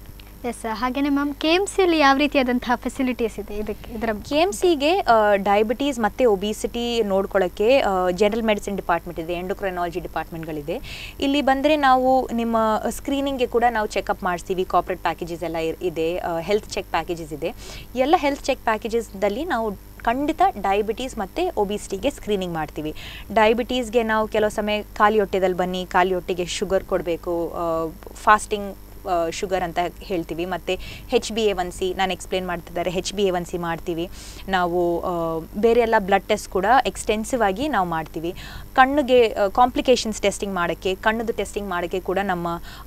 ಎಸ್ ಹಾಗೇನೆ ಮ್ಯಾಮ್ ಕೆ ಎಮ್ ಸಿಯಲ್ಲಿ ಯಾವ ರೀತಿಯಾದಂತಹ ಫೆಸಿಲಿಟೀಸ್ ಇದೆ ಇದಕ್ಕೆ ಇದರ ಕೆ ಎಮ್ ಸಿಗೆ ಡಯಾಬಿಟೀಸ್ ಮತ್ತು ಒಬಿಸಿಟಿ ನೋಡ್ಕೊಳ್ಳೋಕ್ಕೆ ಜನರಲ್ ಮೆಡಿಸಿನ್ ಡಿಪಾರ್ಟ್ಮೆಂಟ್ ಇದೆ ಎಂಡೋಕ್ರೈನಾಲಜಿ ಡಿಪಾರ್ಟ್ಮೆಂಟ್ಗಳಿದೆ ಇಲ್ಲಿ ಬಂದರೆ ನಾವು ನಿಮ್ಮ ಸ್ಕ್ರೀನಿಂಗ್ಗೆ ಕೂಡ ನಾವು ಚೆಕಪ್ ಮಾಡಿಸ್ತೀವಿ ಕಾರ್ಪೊರೇಟ್ ಪ್ಯಾಕೇಜಸ್ ಎಲ್ಲ ಇರ್- ಇದೆ ಹೆಲ್ತ್ ಚೆಕ್ ಪ್ಯಾಕೇಜಸ್ ಇದೆ ಎಲ್ಲ ಹೆಲ್ತ್ ಚೆಕ್ ಪ್ಯಾಕೇಜಸ್ದಲ್ಲಿ ನಾವು ಖಂಡಿತ ಡಯಾಬಿಟೀಸ್ ಮತ್ತು ಒಬಿಸಿಟಿಗೆ ಸ್ಕ್ರೀನಿಂಗ್ ಮಾಡ್ತೀವಿ ಡಯಾಬಿಟೀಸ್ಗೆ ನಾವು ಕೆಲವು ಸಮಯ ಖಾಲಿ ಹೊಟ್ಟೆದಲ್ಲಿ ಬನ್ನಿ ಖಾಲಿ ಹೊಟ್ಟೆಗೆ ಶುಗರ್ ಕೊಡಬೇಕು ಫಾಸ್ಟಿಂಗ್ ಶುಗರ್ ಅಂತ ಹೇಳ್ತೀವಿ ಮತ್ತು H B A one C ನಾನು ಎಕ್ಸ್ಪ್ಲೇನ್ ಮಾಡ್ತಿದ್ದಾರೆ H B A one C ಮಾಡ್ತೀವಿ ನಾವು ಆ, ಬೇರೆ ಎಲ್ಲ ಬ್ಲಡ್ ಟೆಸ್ಟ್ ಕೂಡ ಎಕ್ಸ್ಟೆನ್ಸಿವ್ ಆಗಿ ನಾವು ಮಾಡ್ತೀವಿ ಕಣ್ಣಿಗೆ ಕಾಂಪ್ಲಿಕೇಶನ್ಸ್ ಟೆಸ್ಟಿಂಗ್ ಮಾಡೋಕ್ಕೆ ಕಣ್ಣದು ಟೆಸ್ಟಿಂಗ್ ಮಾಡೋಕ್ಕೆ ಕೂಡ ನಮ್ಮ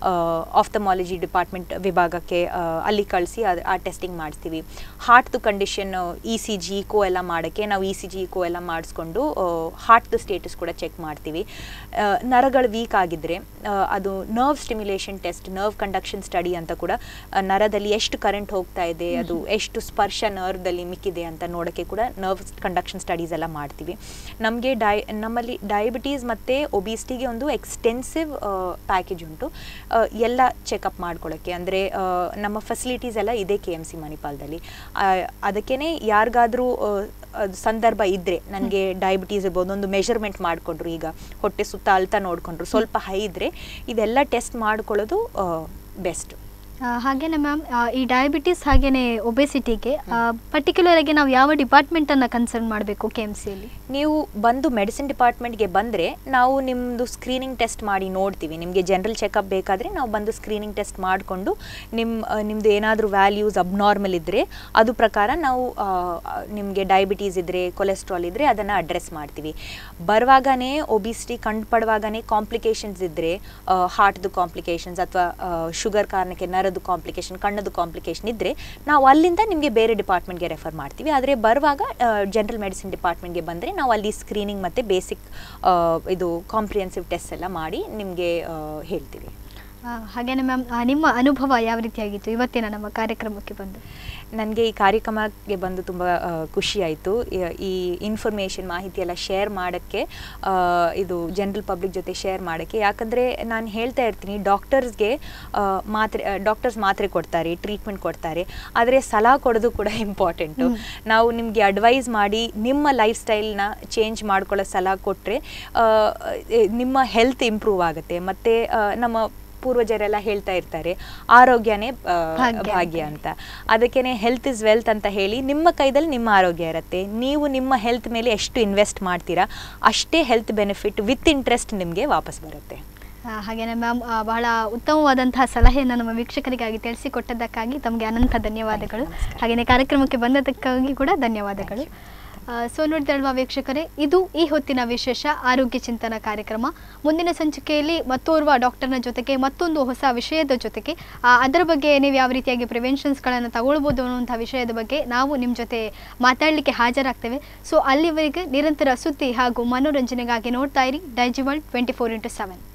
ಆಫ್ತಮಾಲಜಿ ಡಿಪಾರ್ಟ್ಮೆಂಟ್ ವಿಭಾಗಕ್ಕೆ ಆ, ಅಲ್ಲಿ ಕಳಿಸಿ ಆ ಟೆಸ್ಟಿಂಗ್ ಮಾಡಿಸ್ತೀವಿ ಹಾರ್ಟ್ದು condition E C G echo ಎಲ್ಲ ಮಾಡೋಕ್ಕೆ ನಾವು ಇ ಸಿ ಜಿ ಇಕೋ ಎಲ್ಲ ಮಾಡಿಸ್ಕೊಂಡು ಹಾರ್ಟ್ದು ಸ್ಟೇಟಸ್ ಕೂಡ ಚೆಕ್ ಮಾಡ್ತೀವಿ ಆ, ನರಗಳು ವೀಕ್ ಆಗಿದ್ದರೆ ಅದು nerve stimulation test nerve conduction study ಅಂತ ಕೂಡ ಆ, ನರದಲ್ಲಿ ಎಷ್ಟು ಕರೆಂಟ್ ಹೋಗ್ತಾ ಇದೆ ಅದು ಎಷ್ಟು ಸ್ಪರ್ಶ ನರ್ವ್ದಲ್ಲಿ ಮಿಕ್ಕಿದೆ ಅಂತ ನೋಡೋಕ್ಕೆ ಕೂಡ ನರ್ವ್ ಕಂಡಕ್ಷನ್ ಸ್ಟಡೀಸ್ ಎಲ್ಲ ಮಾಡ್ತೀವಿ ನಮಗೆ ಡೈ ನಮ್ಮಲ್ಲಿ ಡಯಾಬಿಟೀಸ್ ಮತ್ತು ಒಬಿಸಿಟಿಗೆ ಒಂದು ಎಕ್ಸ್ಟೆನ್ಸಿವ್ ಪ್ಯಾಕೇಜ್ ಉಂಟು ಆ, ಎಲ್ಲ ಚೆಕಪ್ ಮಾಡ್ಕೊಳ್ಳೋಕ್ಕೆ ಅಂದರೆ ನಮ್ಮ ಫೆಸಿಲಿಟೀಸ್ ಎಲ್ಲ ಇದೆ ಕೆ ಎಮ್ ಸಿ ಮಣಿಪಾಲದಲ್ಲಿ ಅದಕ್ಕೇ ಯಾರಿಗಾದರೂ ಸಂದರ್ಭ ಇದ್ದರೆ ನನಗೆ ಡಯಾಬಿಟೀಸ್ ಇರ್ಬೋದು ಒಂದು ಮೆಷರ್ಮೆಂಟ್ ಮಾಡಿಕೊಂಡ್ರು ಈಗ ಹೊಟ್ಟೆ ಸುತ್ತ ಅಳ್ತಾ ನೋಡಿಕೊಂಡ್ರು ಸ್ವಲ್ಪ ಹೈ ಇದ್ದರೆ ಇದೆಲ್ಲ ಟೆಸ್ಟ್ ಮಾಡ್ಕೊಳ್ಳೋದು ಬೆಸ್ಟ್ ಆ, ಹಾಗೇನೆ ಮ್ಯಾಮ್ ಈ ಡಯಾಬಿಟಿಸ್ ಹಾಗೇನೆ ಒಬೆಸಿಟಿಗೆ ಪರ್ಟಿಕ್ಯುಲರ್ ಆಗಿ ನಾವು ಯಾವ ಡಿಪಾರ್ಟ್ಮೆಂಟನ್ನು ಕನ್ಸರ್ನ್ ಮಾಡಬೇಕು ಕೆ ಎಮ್ ಸಿಯಲ್ಲಿ ನೀವು ಬಂದು ಮೆಡಿಸಿನ್ ಡಿಪಾರ್ಟ್ಮೆಂಟ್ಗೆ ಬಂದರೆ ನಾವು ನಿಮ್ಮದು ಸ್ಕ್ರೀನಿಂಗ್ ಟೆಸ್ಟ್ ಮಾಡಿ ನೋಡ್ತೀವಿ ನಿಮಗೆ ಜನರಲ್ ಚೆಕಪ್ ಬೇಕಾದರೆ ನಾವು ಬಂದು ಸ್ಕ್ರೀನಿಂಗ್ ಟೆಸ್ಟ್ ಮಾಡಿಕೊಂಡು ನಿಮ್ಮ ನಿಮ್ಮದು ಏನಾದರೂ ವ್ಯಾಲ್ಯೂಸ್ ಅಬ್ನಾರ್ಮಲ್ ಇದ್ದರೆ ಅದು ಪ್ರಕಾರ ನಾವು ನಿಮಗೆ ಡಯಾಬಿಟೀಸ್ ಇದ್ದರೆ ಕೊಲೆಸ್ಟ್ರಾಲ್ ಇದ್ದರೆ ಅದನ್ನು ಅಡ್ರೆಸ್ ಮಾಡ್ತೀವಿ ಬರುವಾಗನೇ ಒಬಿಸಿಟಿ ಕಂಡುಪಡುವಾಗನೇ ಕಾಂಪ್ಲಿಕೇಶನ್ಸ್ ಇದ್ದರೆ ಹಾರ್ಟ್ದು ಕಾಂಪ್ಲಿಕೇಶನ್ಸ್ ಅಥವಾ ಶುಗರ್ ಕಾರಣಕ್ಕೆ ನರದು ಕಾಂಪ್ಲಿಕೇಶನ್ ಕಣ್ಣದು ಕಾಂಪ್ಲಿಕೇಶನ್ ಇದ್ದರೆ ನಾವು ಅಲ್ಲಿಂದ ನಿಮಗೆ ಬೇರೆ ಡಿಪಾರ್ಟ್ಮೆಂಟ್ಗೆ ರೆಫರ್ ಮಾಡ್ತೀವಿ ಆದರೆ ಬರುವಾಗ ಜನರಲ್ ಮೆಡಿಸಿನ್ ಡಿಪಾರ್ಟ್ಮೆಂಟ್ಗೆ ಬಂದರೆ ನಾವು ಅಲ್ಲಿ ಸ್ಕ್ರೀನಿಂಗ್ ಮತ್ತು ಬೇಸಿಕ್ ಇದು ಕಾಂಪ್ರಿಹೆನ್ಸಿವ್ ಟೆಸ್ಟ್ ಎಲ್ಲ ಮಾಡಿ ನಿಮಗೆ ಹೇಳ್ತೀವಿ ಆ, ಹಾಗೇನೆ ಮ್ಯಾಮ್ ನಿಮ್ಮ ಅನುಭವ ಯಾವ ರೀತಿಯಾಗಿತ್ತು ಇವತ್ತಿನ ನಮ್ಮ ಕಾರ್ಯಕ್ರಮಕ್ಕೆ ಬಂದು ನನಗೆ ಈ ಕಾರ್ಯಕ್ರಮಕ್ಕೆ ಬಂದು ತುಂಬ ಖುಷಿ ಆಯಿತು ಈ ಇನ್ಫಾರ್ಮೇಷನ್ ಮಾಹಿತಿ ಎಲ್ಲ ಶೇರ್ ಮಾಡೋಕ್ಕೆ ಆ, ಇದು ಜನರಲ್ ಪಬ್ಲಿಕ್ ಜೊತೆ ಶೇರ್ ಮಾಡೋಕ್ಕೆ ಯಾಕಂದರೆ ನಾನು ಹೇಳ್ತಾ ಇರ್ತೀನಿ ಡಾಕ್ಟರ್ಸ್ಗೆ ಮಾತ್ರೆ ಡಾಕ್ಟರ್ಸ್ ಮಾತ್ರೆ ಕೊಡ್ತಾರೆ ಟ್ರೀಟ್ಮೆಂಟ್ ಕೊಡ್ತಾರೆ ಆದರೆ ಸಲಹೆ ಕೊಡೋದು ಕೂಡ ಇಂಪಾರ್ಟೆಂಟು ನಾವು ನಿಮಗೆ ಅಡ್ವೈಸ್ ಮಾಡಿ ನಿಮ್ಮ ಲೈಫ್ ಸ್ಟೈಲ್ನ ಚೇಂಜ್ ಮಾಡ್ಕೊಳ್ಳೋ ಸಲಹೆ ಕೊಟ್ಟರೆ ನಿಮ್ಮ ಹೆಲ್ತ್ ಇಂಪ್ರೂವ್ ಆಗುತ್ತೆ ಮತ್ತು ನಮ್ಮ ಪೂರ್ವಜರೆಲ್ಲ ಹೇಳ್ತಾ ಇರ್ತಾರೆ ಆರೋಗ್ಯನೇ ಆ, ಭಾಗ್ಯ ಭಾಗ್ಯ ಅಂತ ಅದಕ್ಕೇನೆ ಹೆಲ್ತ್ ಇಸ್ ವೆಲ್ತ್ ಅಂತ ಹೇಳಿ ನಿಮ್ಮ ಕೈದಲ್ಲಿ ನಿಮ್ಮ ಆರೋಗ್ಯ ಇರುತ್ತೆ ನೀವು ನಿಮ್ಮ ಹೆಲ್ತ್ ಮೇಲೆ ಎಷ್ಟು ಇನ್ವೆಸ್ಟ್ ಮಾಡ್ತೀರಾ ಅಷ್ಟೇ ಹೆಲ್ತ್ ಬೆನಿಫಿಟ್ ವಿತ್ ಇಂಟ್ರೆಸ್ಟ್ ನಿಮಗೆ ವಾಪಸ್ ಬರುತ್ತೆ ಆ, ಹಾಗೇನೆ ಮ್ಯಾಮ್ ಆ, ಬಹಳ ಉತ್ತಮವಾದಂತಹ ಸಲಹೆಯನ್ನು ನಮ್ಮ ವೀಕ್ಷಕರಿಗಾಗಿ ತಿಳಿಸಿಕೊಟ್ಟದ್ದಕ್ಕಾಗಿ ತಮಗೆ ಅನಂತ ಧನ್ಯವಾದಗಳು ಹಾಗೆಯೇ ಕಾರ್ಯಕ್ರಮಕ್ಕೆ ಬಂದದಕ್ಕಾಗಿ ಕೂಡ ಧನ್ಯವಾದಗಳು ಸೊ ನೋಡಿದಲ್ವಾ ವೀಕ್ಷಕರೇ ಇದು ಈ ಹೊತ್ತಿನ ವಿಶೇಷ ಆರೋಗ್ಯ ಚಿಂತನ ಕಾರ್ಯಕ್ರಮ ಮುಂದಿನ ಸಂಚಿಕೆಯಲ್ಲಿ ಮತ್ತೋರ್ವ ಡಾಕ್ಟರ್ನ ಜೊತೆಗೆ ಮತ್ತೊಂದು ಹೊಸ ವಿಷಯದ ಜೊತೆಗೆ ಆ, ಅದರ ಬಗ್ಗೆ ನೀವು ಯಾವ ರೀತಿಯಾಗಿ ಪ್ರಿವೆನ್ಷನ್ಸ್ಗಳನ್ನು ತಗೊಳ್ಬೋದು ಅನ್ನುವಂಥ ವಿಷಯದ ಬಗ್ಗೆ ನಾವು ನಿಮ್ಮ ಜೊತೆ ಮಾತಾಡಲಿಕ್ಕೆ ಹಾಜರಾಗ್ತೇವೆ ಸೊ ಅಲ್ಲಿವರೆಗೆ ನಿರಂತರ ಸುದ್ದಿ ಹಾಗೂ ಮನೋರಂಜನೆಗಾಗಿ ನೋಡ್ತಾ ಇರಿ Daiji world twenty four into seven